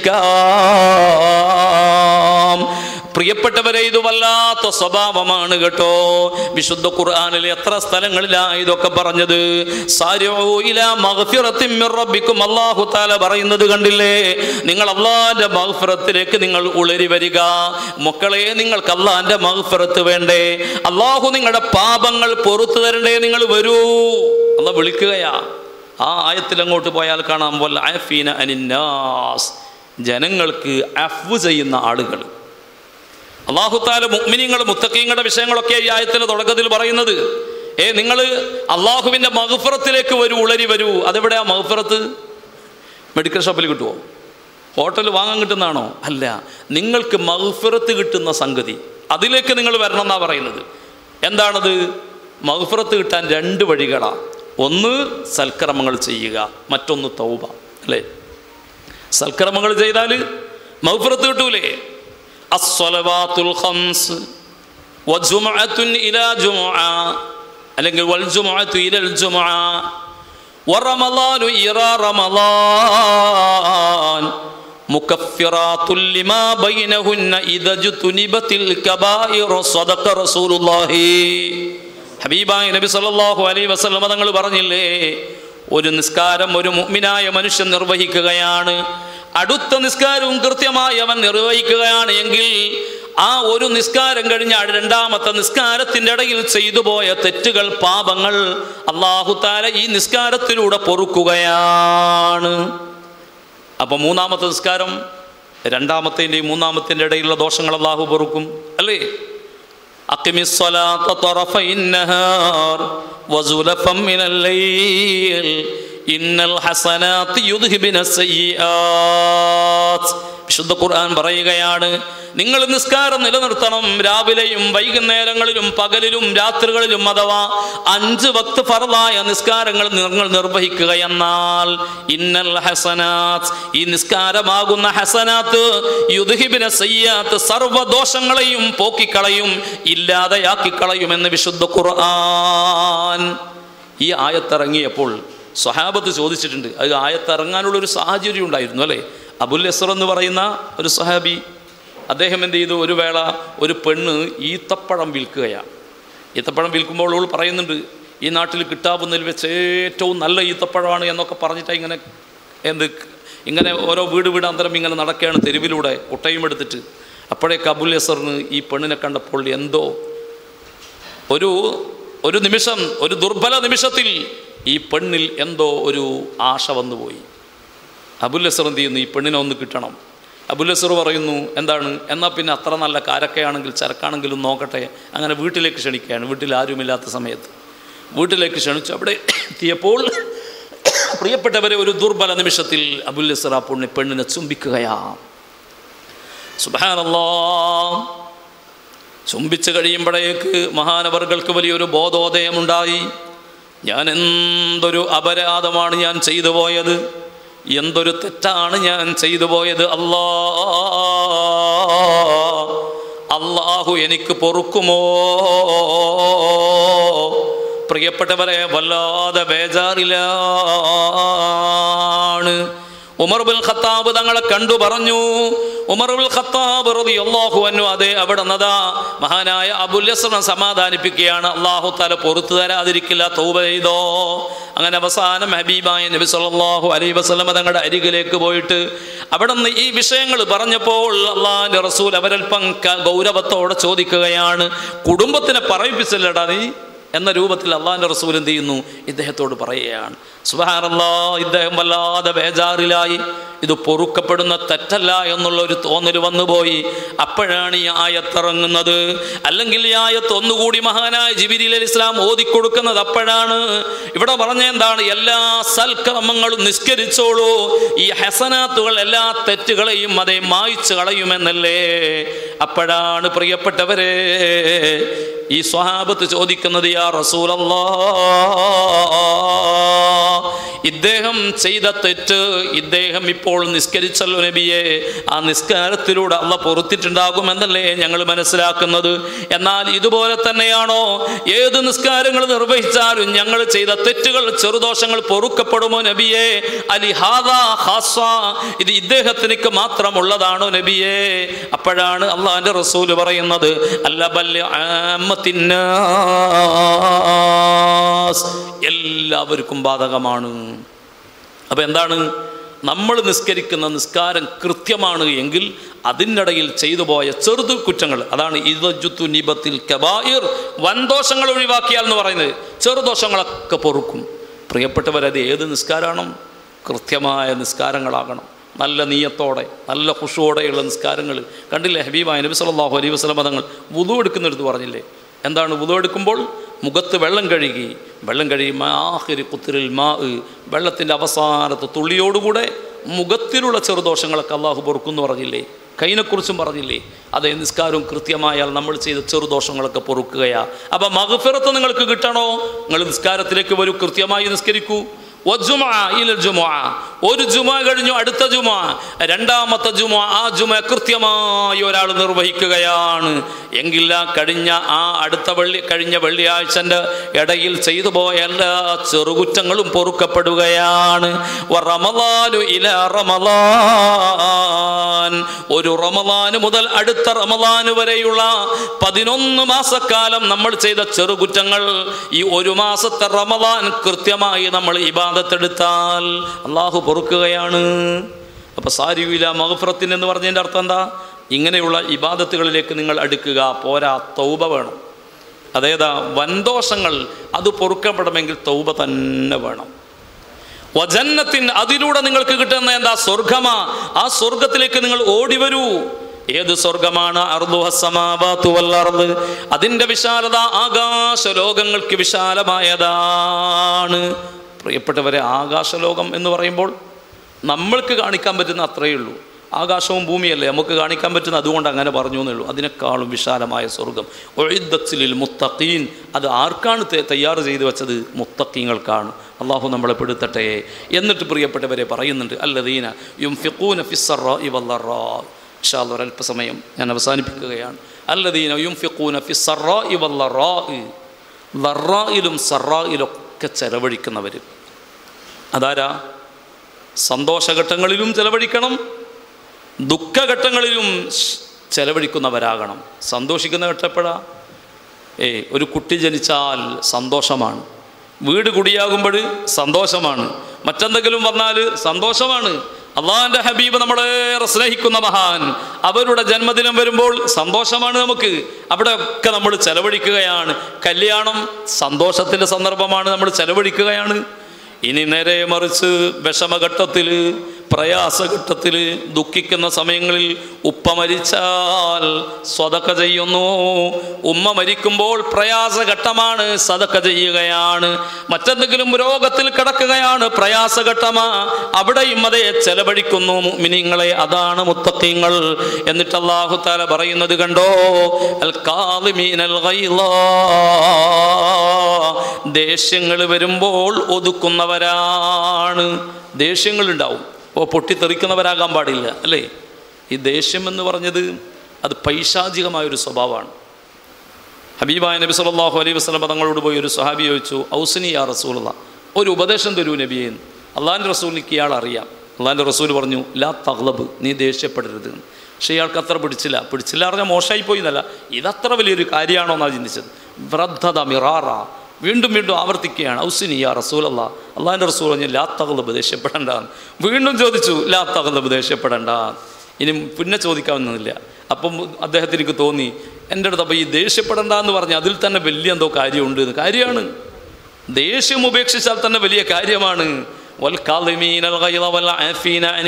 വിജയിക്കാം പ്രിയപ്പെട്ടവരെ ഇത് വല്ലാത്ത സ്വഭാവമാണ് കേട്ടോ വിശുദ്ധ ഖുർആനിൽ എത്ര സ്ഥലങ്ങളിലാണ് ഇതൊക്കെ പറഞ്ഞത് സാരിഊ ഇലാ മഗ്ഫിറത്തിൻ മിർ റബ്ബിക്കും അല്ലാഹു തആല പറയുന്നത് കണ്ടില്ലേ നിങ്ങൾ അള്ളാന്റെ മഗ്ഫിറത്തിലേക്ക് നിങ്ങൾ ഉളരി വരിക മക്കളെ നിങ്ങൾക്ക് അള്ളാന്റെ മഗ്ഫിറത്ത് വേണ്ടേ അള്ളാഹു നിങ്ങളുടെ പാപങ്ങൾ പൊറത്തു തരണ്ടേ നിങ്ങൾ വരൂ അല്ല വിളിക്കുകയാ ആ ആയത്തിൽ അങ്ങോട്ട് പോയാൽ കാണാം പോലെ ആഫീന അനിന്നാസ് ജനങ്ങൾക്ക് അഫ്വ് ചെയ്യുന്ന ആളുകൾ അള്ളാഹുത്താല മുഗ്മിനിങ്ങൾ മുത്തക്കീങ്ങളുടെ വിഷയങ്ങളൊക്കെ ഈ ആയത്തിന്റെ തുടക്കത്തിൽ പറയുന്നത് ഏ നിങ്ങൾ അള്ളാഹുവിന്റെ മഹഫറത്തിലേക്ക് വരൂ ഉളരി വരൂ അതെവിടെയാ മഹഫറത്ത് മെഡിക്കൽ ഷോപ്പിൽ കിട്ടുമോ ഹോട്ടൽ വാങ്ങാൻ കിട്ടുന്നതാണോ അല്ല നിങ്ങൾക്ക് മഹഫറത്ത് കിട്ടുന്ന സംഗതി അതിലേക്ക് നിങ്ങൾ വരണം എന്നാ പറയുന്നത് എന്താണത് മഹഫറത്ത് കിട്ടാൻ രണ്ട് വഴികളാണ് ഒന്ന് സൽക്കർമ്മങ്ങൾ ചെയ്യുക മറ്റൊന്ന് തൗബ അല്ലേ സൽക്കർമ്മങ്ങൾ ചെയ്താൽ മഹഫറത്ത് കിട്ടൂലേ അസ്വലവാത്തുൽ ഖംസ് വജുമഅത്തുൻ ഇലാ ജുമുഅ അല്ലെങ്കിൽ വൽ ജുമുഅത്തു ഇലൽ ജുമുഅ വറമളാനു ഇറാ റമളാൻ മുകഫിറാത്തുൽ ലിമാ ബൈനഹുന്ന ഇദ ജുതുനിബത്തിൽ കബായിറ സദഖ റസൂലുള്ളാഹി ഹബീബായ നബി സല്ലല്ലാഹു അലൈഹി വസല്ലം തങ്ങൾ പറഞ്ഞില്ലേ ഒരു നിസ്കാരം ഒരു മുഅ്മിനായ മനുഷ്യൻ നിർവഹിക്കുകയാണ് അടുത്ത നിസ്കാരവും കൃത്യമായി അവൻ നിർവഹിക്കുകയാണ് എങ്കിൽ ആ ഒരു നിസ്കാരം കഴിഞ്ഞ രണ്ടാമത്തെ നിസ്കാരത്തിൻ്റെ ഇടയിൽ ചെയ്തു പോയ തെറ്റുകൾ പാപങ്ങൾ അള്ളാഹുത്താല ഈ നിസ്കാരത്തിലൂടെ പൊറുക്കുകയാണ് അപ്പൊ മൂന്നാമത്തെ നിസ്കാരം രണ്ടാമത്തേൻ്റെയും മൂന്നാമത്തിൻ്റെ ഇടയിലുള്ള ദോഷങ്ങൾ അള്ളാഹു പൊറുക്കും അല്ലേ أقم الصلاة طرفي النهار وزلفا من الليل إن الحسنات يذهبن السيئات വിശുദ്ധ ഖുർആൻ പറയുകയാണ് നിങ്ങൾ നിസ്കാരം നിലനിർത്തണം രാവിലെയും വൈകുന്നേരങ്ങളിലും പകലിലും രാത്രികളിലും അഥവാ അഞ്ച് വക്ത് ഫറലായ നിസ്കാരങ്ങൾ നിങ്ങൾ നിർവഹിക്കുക എന്നാൽ ഇന്നൽ ഹസനാത്ത് ഈ നിസ്കാരമാകുന്ന ഹസനാത്ത് യുദ്ഹിബിന സയ്യാത്ത് സർവദോഷങ്ങളെയും പോക്കിക്കളയും ഇല്ലാതെയാക്കിക്കളയും എന്ന് വിശുദ്ധ ഖുർആൻ ഈ ആയത്തിറങ്ങിയപ്പോൾ സ്വഹാബത്ത് ചോദിച്ചിട്ടുണ്ട് അത് ആയത്തിറങ്ങാനുള്ള ഒരു സാഹചര്യം ഉണ്ടായിരുന്നു അല്ലേ അബുൽ എസർ എന്ന് പറയുന്ന ഒരു സഹാബി അദ്ദേഹം എന്ത് ചെയ്തു ഒരു വേള ഒരു പെണ്ണ് ഈത്തപ്പഴം വിൽക്കുകയാണ് ഈത്തപ്പഴം വിൽക്കുമ്പോൾ അവൾ പറയുന്നുണ്ട് ഈ നാട്ടിൽ കിട്ടാവുന്നതിൽ വെച്ച് ഏറ്റവും നല്ല ഈത്തപ്പഴമാണ് എന്നൊക്കെ പറഞ്ഞിട്ട് ഇങ്ങനെ എന്ത് ഇങ്ങനെ ഓരോ വീട് വീടാന്തരം ഇങ്ങനെ നടക്കുകയാണ് തെരുവിലൂടെ കുട്ടയും എടുത്തിട്ട് അപ്പോഴേക്ക് അബുൽ എസറിന് ഈ പെണ്ണിനെ കണ്ടപ്പോൾ എന്തോ ഒരു ഒരു നിമിഷം ഒരു ദുർബല നിമിഷത്തിൽ ഈ പെണ്ണിൽ എന്തോ ഒരു ആശ വന്നുപോയി അബുല്ലസർ എന്ത് ചെയ്യുന്നു ഈ പെണ്ണിനെ ഒന്ന് കിട്ടണം അബുല്ലസർ പറയുന്നു എന്താണ് എന്നാൽ പിന്നെ അത്ര നല്ല കാരക്കയാണെങ്കിൽ ചരക്കാണെങ്കിലും നോക്കട്ടെ അങ്ങനെ വീട്ടിലേക്ക് ക്ഷണിക്കുകയാണ് വീട്ടിൽ ആരുമില്ലാത്ത സമയത്ത് വീട്ടിലേക്ക് ക്ഷണിച്ചു അവിടെ എത്തിയപ്പോൾ പ്രിയപ്പെട്ടവരെ ഒരു ദുർബല നിമിഷത്തിൽ അബുല്ലസർ ആ പൊണ്ണി പെണ്ണിനെ ചുംബിക്കുകയാ സുബാനല്ലോ ചുംബിച്ച് കഴിയുമ്പോഴേക്ക് മഹാനവറുകൾക്ക് വലിയൊരു ബോധോദയമുണ്ടായി ഞാൻ എന്തൊരു അപരാധമാണ് ഞാൻ ചെയ്തു പോയത് എന്തൊരു തെറ്റാണ് ഞാൻ ചെയ്തു പോയത് അല്ലാ അള്ളാഹു എനിക്ക് പൊറുക്കുമോ പ്രിയപ്പെട്ടവരെ വല്ലാതെ ബേജാറിലാണ് ഉമർ ബിൻ ഖത്താബ് തങ്ങളെ കണ്ടു പറഞ്ഞു ഉമറുൽ ഖത്താബ് റളിയല്ലാഹു അൻഹു അതേ അവിടെ നദാ മഹാനായ അബുൽ യസ്റിനെ സമാധാനിപ്പിക്കുകയാണ് അള്ളാഹു തല പുറത്തു തരാതിരിക്കില്ല തൗബ ചെയ്തോ അങ്ങനെ അവസാനം ഹബീബായ നബി സല്ലല്ലാഹു അലൈഹി വസല്ലമ തങ്ങളുടെ അരികിലേക്ക് പോയിട്ട് അവിടെ നിന്ന് ഈ വിഷയങ്ങൾ പറഞ്ഞപ്പോൾ അള്ളാഹിന്റെ റസൂൽ അവരൽപ്പം ക- ഗൗരവത്തോടെ ചോദിക്കുകയാണ് കുടുംബത്തിനെ പറയിപ്പിച്ചില്ലടാ നീ എന്ന രൂപത്തിൽ അള്ളാഹിൻ്റെ റസൂൽ എന്ത് ചെയ്യുന്നു ഇദ്ദേഹത്തോട് പറയുകയാണ് സുബഹാനല്ലാ ഇദ്ദേഹം വല്ലാതെ ബേജാറിലായി ഇത് പൊറുക്കപ്പെടുന്ന തെറ്റല്ല എന്നുള്ള ഒരു തോന്നൽ വന്നുപോയി അപ്പോഴാണ് ഈ ആയത്തിറങ്ങുന്നത് അല്ലെങ്കിൽ ഈ ആയത്ത് ഒന്നുകൂടി മഹാനായ ജിബിരിൽ അലി ഇസ്ലാം ഓതിക്കൊടുക്കുന്നത് അപ്പോഴാണ് ഇവിടെ പറഞ്ഞ എന്താണ് എല്ലാ സൽക്കർമ്മങ്ങളും നിസ്കരിച്ചോളൂ ഈ ഹസനാത്തുകൾ എല്ലാ തെറ്റുകളെയും അതേ മായ്ച്ചു കളയുമെന്നല്ലേ അപ്പോഴാണ് പ്രിയപ്പെട്ടവരെ ഈ സ്വഹാബത്ത് ചോദിക്കുന്നത് യാ റസൂലല്ലാ ഇദ്ദേഹം ചെയ്ത തെറ്റ് ഇദ്ദേഹം ഇപ്പോൾ നിസ്കരിച്ചല്ലോ നബിയെ ആ നിസ്കാരത്തിലൂടെ അള്ള പൊറുത്തിട്ടുണ്ടാകുമെന്നല്ലേ ഞങ്ങൾ മനസ്സിലാക്കുന്നത് എന്നാൽ ഇതുപോലെ തന്നെയാണോ ഏത് നിസ്കാരങ്ങൾ നിർവഹിച്ചാലും ഞങ്ങൾ ചെയ്ത തെറ്റുകൾ ചെറുദോഷങ്ങൾ പൊറുക്കപ്പെടുമോ നബിയെ അലി ഹാദാ ഹാസ ഇത് ഇദ്ദേഹത്തിനക്ക് മാത്രമുള്ളതാണോ നബിയെ അപ്പോഴാണ് അള്ളാഹിന്റെ റസൂല് പറയുന്നത് അല്ല ബല്യ ആമത്തിന്നാസ് എല്ലാവർക്കും ബാധകമാണ് അപ്പം എന്താണ് നമ്മൾ നിസ്കരിക്കുന്ന നിസ്കാരം കൃത്യമാണ് എങ്കിൽ അതിനിടയിൽ ചെയ്തു പോയ ചെറുതു കുറ്റങ്ങൾ അതാണ് ഇതജുത്തു നിബത്തിൽ കബായിർ വൻദോഷങ്ങൾ ഒഴിവാക്കിയാൽ എന്ന് പറയുന്നത് ചെറുദോഷങ്ങളൊക്കെ പൊറുക്കും പ്രിയപ്പെട്ടവരത് ഏത് നിസ്കാരമാണോ കൃത്യമായ നിസ്കാരങ്ങളാകണം നല്ല നീയത്തോടെ നല്ല ഖുഷോടെയുള്ള നിസ്കാരങ്ങൾ കണ്ടില്ലേ ഹബീബായ നബി സല്ലല്ലാഹു അലൈഹി വസല്ലം തങ്ങൾ വുതു എടുക്കുന്നിടത്ത് പറഞ്ഞില്ലേ എന്താണ് വുതു എടുക്കുമ്പോൾ മുഖത്ത് വെള്ളം കഴുകി വെള്ളം കഴുകി മാഹിരി കുത്തിരിൽ മാ വെള്ളത്തിൻ്റെ അവസാനത്ത് തുള്ളിയോടുകൂടെ മുഖത്തിലുള്ള ചെറുദോഷങ്ങളൊക്കെ അള്ളാഹു പൊറുക്കുമെന്ന് പറഞ്ഞില്ലേ കൈനെക്കുറിച്ചും പറഞ്ഞില്ലേ അതേ നിസ്കാരവും കൃത്യമായാൽ നമ്മൾ ചെയ്ത ചെറുദോഷങ്ങളൊക്കെ പൊറുക്കുകയാ അപ്പം മഹഫിറത്ത് നിങ്ങൾക്ക് കിട്ടണോ നിങ്ങൾ നിസ്കാരത്തിലേക്ക് വരൂ കൃത്യമായി നിസ്കരിക്കൂ വജുമുഅ ഇലൽ ജുമുഅ. ഒരു ജുമ കഴിഞ്ഞു അടുത്ത ജുമ രണ്ടാമത്തെ ജുമ ആ ജുമ കൃത്യമായി ഒരാൾ നിർവഹിക്കുകയാണ് എങ്കിൽ ആ കഴിഞ്ഞ ആ അടുത്ത വെള്ളി കഴിഞ്ഞ വെള്ളിയാഴ്ചൻ്റെ ഇടയിൽ ചെയ്തു പോയ എല്ലാ ചെറുകുറ്റങ്ങളും പൊറുക്കപ്പെടുകയാണ് വ റമളാനു ഇല റമളാൻ ഒരു റമളാന് മുതൽ അടുത്ത റമളാന് വരെയുള്ള പതിനൊന്ന് മാസക്കാലം നമ്മൾ ചെയ്ത ചെറുകുറ്റങ്ങൾ ഈ ഒരു മാസത്തെ റമളാൻ കൃത്യമായി നമ്മൾ ഇബാദത്തെടുത്താൽ അള്ളാഹു പൊറുക്കുകയാണ് അപ്പൊ സാരിവില മഹഫ്രത്തിന് എന്ന് പറഞ്ഞതിൻ്റെ അർത്ഥം എന്താ ഇങ്ങനെയുള്ള ഇബാദത്തുകളിലേക്ക് നിങ്ങൾ അടുക്കുക പോരാ തൗബ വേണം അതേതാ വൻദോഷങ്ങൾ അത് പൊറുക്കപ്പെടണമെങ്കിൽ തൗബ തന്നെ വേണം വജന്നത്തിൻ അതിലൂടെ നിങ്ങൾക്ക് കിട്ടുന്ന എന്താ സ്വർഗമാ ആ സ്വർഗത്തിലേക്ക് നിങ്ങൾ ഓടി വരൂ ഏത് സ്വർഗമാണ് അർദുഹസമാവാത്തു വല്ലർദ് അതിൻ്റെ വിശാലത ആകാശ ലോകങ്ങൾക്ക് വിശാലമായതാണ് പ്രിയപ്പെട്ടവരെ ആകാശലോകം എന്ന് പറയുമ്പോൾ നമ്മൾക്ക് കാണിക്കാൻ പറ്റുന്ന അത്രയേ ഉള്ളൂ ആകാശവും ഭൂമിയല്ലേ നമുക്ക് കാണിക്കാൻ പറ്റുന്ന അതുകൊണ്ട് അങ്ങനെ പറഞ്ഞു എന്നേ ഉള്ളൂ അതിനേക്കാളും വിശാലമായ സ്വർഗം ഒഴുദച്ചിലിൽ മുത്തഖീൻ അത് ആർക്കാണ് തെ- തയ്യാറ് ചെയ്തു വെച്ചത് മുത്തഖീങ്ങൾക്കാണ് അള്ളാഹു നമ്മളെ പെടുത്തട്ടെ എന്നിട്ട് പ്രിയപ്പെട്ടവരെ പറയുന്നുണ്ട് അല്ലദീന യും ഫിഖൂന ഫിസ്സറാഇ വല്ലറാ ഇൻഷാല്ലാ ഒരല്പസമയം ഞാൻ അവസാനിപ്പിക്കുകയാണ് അല്ലദീന യും ഫിഖൂന ഫിസ്സറാഇ വല്ലറാ ലറായിലും സറായിലൊക്കെ ചെലവഴിക്കുന്നവർ അതാരാ സന്തോഷഘട്ടങ്ങളിലും ചെലവഴിക്കണം ദുഃഖഘട്ടങ്ങളിലും സ് ചെലവഴിക്കുന്നവരാകണം സന്തോഷിക്കുന്ന ഘട്ടപ്പെടാ ഏ ഒരു കുട്ടി ജനിച്ചാൽ സന്തോഷമാണ് വീട് കുടിയാകുമ്പോൾ സന്തോഷമാണ് മറ്റെന്തെങ്കിലും വന്നാൽ സന്തോഷമാണ് അള്ളാഹിൻ്റെ ഹബീബ് നമ്മളേറെ സ്നേഹിക്കുന്ന മഹാൻ അവരുടെ ജന്മദിനം വരുമ്പോൾ സന്തോഷമാണ് നമുക്ക് അവിടെ ഒക്കെ നമ്മൾ ചെലവഴിക്കുകയാണ് കല്യാണം സന്തോഷത്തിൻ്റെ സന്ദർഭമാണ് നമ്മൾ ചെലവഴിക്കുകയാണ് ഇനി നേരെ മറിച്ച് വിഷമഘട്ടത്തിൽ പ്രയാസഘട്ടത്തിൽ ദുഃഖിക്കുന്ന സമയങ്ങളിൽ ഉപ്പ മരിച്ചാൽ സ്വതക്ക ചെയ്യുന്നു ഉമ്മ മരിക്കുമ്പോൾ പ്രയാസഘട്ടമാണ് സതക്ക ചെയ്യുകയാണ് മറ്റെന്തെങ്കിലും രോഗത്തിൽ കിടക്കുകയാണ് പ്രയാസഘട്ടമാ അവിടെയും അതേ ചെലവഴിക്കുന്നു മിനിങ്ങളെ അതാണ് മുത്തക്കിങ്ങൾ എന്നിട്ട് അള്ളാഹു താല പറയുന്നത് കണ്ടോ അൽ കാളിമീനൽ ഗൈളാ. ദേഷ്യങ്ങൾ വരുമ്പോൾ ഒതുക്കുന്നവരാണ് ദേഷ്യങ്ങളുണ്ടാവും ഓ പൊട്ടിത്തെറിക്കുന്നവരാകാൻ പാടില്ല അല്ലേ ഈ ദേഷ്യം എന്ന് പറഞ്ഞത് അത് പൈശാചികമായൊരു സ്വഭാവമാണ് ഹബീബായ നബി സല്ലല്ലാഹു അലൈഹി വസല്ലം തങ്ങളോട് പോയി ഒരു സ്വഹാബി ചോദിച്ചു ഔസനി യാ റസൂലുള്ള ഒരു ഉപദേശം തരൂ നബിയെ അള്ളാഹിൻ്റെ റസൂലിക്ക് ഇയാൾ അറിയാം അള്ളാഹിൻ്റെ റസൂൽ പറഞ്ഞു ലാ തഗ്ലബ് നീ ദേഷ്യപ്പെടരുത് പക്ഷേ ഇയാൾക്ക് അത്ര പിടിച്ചില്ല പിടിച്ചില്ല പറഞ്ഞാൽ മോശമായി പോയി എന്നല്ല ഇതത്ര വലിയൊരു കാര്യമാണോ എന്നാണ് ചിന്തിച്ചത് വ്രദ്ധത മിറാറ വീണ്ടും വീണ്ടും ആവർത്തിക്കുകയാണ് ഔസിനി യാ റസൂലല്ല അള്ളാഹിൻ്റെ റസൂൽ പറഞ്ഞ് ലാ തകലബ് ദേഷ്യപ്പെടേണ്ട വീണ്ടും ചോദിച്ചു ലാ തകലബ് ദേഷ്യപ്പെടേണ്ട ഇനി പിന്നെ ചോദിക്കാവുന്നതില്ല അപ്പം അദ്ദേഹത്തിനക്ക് തോന്നി എൻ്റെ അടുത്ത് അപ്പോൾ ഈ ദേഷ്യപ്പെടേണ്ട എന്ന് പറഞ്ഞ് അതിൽ തന്നെ വലിയ എന്തോ കാര്യമുണ്ട് എന്ന് കാര്യമാണ് ദേഷ്യം ഉപേക്ഷിച്ചാൽ തന്നെ വലിയ കാര്യമാണ് വൽകാളിമീന الغيظ والعافين عن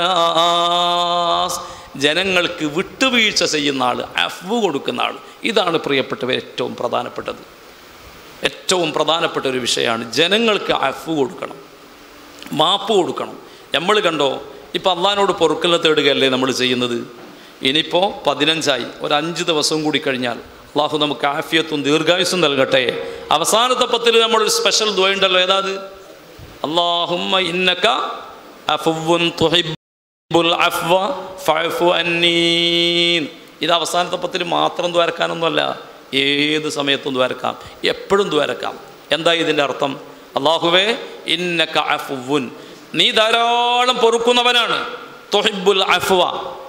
الناس. ജനങ്ങൾക്ക് വിട്ടുവീഴ്ച ചെയ്യുന്ന ആൾ അഫ്വ് കൊടുക്കുന്ന ആൾ ഇതാണ് പ്രിയപ്പെട്ടവർ ഏറ്റവും പ്രധാനപ്പെട്ടത് ഏറ്റവും പ്രധാനപ്പെട്ട ഒരു വിഷയമാണ് ജനങ്ങൾക്ക് അഫ്വ് കൊടുക്കണം മാപ്പ് കൊടുക്കണം നമ്മൾ കണ്ടോ ഇപ്പം അള്ളഹാനോട് പൊറുക്കലിനെ തേടുകയല്ലേ നമ്മൾ ചെയ്യുന്നത് ഇനിയിപ്പോൾ പതിനഞ്ചായി ഒരു അഞ്ച് ദിവസവും കൂടി കഴിഞ്ഞാൽ അള്ളാഹു നമുക്ക് ആഫിയത്തും ദീർഘായുസും നൽകട്ടെ അവസാനത്തെ പത്തിൽ നമ്മളൊരു സ്പെഷ്യൽ ദ്വയുണ്ടല്ലോ ഏതാത് അള്ളാഹുമ്മ ഇന്നക അഫുവ്വുൻ തുഹിബ്ബുൽ അഫ്വ ഫഅഫു അന്നീ ഇത് അവസാനത്തെ പത്തിൽ മാത്രം ദ്വാരക്കാനൊന്നുമല്ല ഏത് സമയത്തും ദ്വാരക്കാം എപ്പോഴും ദ്വാരക്കാം എന്താ ഇതിൻ്റെ അർത്ഥം അള്ളാഹുവേ ഇന്നക അഫുവുൻ നീ ധാരാളം പൊറുക്കുന്നവനാണ് തൊഹിബുൽ അഫ്വ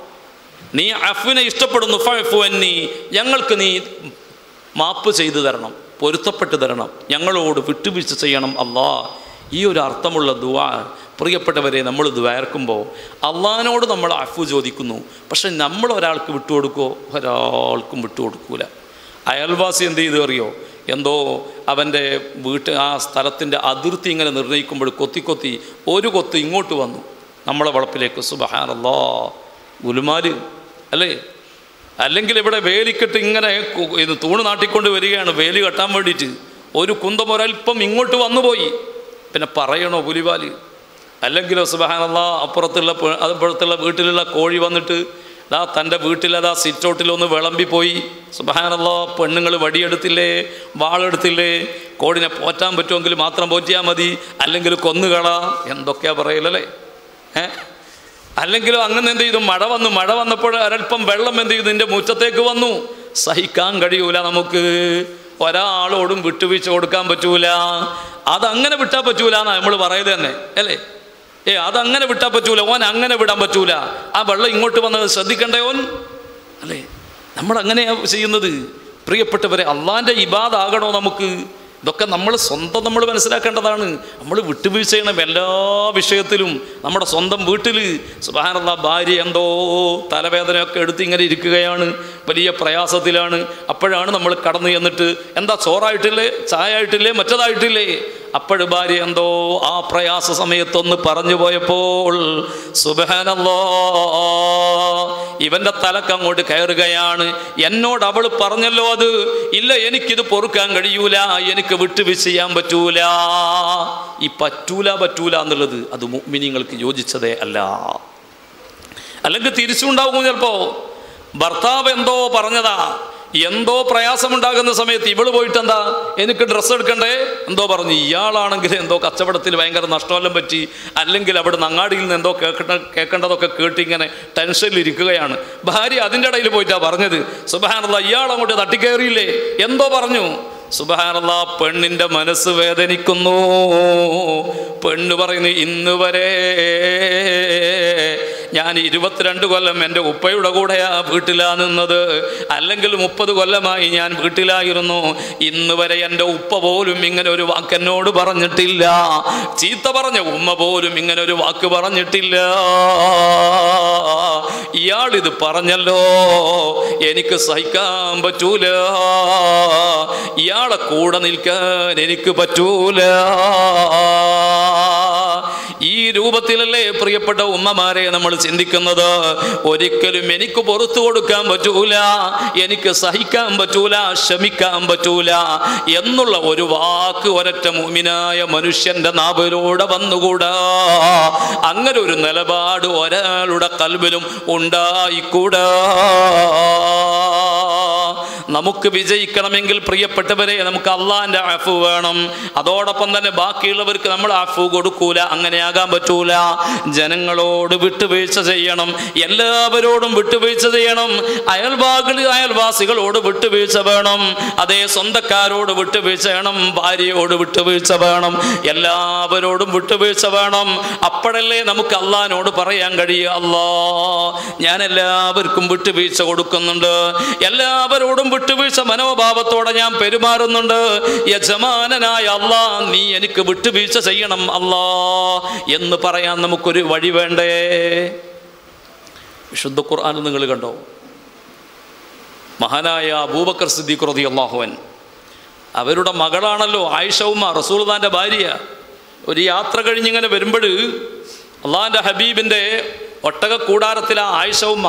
നീ അഫുവിനെ ഇഷ്ടപ്പെടുന്നു ഫഅഫു അന്നീ ഞങ്ങൾക്ക് നീ മാപ്പ് ചെയ്തു തരണം പൊരുത്തപ്പെട്ട് തരണം ഞങ്ങളോട് വിട്ടുവീഴ്ച ചെയ്യണം അല്ലാ ഈ ഒരു അർത്ഥമുള്ള ദുവാ പ്രിയപ്പെട്ടവരെ നമ്മൾ ദ്വാർക്കുമ്പോൾ അള്ളഹാനോട് നമ്മൾ അഫു ചോദിക്കുന്നു പക്ഷെ നമ്മൾ ഒരാൾക്ക് വിട്ടുകൊടുക്കുമോ ഒരാൾക്കും വിട്ടുകൊടുക്കൂല അയൽവാസി എന്ത് ചെയ്തു അറിയോ എന്തോ അവൻ്റെ വീട്ട് ആ സ്ഥലത്തിൻ്റെ അതിർത്തി ഇങ്ങനെ നിർണ്ണയിക്കുമ്പോൾ കൊത്തി കൊത്തി ഒരു കൊത്ത് ഇങ്ങോട്ട് വന്നു നമ്മളെ വളപ്പിലേക്ക് സുബഹാനല്ലോ ഗുലുമാല് അല്ലേ അല്ലെങ്കിൽ ഇവിടെ വേലിക്കെട്ട് ഇങ്ങനെ കു- ഇത് തൂണ് നാട്ടിക്കൊണ്ട് വരികയാണ് വേലി കെട്ടാൻ വേണ്ടിയിട്ട് ഒരു കുന്തം ഒരൽപ്പം ഇങ്ങോട്ട് വന്നുപോയി പിന്നെ പറയണോ പുലിവാല് അല്ലെങ്കിലോ സുബഹാനല്ല അപ്പുറത്തുള്ള പെ- അപ്പുറത്തുള്ള വീട്ടിലുള്ള കോഴി വന്നിട്ട് ദാ തൻ്റെ വീട്ടിലതാ സിറ്റൗട്ടിലൊന്ന് വിളമ്പിപ്പോയി സുബഹാനല്ല പെണ്ണുങ്ങൾ വടിയെടുത്തില്ലേ വാളെടുത്തില്ലേ കോഴിനെ പോറ്റാൻ പറ്റുമെങ്കിൽ മാത്രം പോറ്റിയാൽ മതി അല്ലെങ്കിൽ കൊന്നുകള എന്തൊക്കെയാ പറയലല്ലേ ഏ അല്ലെങ്കിലോ അങ്ങനെ എന്ത് ചെയ്തു മഴ വന്നു മഴ വന്നപ്പോൾ ഒരൽപ്പം വെള്ളം എന്ത് ചെയ്തു നിന്റെ മുറ്റത്തേക്ക് വന്നു സഹിക്കാൻ കഴിയൂല നമുക്ക് ഒരാളോടും വിട്ടുവീഴ്ച കൊടുക്കാൻ പറ്റൂല അതങ്ങനെ വിട്ടാൽ പറ്റൂല എന്നാ നമ്മൾ പറയുന്നത് തന്നെ അല്ലേ ഏ അതങ്ങനെ വിട്ടാൽ പറ്റൂല ഓൻ അങ്ങനെ വിടാൻ പറ്റൂല ആ വെള്ളം ഇങ്ങോട്ട് വന്നത് ശ്രദ്ധിക്കണ്ടേ ഓൻ അല്ലേ നമ്മൾ അങ്ങനെയാ ചെയ്യുന്നത് പ്രിയപ്പെട്ടവരെ അള്ളാൻ്റെ ഇബാദാകണോ നമുക്ക് ഇതൊക്കെ നമ്മൾ സ്വന്തം നമ്മൾ മനസ്സിലാക്കേണ്ടതാണ് നമ്മൾ വിട്ടുവീഴ്ച ചെയ്യണം എല്ലാ വിഷയത്തിലും നമ്മുടെ സ്വന്തം വീട്ടിൽ സുബാനുള്ള ഭാര്യ എന്തോ തലവേദനയൊക്കെ എടുത്ത് ഇങ്ങനെ ഇരിക്കുകയാണ് വലിയ പ്രയാസത്തിലാണ് അപ്പോഴാണ് നമ്മൾ കടന്നു ചെന്നിട്ട് എന്താ ചോറായിട്ടില്ലേ ചായ ആയിട്ടില്ലേ മറ്റതായിട്ടില്ലേ അപ്പോഴ് ഭാര്യ എന്തോ ആ പ്രയാസ സമയത്തൊന്ന് പറഞ്ഞു പോയപ്പോൾ സുബഹാനല്ലോ ഇവന്റെ തലക്ക് അങ്ങോട്ട് കയറുകയാണ് എന്നോട് അവൾ പറഞ്ഞല്ലോ അത് ഇല്ല എനിക്കിത് പൊറുക്കാൻ കഴിയൂല എനിക്ക് വിട്ടുവീഴ്ച ചെയ്യാൻ പറ്റൂല ഈ പറ്റൂല പറ്റൂല എന്നുള്ളത് അത് മുഅ്മിനീങ്ങൾക്ക് യോജിച്ചതേ അല്ല അല്ലെങ്കിൽ തിരിച്ചുണ്ടാവും ചിലപ്പോ ഭർത്താവ് എന്തോ പറഞ്ഞതാ എന്തോ പ്രയാസമുണ്ടാകുന്ന സമയത്ത് ഇവള് പോയിട്ട് എന്താ എനിക്ക് ഡ്രസ്സ് എടുക്കണ്ടേ എന്തോ പറഞ്ഞു ഇയാളാണെങ്കിൽ എന്തോ കച്ചവടത്തിൽ ഭയങ്കര നഷ്ടമെല്ലാം പറ്റി അല്ലെങ്കിൽ അവിടെ നങ്ങാടിയിൽ നിന്ന് എന്തോ കേൾക്കണ്ട കേൾക്കേണ്ടതൊക്കെ കേട്ടിങ്ങനെ ടെൻഷനിൽ ഇരിക്കുകയാണ് ഭാര്യ അതിൻ്റെ ഇടയിൽ പോയിട്ടാ പറഞ്ഞത് സുബഹാനുള്ള ഇയാൾ അങ്ങോട്ട് തട്ടിക്കയറിയില്ലേ എന്തോ പറഞ്ഞു സുബഹാനല്ല പെണ്ണിന്റെ മനസ്സ് വേദനിക്കുന്നു പെണ്ണ് പറയുന്നു ഇന്ന് വരെ ഞാൻ ഇരുപത്തിരണ്ട് കൊല്ലം എൻ്റെ ഉപ്പയുടെ കൂടെയാ വീട്ടിലാ നിന്നത് അല്ലെങ്കിൽ മുപ്പത് കൊല്ലമായി ഞാൻ വീട്ടിലായിരുന്നു ഇന്ന് വരെ എൻ്റെ ഉപ്പ പോലും ഇങ്ങനെ ഒരു വാക്ക് എന്നോട് പറഞ്ഞിട്ടില്ല ചീത്ത പറഞ്ഞ ഉമ്മ പോലും ഇങ്ങനെ ഒരു വാക്ക് പറഞ്ഞിട്ടില്ല ഇയാളിത് പറഞ്ഞല്ലോ എനിക്ക് സഹിക്കാൻ പറ്റൂല ഇയാളെ കൂടെ നിൽക്കാൻ എനിക്ക് പറ്റൂല ഈ രൂപത്തിലല്ലേ പ്രിയപ്പെട്ട ഉമ്മമാരെ നമ്മൾ ചിന്തിക്കുന്നത് ഒരിക്കലും എനിക്ക് പുറത്തു കൊടുക്കാൻ പറ്റൂല എനിക്ക് സഹിക്കാൻ പറ്റൂല ക്ഷമിക്കാൻ പറ്റൂല എന്നുള്ള ഒരു വാക്ക് ഒരൊറ്റ മുമിനായ മനുഷ്യന്റെ നാവിലൂടെ വന്നുകൂടാ അങ്ങനെ ഒരു നിലപാട് ഒരാളുടെ കൽവിലും ഉണ്ടായിക്കൂടാ നമുക്ക് വിജയിക്കണമെങ്കിൽ പ്രിയപ്പെട്ടവരെ നമുക്ക് അള്ളാഹിൻ്റെ അഫു വേണം അതോടൊപ്പം തന്നെ ബാക്കിയുള്ളവർക്ക് നമ്മൾ അഫു കൊടുക്കൂല അങ്ങനെയാകാൻ പറ്റൂല ജനങ്ങളോട് വിട്ടുവീഴ്ച ചെയ്യണം എല്ലാവരോടും വിട്ടുവീഴ്ച ചെയ്യണം അയൽവാസികൾ അയൽവാസികളോട് വിട്ടുവീഴ്ച വേണം അതേ സ്വന്തക്കാരോട് വിട്ടുവീഴ്ച വേണം ഭാര്യയോട് വിട്ടുവീഴ്ച വേണം എല്ലാവരോടും വിട്ടുവീഴ്ച വേണം അപ്പോഴല്ലേ നമുക്ക് അള്ളഹാനോട് പറയാൻ കഴിയുക അല്ലാ ഞാൻ എല്ലാവർക്കും വിട്ടുവീഴ്ച കൊടുക്കുന്നുണ്ട് എല്ലാവരോടും വിട്ടുവീഴ്ച മനോഭാവത്തോടെ ഞാൻ പെരുമാറുന്നുണ്ട് യജമാനനായ അല്ലാ നീ എനിക്ക് വിട്ടുവീഴ്ച ചെയ്യണം അല്ലാ എന്ന് പറയാൻ നമുക്കൊരു വഴി വേണ്ടേ വിശുദ്ധ ഖുർആൻ നിങ്ങൾ കണ്ടോ മഹാനായ അബൂബക്കർ സിദ്ദീഖ് റതി അള്ളാഹുവൻ അവരുടെ മകളാണല്ലോ ആയിഷ ഉമ്മ റസൂൽദാൻ്റെ ഭാര്യ ഒരു യാത്ര കഴിഞ്ഞിങ്ങനെ വരുമ്പോൾ അള്ളാഹിൻ്റെ ഹബീബിൻ്റെ ഒട്ടക കൂടാരത്തിലെ ആയിഷ ഉമ്മ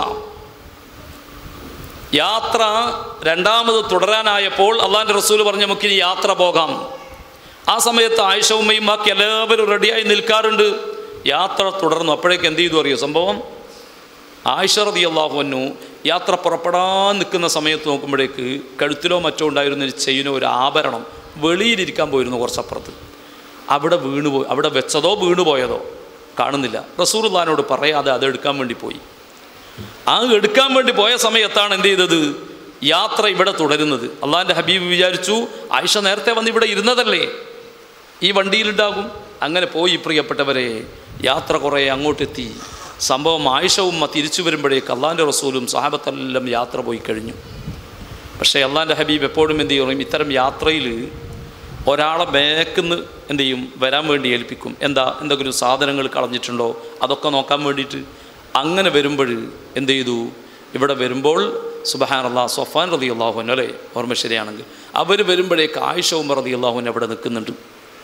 യാത്ര രണ്ടാമത് തുടരാനായപ്പോൾ അള്ളാഹിൻ്റെ റസൂൽ പറഞ്ഞ് നമുക്കിനി യാത്ര പോകാം ആ സമയത്ത് ആയിഷ ഉമ്മയും ബാക്കി എല്ലാവരും റെഡിയായി നിൽക്കാറുണ്ട് യാത്ര തുടർന്നു അപ്പോഴേക്ക് എന്ത് ചെയ്തു അറിയോ സംഭവം ആയിഷ റതി അള്ളാഹുവന്നു യാത്ര പുറപ്പെടാൻ നിൽക്കുന്ന സമയത്ത് നോക്കുമ്പോഴേക്ക് കഴുത്തിലോ മറ്റോ ഉണ്ടായിരുന്ന ഒരു ചെയിനോ ഒരു ആഭരണം വെളിയിലിരിക്കാൻ പോയിരുന്നു കുറച്ചപ്പുറത്ത് അവിടെ വീണുപോയി അവിടെ വെച്ചതോ വീണുപോയതോ കാണുന്നില്ല റസൂർദാനോട് പറയാതെ അത് എടുക്കാൻ വേണ്ടി പോയി ആ എടുക്കാൻ വേണ്ടി പോയ സമയത്താണ് എന്ത് ചെയ്തത് യാത്ര ഇവിടെ തുടരുന്നത് അള്ളാഹിൻ്റെ ഹബീബ് വിചാരിച്ചു ആയിഷ നേരത്തെ വന്ന് ഇവിടെ ഇരുന്നതല്ലേ ഈ വണ്ടിയിലുണ്ടാകും അങ്ങനെ പോയി പ്രിയപ്പെട്ടവരെ യാത്ര കുറേ അങ്ങോട്ടെത്തി സംഭവം ആയിഷ ഉമ്മ തിരിച്ചു വരുമ്പോഴേക്ക് അള്ളാഹിൻ്റെ റസൂലും സഹാബത്തെല്ലാം യാത്ര പോയി കഴിഞ്ഞു പക്ഷേ അള്ളാഹിൻ്റെ ഹബീബ് എപ്പോഴും എന്ത് ചെയ്യും ഇത്തരം യാത്രയിൽ ഒരാളെ ബാക്കിന്ന് എന്ത് ചെയ്യും വരാൻ വേണ്ടി ഏൽപ്പിക്കും എന്താ എന്തെങ്കിലും സാധനങ്ങൾ കളഞ്ഞിട്ടുണ്ടോ അതൊക്കെ നോക്കാൻ വേണ്ടിയിട്ട് അങ്ങനെ വരുമ്പോൾ എന്ത് ചെയ്തു ഇവിടെ വരുമ്പോൾ സുബഹാൻ അള്ളാഹ് സൊഫാൻ റതി അള്ളാഹുൻ അല്ലേ ഓർമ്മ ശരിയാണെങ്കിൽ അവർ വരുമ്പോഴേക്ക് ആയിഷ ഉമ്മ റതി അള്ളാഹുൻ അവിടെ നിൽക്കുന്നുണ്ട്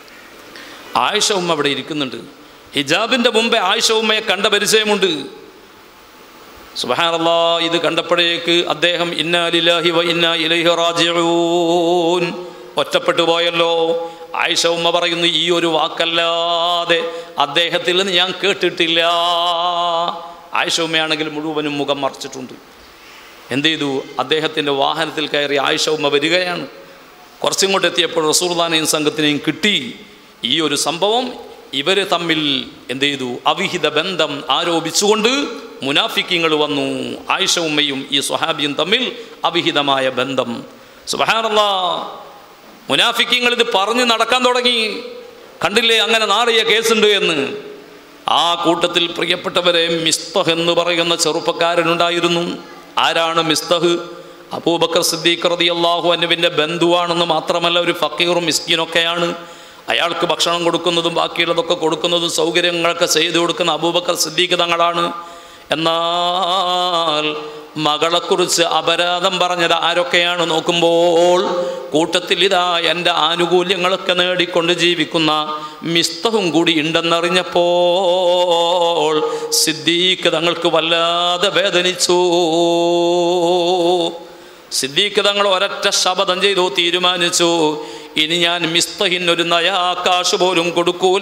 ആയിഷ ഉമ്മ അവിടെ ഇരിക്കുന്നുണ്ട് ഹിജാബിൻ്റെ മുമ്പേ ആയിഷ ഉമ്മയെ കണ്ട പരിചയമുണ്ട് സുബഹാനല്ലാ ഇത് കണ്ടപ്പോഴേക്ക് അദ്ദേഹം ഇന്നാലില്ലാഹി വ ഇന്നാ ഇലൈഹി റാജിഊൻ ഒറ്റപ്പെട്ടു പോയല്ലോ ആയിഷ ഉമ്മ പറയുന്നു ഈ ഒരു വാക്കല്ലാതെ അദ്ദേഹത്തിൽ നിന്ന് ഞാൻ കേട്ടിട്ടില്ല ആയിഷ ഉമ്മയാണെങ്കിൽ മുഴുവനും മുഖം മറച്ചിട്ടുണ്ട് എന്ത് ചെയ്തു അദ്ദേഹത്തിൻ്റെ വാഹനത്തിൽ കയറി ആയിഷ ഉമ്മ വരികയാണ് കുറച്ചിങ്ങോട്ട് എത്തിയപ്പോൾ റസൂർദാനെയും സംഘത്തിനെയും കിട്ടി ഈ ഒരു സംഭവം ഇവർ തമ്മിൽ എന്ത് ചെയ്തു അവിഹിത ബന്ധം ആരോപിച്ചുകൊണ്ട് മുനാഫിക്കിങ്ങൾ വന്നു ആയിഷ ഉമ്മയും ഈ സ്വഹാബിയും തമ്മിൽ അവിഹിതമായ ബന്ധം സുബഹാനല്ല മുനാഫിക്കിങ്ങൾ ഇത് പറഞ്ഞ് നടക്കാൻ തുടങ്ങി കണ്ടില്ലേ അങ്ങനെ നാറിയ കേസുണ്ട് എന്ന് ആ കൂട്ടത്തിൽ പ്രിയപ്പെട്ടവരെ മിസ്തഹ് എന്ന് പറയുന്ന ചെറുപ്പക്കാരനുണ്ടായിരുന്നു ആരാണ് മിസ്തഹ് അബൂബക്കർ സിദ്ദീഖ് റതി അള്ളാഹു അനുവിൻ്റെ ബന്ധുവാണെന്ന് മാത്രമല്ല ഒരു ഫക്കീറും മിസ്കീനൊക്കെയാണ് അയാൾക്ക് ഭക്ഷണം കൊടുക്കുന്നതും ബാക്കിയുള്ളതൊക്കെ കൊടുക്കുന്നതും സൗകര്യങ്ങളൊക്കെ ചെയ്തു കൊടുക്കുന്ന അബൂബക്കർ സിദ്ദീഖ് തങ്ങളാണ് എന്നാൽ മകളെക്കുറിച്ച് അപരാധം പറഞ്ഞത് ആരൊക്കെയാണ് നോക്കുമ്പോൾ കൂട്ടത്തിൽ ഇതാ എൻ്റെ ആനുകൂല്യങ്ങളൊക്കെ നേടിക്കൊണ്ട് ജീവിക്കുന്ന മിസ്തഹും കൂടി ഉണ്ടെന്നറിഞ്ഞപ്പോൾ സിദ്ദീഖ് തങ്ങൾക്ക് വല്ലാതെ വേദനിച്ചു സിദ്ദീഖ് തങ്ങൾ ഒരൊറ്റ ശപഥം ചെയ്തു തീരുമാനിച്ചു ഇനി ഞാൻ മിസ്തഹിന് ഒരു നയാകാശ് പോലും കൊടുക്കൂല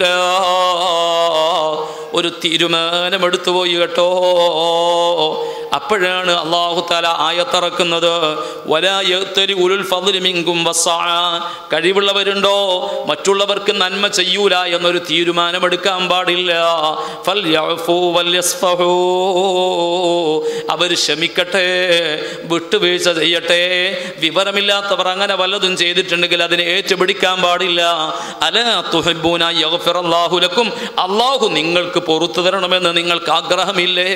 ഒരു തീരുമാനമെടുത്തു പോയി കേട്ടോ അപ്പോഴാണ് അള്ളാഹു താല ആയത്തിറക്കുന്നത് വലായത്തരി ഉരുൾ ഫതിലിമിങ്കും വസാ കഴിവുള്ളവരുണ്ടോ മറ്റുള്ളവർക്ക് നന്മ ചെയ്യൂല എന്നൊരു തീരുമാനമെടുക്കാൻ പാടില്ല ഫൽ യഅഫൂ വല്യസ്ഫഹൂ. അവർ ക്ഷമിക്കട്ടെ വിട്ടുവീഴ്ച ചെയ്യട്ടെ വിവരമില്ലാത്തവർ അങ്ങനെ വല്ലതും ചെയ്തിട്ടുണ്ടെങ്കിൽ അതിനെ ഏറ്റുപിടിക്കാൻ പാടില്ല അല തുഹിബൂന യഗ്ഫിറല്ലാഹു ലക്കും അള്ളാഹു നിങ്ങൾക്ക് പൊറത്തു തരണമെന്ന് നിങ്ങൾക്ക് ആഗ്രഹമില്ലേ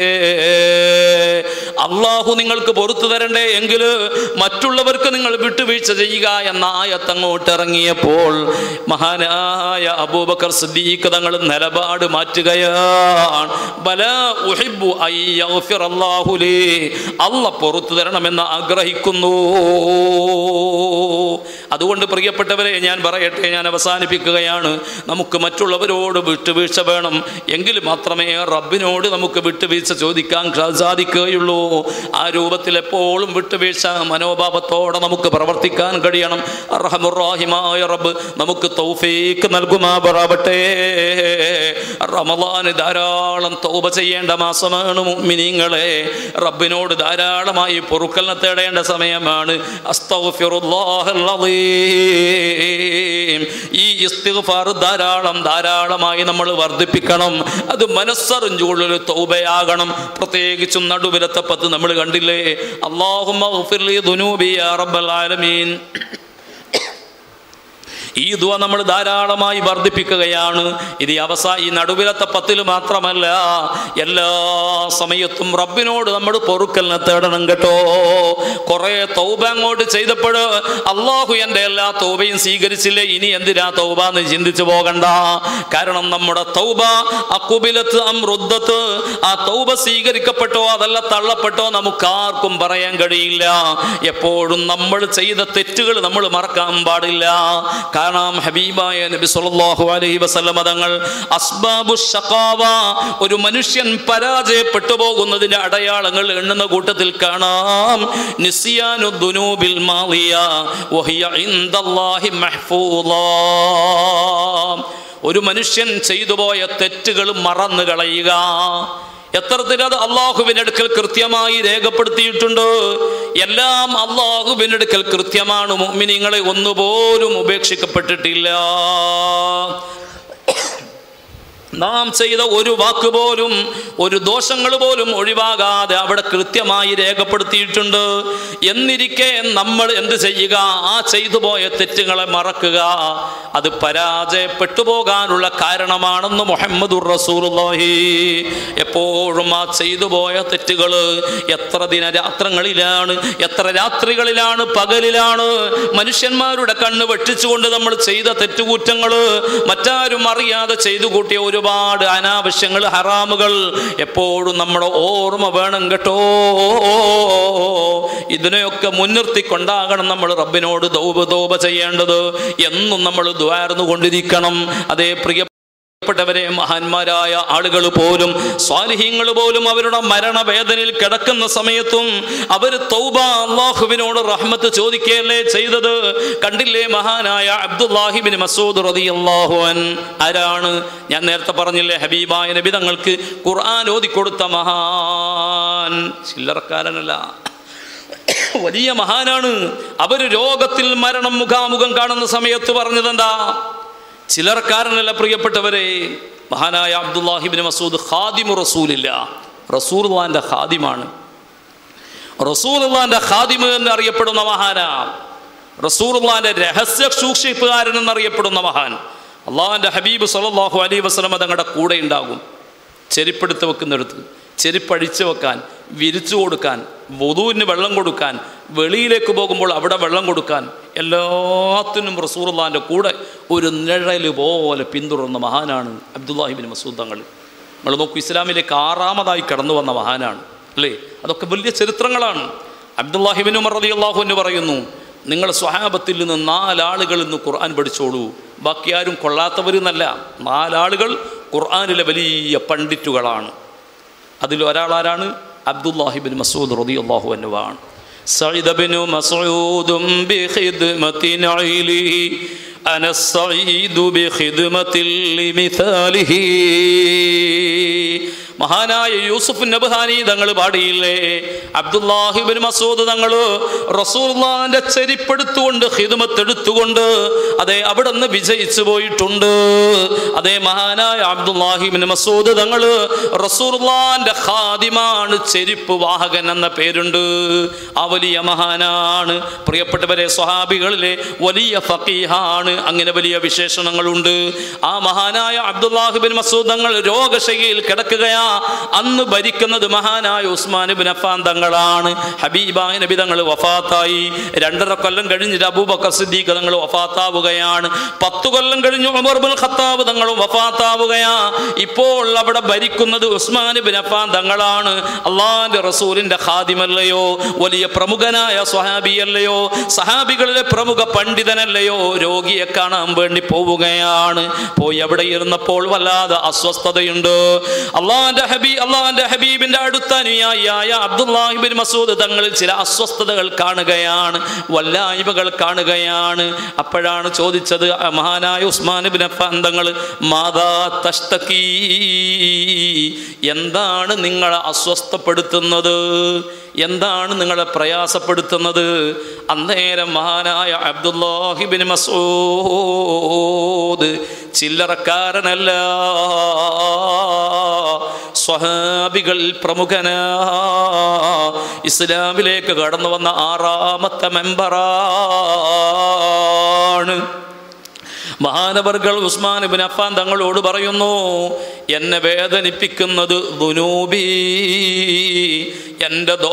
അള്ളാഹു നിങ്ങൾക്ക് പൊറത്തു തരണ്ടേ എങ്കിൽ മറ്റുള്ളവർക്ക് നിങ്ങൾ വിട്ടുവീഴ്ച ചെയ്യുക എന്ന ആയത്തങ്ങോട്ട് ഇറങ്ങിയപ്പോൾ മഹാനായ അബൂബക്കർ സിദ്ദീഖ് തങ്ങൾ നിലപാട് മാറ്റുകയാണ് ബല ഉഹിബ്ബു അൻ യഗ്ഫിറല്ലാഹു ലീ അല്ല പൊറത്തു തരണമെന്ന് ആഗ്രഹിക്കുന്നു അതുകൊണ്ട് പ്രിയപ്പെട്ടവരെ ഞാൻ പറയട്ടെ ഞാൻ അവസാനിപ്പിക്കുകയാണ് നമുക്ക് മറ്റുള്ളവരോട് വിട്ടുവീഴ്ച വേണം എങ്കിൽ മാത്രമേ റബ്ബിനോട് നമുക്ക് വിട്ടുവീഴ്ച ചോദിക്കാൻ സാധിക്കുകയുള്ളൂ കഴിയുകയുള്ളൂ ആ രൂപത്തിൽ എപ്പോഴും വിട്ടുവീഴ്ച മനോഭാവത്തോടെ നമുക്ക് പ്രവർത്തിക്കാൻ കഴിയണം അർഹമുറാഹിമായ റബ്ബ് നമുക്ക് തൗഫീക്ക് നൽകുമാറാവട്ടെ റമദാന് ധാരാളം തൗബ ചെയ്യേണ്ട മാസമാണ് മുഅ്മിനീങ്ങളെ റബ്ബിനോട് ധാരാളമായി പൊറുക്കലിനെ തേടേണ്ട സമയമാണ് അസ്തഗ്ഫിറുല്ലാഹൽ അളീം. ഈ ഇസ്തിഗ്ഫാർ ധാരാളം ധാരാളമായി നമ്മൾ വർദ്ധിപ്പിക്കണം അത് മനസ്സറിഞ്ഞുകൊള്ളൊരു തൗബയാകണം പ്രത്യേകിച്ചും നടുവിലത്തെ പത്ത് നമ്മൾ കണ്ടില്ലേ അള്ളാഹുമ്മ ഗഫിർലി ദുനൂബി യാ റബ്ബൽ ആലമീൻ ഈ ദുവ നമ്മൾ ധാരാളമായി വർദ്ധിപ്പിക്കുകയാണ് ഇത് ഈ അവസാന ഈ നടുവിലത്തെ പത്തിൽ മാത്രമല്ല എല്ലാ സമയത്തും റബ്ബിനോട് നമ്മൾ പൊറുക്കലിനെ തേടണം കേട്ടോ കുറേ തൗബ അങ്ങോട്ട് ചെയ്തപ്പോൾ അള്ളാഹു എൻ്റെ എല്ലാ തൗബയും സ്വീകരിച്ചില്ലേ ഇനി എന്തിനാ തൗബ എന്ന് ചിന്തിച്ചു പോകണ്ട കാരണം നമ്മുടെ തൗബ അക്കുബിലത്ത് അമൃദ്ധത്ത് ആ തൗബ സ്വീകരിക്കപ്പെട്ടോ അതല്ല തള്ളപ്പെട്ടോ നമുക്കാർക്കും പറയാൻ കഴിയില്ല എപ്പോഴും നമ്മൾ ചെയ്ത തെറ്റുകൾ നമ്മൾ മറക്കാൻ പാടില്ല കാരണം ഹബീബായ നബി സല്ലല്ലാഹു അലൈഹി വസല്ലമ തങ്ങൾ അസ്ബാബു ഷഖാവ ഒരു മനുഷ്യൻ പരാജയപ്പെട്ടു പോകുന്നതിന്റെ അടയാളങ്ങൾ എണ്ണുന്ന കൂട്ടത്തിൽ കാണാം നിസിയാനു ദുനൂബിൽ മാളിയ വഹിയ ഇൻദല്ലാഹി മഹ്ഫൂളാ ഒരു മനുഷ്യൻ ചെയ്തു പോയ തെറ്റുകൾ മറന്നു കളയുക എത്രത്തിൽ അത് അള്ളാഹുവിൻ്റെ അടുക്കൽ കൃത്യമായി രേഖപ്പെടുത്തിയിട്ടുണ്ട് എല്ലാം അള്ളാഹുവിൻ്റെ അടുക്കൽ കൃത്യമാണ് മുഅ്മിനീങ്ങളെ ഒന്നുപോലും ഉപേക്ഷിക്കപ്പെട്ടിട്ടില്ല നാം ചെയ്ത ഒരു വാക്ക് പോലും ഒരു ദോഷങ്ങൾ പോലും ഒഴിവാകാതെ അവിടെ കൃത്യമായി രേഖപ്പെടുത്തിയിട്ടുണ്ട് എന്നിരിക്കെ നമ്മൾ എന്ത് ചെയ്യുക ആ ചെയ്തു പോയ തെറ്റുകളെ മറക്കുക അത് പരാജയപ്പെട്ടു പോകാനുള്ള കാരണമാണെന്ന് മുഹമ്മദുർ റസൂലുള്ളാഹി എപ്പോഴും ആ ചെയ്തു പോയ തെറ്റുകൾ എത്ര ദിനരാത്രങ്ങളിലാണ് എത്ര രാത്രികളിലാണ് പകലിലാണ് മനുഷ്യന്മാരുടെ കണ്ണ് വെട്ടിച്ചുകൊണ്ട് നമ്മൾ ചെയ്ത തെറ്റുകുറ്റങ്ങൾ മറ്റാരും അറിയാതെ ചെയ്തു കൂട്ടിയ ഒരുപാട് അനാവശ്യങ്ങൾ ഹറാമുകൾ എപ്പോഴും നമ്മുടെ ഓർമ്മ വേണം കേട്ടോ ഇതിനെയൊക്കെ മുൻനിർത്തിക്കൊണ്ടാകണം നമ്മൾ റബ്ബിനോട് ദൗബ ദൗബ ചെയ്യേണ്ടത് എന്നും നമ്മൾ ദ്വാർന്നു കൊണ്ടിരിക്കണം അതേ പ്രിയ പ്പെട്ടവരെ മഹാന്മാരായ ആളുകൾ പോലും സ്വാലിഹ്യങ്ങൾ പോലും അവരുടെ മരണവേദനയിൽ കിടക്കുന്ന സമയത്തും അവർ തൗബ അള്ളാഹുവിനോട് റഹ്മത്ത് ചോദിക്കുകയല്ലേ ചെയ്തത് കണ്ടില്ലേ മഹാനായ അബ്ദുല്ലാഹിബിൻ മസൂദ് റളിയല്ലാഹു അൻ ആരാണ് ഞാൻ നേരത്തെ പറഞ്ഞില്ലേ ഹബീബായ നബി തങ്ങൾക്ക് ഖുർആൻ ഓതിക്കൊടുത്ത മഹാൻ ചില്ലറക്കാരനല്ല വലിയ മഹാനാണ് അവർ രോഗത്തിൽ മരണം മുഖാമുഖം കാണുന്ന സമയത്ത് പറഞ്ഞതെന്താ ചിലർക്കാരനല്ല പ്രിയപ്പെട്ടവരെ മഹാനായ അബ്ദുല്ലാഹിബിൻ മസൂദ് ഖാദിമു റസൂലില്ല റസൂർലാൻ്റെ ഖാദിമാണ് റസൂർലാൻ്റെ ഖാദിമ് എന്നറിയപ്പെടുന്ന മഹാനാ റസൂർലാൻ്റെ രഹസ്യ സൂക്ഷിപ്പുകാരൻ എന്നറിയപ്പെടുന്ന മഹാൻ അള്ളാഹിൻ്റെ ഹബീബ് സല്ലല്ലാഹു അലൈഹി വസല്ലമ തങ്ങളുടെ കൂടെ ഉണ്ടാകും ചെരുപ്പെടുത്ത് വെക്കുന്നിടത്ത് ചെരുപ്പഴിച്ചു വെക്കാൻ വിരിച്ചു കൊടുക്കാൻ വധുവിന് വെള്ളം കൊടുക്കാൻ വെളിയിലേക്ക് പോകുമ്പോൾ അവിടെ വെള്ളം കൊടുക്കാൻ എല്ലാത്തിനും റസൂറുല്ലാൻ്റെ കൂടെ ഒരു നിഴൽ പോലെ പിന്തുടർന്ന മഹാനാണ് അബ്ദുല്ലാഹിബിൻ മസൂദ് തങ്ങൾ നമ്മൾ നോക്കൂ ഇസ്ലാമിലേക്ക് ആറാമതായി കടന്നു വന്ന മഹാനാണ് അല്ലേ അതൊക്കെ വലിയ ചരിത്രങ്ങളാണ് അബ്ദുല്ലാഹിബിൻ ഉമർ റതി അള്ളാഹു എന്ന് പറയുന്നു നിങ്ങൾ സ്വഹാബത്തിൽ നിന്ന് നാലാളുകളിൽ നിന്ന് ഖുർആൻ പഠിച്ചോളൂ ബാക്കി ആരും കൊള്ളാത്തവരെന്നല്ല നാലാളുകൾ ഖുർആനിലെ വലിയ പണ്ഡിറ്റുകളാണ് അതിൽ ഒരാളാരാണ് അബ്ദുല്ലാഹിബിൻ മസൂദ് റതി അള്ളാഹു അനുവാണ് سعد بن مسعود بخدمة نعيله أنا السعيد بخدمة لمثاله മഹാനായ യൂസുഫ് നബ്ഹാനി തങ്ങൾ പാടിയില്ലേ അബ്ദുല്ലാഹിബിൻ മസൂദ് തങ്ങൾ റസൂർലാന്റെ ചെരിപ്പെടുത്തുകൊണ്ട് ഹിദമത്തെടുത്തുകൊണ്ട് അതെ അവിടെ നിന്ന് വിജയിച്ചു പോയിട്ടുണ്ട് അതേ മഹാനായ അബ്ദുല്ലാഹിബിൻ മസൂദ് തങ്ങൾ റസൂർലാന്റെ ഖാദിമാണ് ചെരിപ്പ് വാഹകൻ എന്ന പേരുണ്ട് ആ വലിയ മഹാനാണ് പ്രിയപ്പെട്ടവരെ സ്വഹാബികളിലെ വലിയ ഫക്കീഹാണ് അങ്ങനെ വലിയ വിശേഷണങ്ങളുണ്ട് ആ മഹാനായ അബ്ദുല്ലാഹിബിൻ മസൂദ് തങ്ങൾ രോഗശൈലിയിൽ കിടക്കുകയാ അന്ന് ഭരിക്കുന്നത് മഹാനായ ഉസ്മാൻ ബിൻ അഫാൻ തങ്ങളാണ് ഹബീബായ നബി തങ്ങൾ വഫാത്തായി രണ്ടര കൊല്ലം കഴിഞ്ഞിട്ട് അബൂബക്കർ സിദ്ദീഖ് തങ്ങൾ വഫാത്താവുകയാണ് പത്തു കൊല്ലം കഴിഞ്ഞ് ഉമർ ബിൻ ഖത്താബ് തങ്ങളും വഫാത്താവുകയാ ഇപ്പോൾ അവിടെ ഭരിക്കുന്നത് ഉസ്മാൻ ബിൻ അഫാൻ തങ്ങളാണ് അള്ളാന്റെ റസൂലിന്റെ ഖാദിമല്ലയോ വലിയ പ്രമുഖനായ സ്വഹാബിയല്ലയോ സഹാബികളിലെ പ്രമുഖ പണ്ഡിതനല്ലയോ രോഗിയെ കാണാൻ വേണ്ടി പോവുകയാണ് പോയി അവിടെ ഇരുന്നപ്പോൾ വല്ലാതെ അസ്വസ്ഥതയുണ്ട് അള്ളാൻ അള്ളാന്റെ ഹബീ അള്ളാന്റെ ഹബീബിന്റെ അടുത്ത അനുയായിയായ അബ്ദുല്ലാഹിബിൻ മസൂദ് തങ്ങളിൽ ചില അസ്വസ്ഥതകൾ കാണുകയാണ് വല്ലായ്മകൾ കാണുകയാണ് അപ്പോഴാണ് ചോദിച്ചത് ആ മഹാനായ ഉസ്മാൻ ബിൻ അഫ്ഫാൻ തങ്ങൾ മാതാ തഷ്തകീ എന്താണ് നിങ്ങളെ അസ്വസ്ഥപ്പെടുത്തുന്നത് എന്താണ് നിങ്ങളെ പ്രയാസപ്പെടുത്തുന്നത് അന്നേരം മഹാനായ അബ്ദുല്ലാഹിബിൻ മസൂദ് ചില്ലറക്കാരനല്ല സ്വഹാബികൾ പ്രമുഖന ഇസ്ലാമിലേക്ക് കടന്നു വന്ന ആറാമത്തെ മെമ്പറാണ് മഹാനവർകൾ ഉസ്മാൻ ബിൻ അഫാൻ തങ്ങളോട് പറയുന്നു എന്നെ വേദനിപ്പിക്കുന്നത് ദുനൂബി എൻ്റെ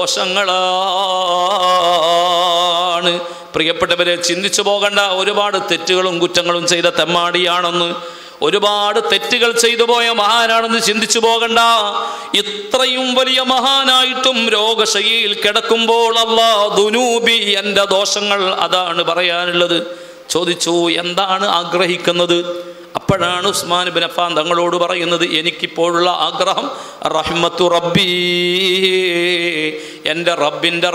ദോഷങ്ങളാണ് പ്രിയപ്പെട്ടവരെ ചിന്തിച്ചു പോകണ്ട ഒരുപാട് തെറ്റുകളും കുറ്റങ്ങളും ചെയ്ത തെമ്മാടിയാണെന്ന് ഒരുപാട് തെറ്റുകൾ ചെയ്തു പോയ മഹാനാണെന്ന് ചിന്തിച്ചു പോകണ്ട ഇത്രയും വലിയ മഹാനായിട്ടും രോഗശൈലിയിൽ കിടക്കുമ്പോൾ അല്ലാ ദുനൂബി എൻ്റെ ദോഷങ്ങൾ അതാണ് പറയാനുള്ളത് ചോദിച്ചു എന്താണ് ആഗ്രഹിക്കുന്നത് അപ്പോഴാണ് ഉസ്മാൻ ബിൻ അഫാൻ തങ്ങളോട് പറയുന്നത് എനിക്കിപ്പോഴുള്ള ആഗ്രഹം റഹ്മത്തു റബ്ബി എൻ്റെ റബ്ബിൻ്റെ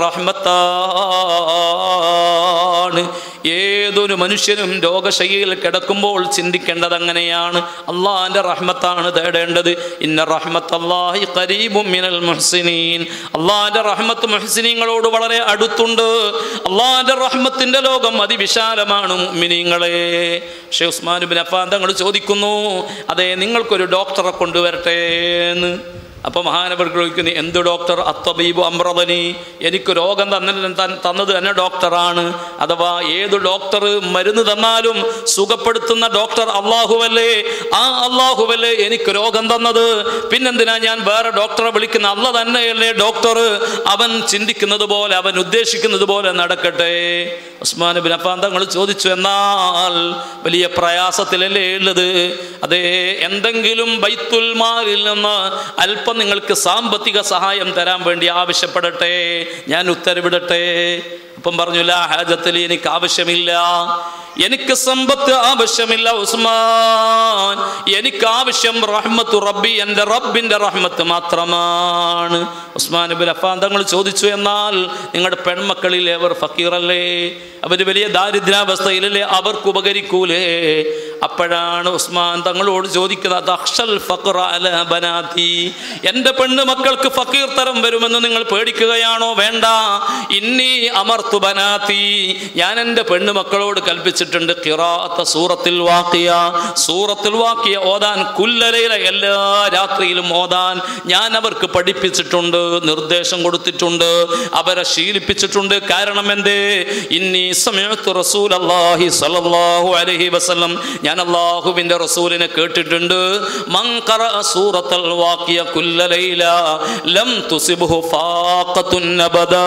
റഹ്മത്താണ് ഏതൊരു മനുഷ്യനും രോഗശൈലിയിൽ കിടക്കുമ്പോൾ ചിന്തിക്കേണ്ടത് അങ്ങനെയാണ് അള്ളാഹിൻ്റെ റഹ്മത്താണ് തേടേണ്ടത് ഇന്ന റഹ്മത്ത് അള്ളാഹി കരീബും മിനൽ മുഹ്സിനീൻ അള്ളാഹിൻ്റെ റഹ്മത്ത് മുഹ്സിനീങ്ങളോട് വളരെ അടുത്തുണ്ട് അള്ളാഹിൻ്റെ റഹ്മത്തിൻ്റെ ലോകം അതിവിശാലമാണ് മുഅ്മിനീങ്ങളെ ഷെയ്ഖ് ഉസ്മാൻ ബിൻ അഫാൻ തങ്ങൾ ചോദിക്കുന്നു അതെ നിങ്ങൾക്കൊരു ഡോക്ടറെ കൊണ്ടുവരട്ടെ എന്ന് അപ്പൊ മഹാനവർകൾ ചോദിക്കുന്നു എന്ത് ഡോക്ടർ അത്തബീബു അമ്രതനി എനിക്ക് രോഗം തന്ന തന്നത് തന്നെ ഡോക്ടറാണ് അഥവാ ഏത് ഡോക്ടർ മരുന്ന് തന്നാലും സുഖപ്പെടുത്തുന്ന ഡോക്ടർ അള്ളാഹുവല്ലേ ആ അള്ളാഹുവല്ലേ എനിക്ക് രോഗം തന്നത് പിന്നെന്തിനാ ഞാൻ വേറെ ഡോക്ടറെ വിളിക്കുന്ന അല്ല തന്നെയല്ലേ ഡോക്ടർ അവൻ ചിന്തിക്കുന്നത് പോലെ അവൻ ഉദ്ദേശിക്കുന്നത് പോലെ നടക്കട്ടെ ഉസ്മാൻ ബിൻ അഫാൻ തങ്ങൾ ചോദിച്ചു എന്നാൽ വലിയ പ്രയാസത്തിലല്ലേ ഉള്ളത് അതെ എന്തെങ്കിലും ബൈത്തുൽ മാലിൽ നിന്ന് അല്പം നിങ്ങൾക്ക് സാമ്പത്തിക സഹായം തരാൻ വേണ്ടി ആവശ്യപ്പെടട്ടെ ഞാൻ ഉത്തരവിടട്ടെ അപ്പം പറഞ്ഞു ലാ ഹാജത്തിൽ എനിക്ക് ആവശ്യമില്ല എനിക്ക് സമ്പത്ത് ആവശ്യമില്ല ഉസ്മാൻ എനിക്ക് ആവശ്യം റഹ്മത്തു റബ്ബി എൻ്റെ റബ്ബിൻ്റെ റഹ്മത്ത് മാത്രമാണ് ഉസ്മാൻ ബിൻ അഫാൻ തങ്ങൾ ചോദിച്ചു എന്നാൽ നിങ്ങളുടെ പെൺമക്കളിൽ അവർ ഫക്കീറല്ലേ അവർ വലിയ ദാരിദ്ര്യാവസ്ഥയിലല്ലേ അവർക്ക് ഉപകരിക്കൂലേ അപ്പോഴാണ് ഉസ്മാൻ തങ്ങളോട് ചോദിക്കുന്നത് അക്ഷൽ ഫഖ്റ അല ബനാത്തി എൻ്റെ പെണ്ണ് മക്കൾക്ക് ഫക്കീർ തരം വരുമെന്ന് നിങ്ങൾ പേടിക്കുകയാണോ വേണ്ട ഇന്നി അമർത്തു ബനാത്തി ഞാൻ എൻ്റെ പെണ്ണ് മക്കളോട് കൽപ്പിച്ചിട്ടുണ്ട് ഖിറാത്ത സൂറത്തിൽ വാക്കിയ സൂറത്തിൽ വാക്കിയ ഓതാൻ കുല്ലലയിലെ എല്ലാ രാത്രിയിലും ഓതാൻ ഞാൻ അവർക്ക് പഠിപ്പിച്ചിട്ടുണ്ട് നിർദ്ദേശം കൊടുത്തിട്ടുണ്ട് അവരെ ശീലിപ്പിച്ചിട്ടുണ്ട് കാരണം എന്തേ ഇന്നി സമയത്ത് റസൂൽ അള്ളാഹി സല്ലല്ലാഹു അലൈഹി വസല്ലം ഞാൻ അള്ളാഹുവിൻ്റെ റസൂലിനെ കേട്ടിട്ടുണ്ട് മൻ ഖറഅ സൂറത്തൽ വാക്കിയ കുല്ല ലൈല ലം തുസിബ്ഹു ഫാഖത്തുൻ അബദാ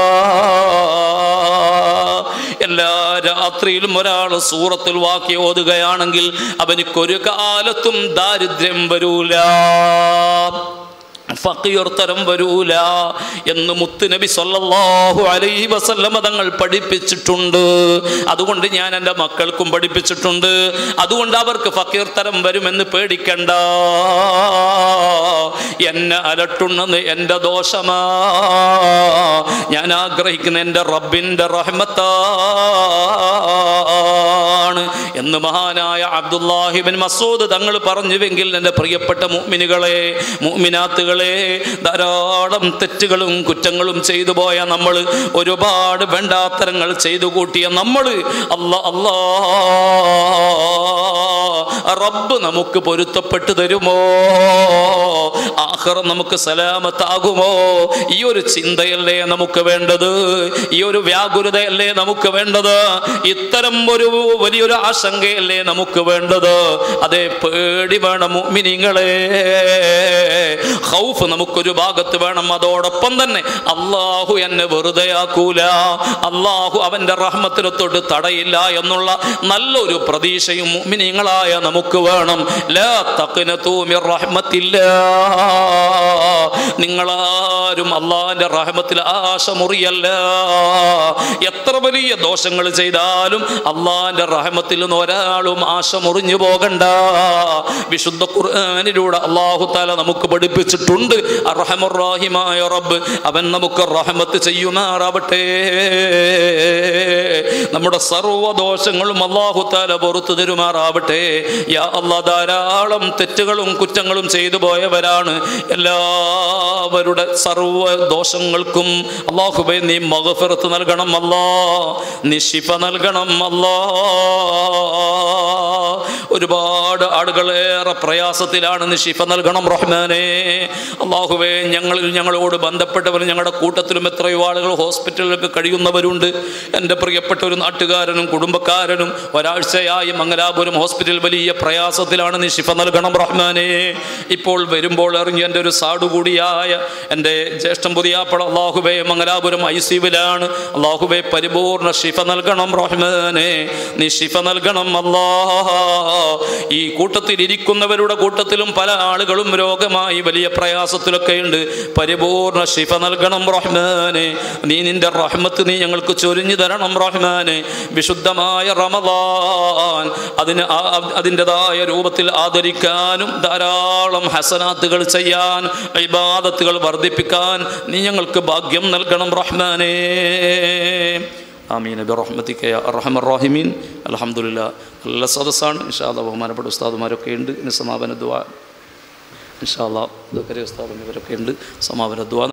എല്ലാ രാത്രിയിലും ഒരാൾ സൂറത്തുൽ വാക്കി ഓതുകയാണെങ്കിൽ അവനിക്കൊരു കാലത്തും ദാരിദ്ര്യം വരൂല ഫക്കീർ തരം വരൂല എന്ന് മുത്തുനബി സല്ലല്ലാഹു അലൈഹി വസല്ലമ തങ്ങൾ പഠിപ്പിച്ചിട്ടുണ്ട് അതുകൊണ്ട് ഞാൻ എൻ്റെ മക്കൾക്കും പഠിപ്പിച്ചിട്ടുണ്ട് അതുകൊണ്ട് അവർക്ക് ഫക്കീർ തരം വരുമെന്ന് പേടിക്കണ്ട എന്നെ അലട്ടുന്നത് എൻ്റെ ദോഷമാ ഞാൻ ആഗ്രഹിക്കുന്ന എൻ്റെ റബ്ബിൻ്റെ റഹ്മത്താണ് എന്ന് മഹാനായ അബ്ദുല്ലാഹിബിൻ മസൂദ് തങ്ങൾ പറഞ്ഞുവെങ്കിൽ എൻ്റെ പ്രിയപ്പെട്ട മുഅ്മിനുകളെ മുഅ്മിനാത്തുകളെ ധാരാളം തെറ്റുകളും കുറ്റങ്ങളും ചെയ്തു പോയ നമ്മൾ ഒരുപാട് വേണ്ടാത്തരങ്ങൾ ചെയ്തു കൂട്ടിയ നമ്മൾ അല്ല അല്ലാ റബ്ബ് നമുക്ക് പൊരുത്തപ്പെട്ടു തരുമോ ആഹ്റം നമുക്ക് സലാമത്താകുമോ ഈ ഒരു ചിന്തയല്ലേ നമുക്ക് വേണ്ടത് ഈ ഒരു വ്യാകുലതയല്ലേ നമുക്ക് വേണ്ടത് ഇത്തരം ഒരു വലിയൊരു ആശങ്കയല്ലേ നമുക്ക് വേണ്ടത് അതേ പേടി വേണം മുഅ്മിനീങ്ങളെ ഹൗഫ് നമുക്കൊരു ഭാഗത്ത് വേണം അതോടൊപ്പം തന്നെ അള്ളാഹു എന്നെ വെറുതെയാക്കൂല അള്ളാഹു അവന്റെ റഹ്മത്തിനെ തൊട്ട് തടയില്ല എന്നുള്ള നല്ലൊരു പ്രതീക്ഷയും മുഅ്മിനീങ്ങളായ നമുക്ക് വേണം ലാ തഖ്നതു മിർ റഹ്മത്തില്ലാ നിങ്ങളാരും അള്ളാഹിന്റെ റഹ്മത്തിൽ ആശ മുറിയല്ല എത്ര വലിയ ദോഷങ്ങൾ ചെയ്താലും അള്ളാഹിന്റെ റഹ്മത്തിൽ നിന്ന് ഒരാളും ആശ മുറിഞ്ഞു പോകണ്ട വിശുദ്ധ ഖുർആനിലൂടെ അള്ളാഹു താല നമുക്ക് പഠിപ്പിച്ചിട്ടുണ്ട് അർഹമുറാഹിമായ റബ്ബ് അവൻ നമുക്ക് റഹ്മത്ത് ചെയ്യുമാറാവട്ടെ നമ്മുടെ സർവ്വദോഷങ്ങളും അള്ളാഹു താല പുറത്തു തരുമാറാവട്ടെ യാ അള്ളാ ധാരാളം തെറ്റുകളും കുറ്റങ്ങളും ചെയ്തു പോയവരാണ് എല്ലാവരുടെ സർവ്വ ദോഷങ്ങൾക്കും അള്ളാഹുബെ നീ മകഫിറത്ത് നൽകണം അല്ലാ നീ ശിഫ നൽകണം അല്ലാ ഒരുപാട് ആളുകളേറെ പ്രയാസത്തിലാണ് നീ ശിഫ നൽകണം റഹ്മാനെ അള്ളാഹുവെ ഞങ്ങളിൽ ഞങ്ങളോട് ബന്ധപ്പെട്ടവർ ഞങ്ങളുടെ കൂട്ടത്തിലും എത്രയോ ആളുകൾ ഹോസ്പിറ്റലിലൊക്കെ കഴിയുന്നവരുണ്ട് എൻ്റെ പ്രിയപ്പെട്ട ഒരു നാട്ടുകാരനും കുടുംബക്കാരനും ഒരാഴ്ചയായി മംഗലാപുരം ഹോസ്പിറ്റൽ വലിയ പ്രയാസത്തിലാണ് നീ ശിഫ നൽകണം റഹ്മാനെ ഇപ്പോൾ വരുമ്പോൾ എറിഞ്ഞ് എൻ്റെ ഒരു സാടു കൂടിയായ എൻ്റെ ജ്യേഷ്ഠം പുതിയാപ്പള അള്ളാഹുബെ മംഗലാപുരം ഐ സിവിലാണ് അള്ളാഹുബെ പരിപൂർണ ശിഫ നൽകണം റഹ്മാനെ നീ ശിഫ നൽകണം അല്ലാ ഈ കൂട്ടത്തിൽ ഇരിക്കുന്നവരുടെ കൂട്ടത്തിലും പല ആളുകളും രോഗമായി വലിയ പ്രയാസത്തിലൊക്കെ ഉണ്ട് പരിപൂർണ ശിഫ നൽകണം റഹ്മാനെ നീ നിന്റെ റഹ്മത്ത് നീ ഞങ്ങൾക്ക് ചൊരിഞ്ഞു തരണം റഹ്മാനെ വിശുദ്ധമായ റമദാൻ അതിന് ആ- ആ- അതിൻ്റെതായ രൂപത്തിൽ ആദരിക്കാനും ധാരാളം ഹസനാത്തുകൾ ചെയ്യാൻ ഇബാദത്തുകൾ വർദ്ധിപ്പിക്കാൻ നീ ഞങ്ങൾക്ക് ഭാഗ്യം നൽകണം റഹ്മാനേ ആമീൻ ബിറഹ്മത്തിക്ക യാ അർഹമർ റഹീമീൻ അൽഹംദുലില്ലാ നല്ല സദസ്സാണ് ഇൻഷാ അല്ലാ ബഹുമാനപ്പെട്ട ഉസ്താദുമാരൊക്കെ ഉണ്ട് ഇനി സമാപന ദുആ ഇൻഷാ അല്ലാ ദക്കരി ഉസ്താദ് എന്നിവരൊക്കെ ഉണ്ട് സമാപന ദുആ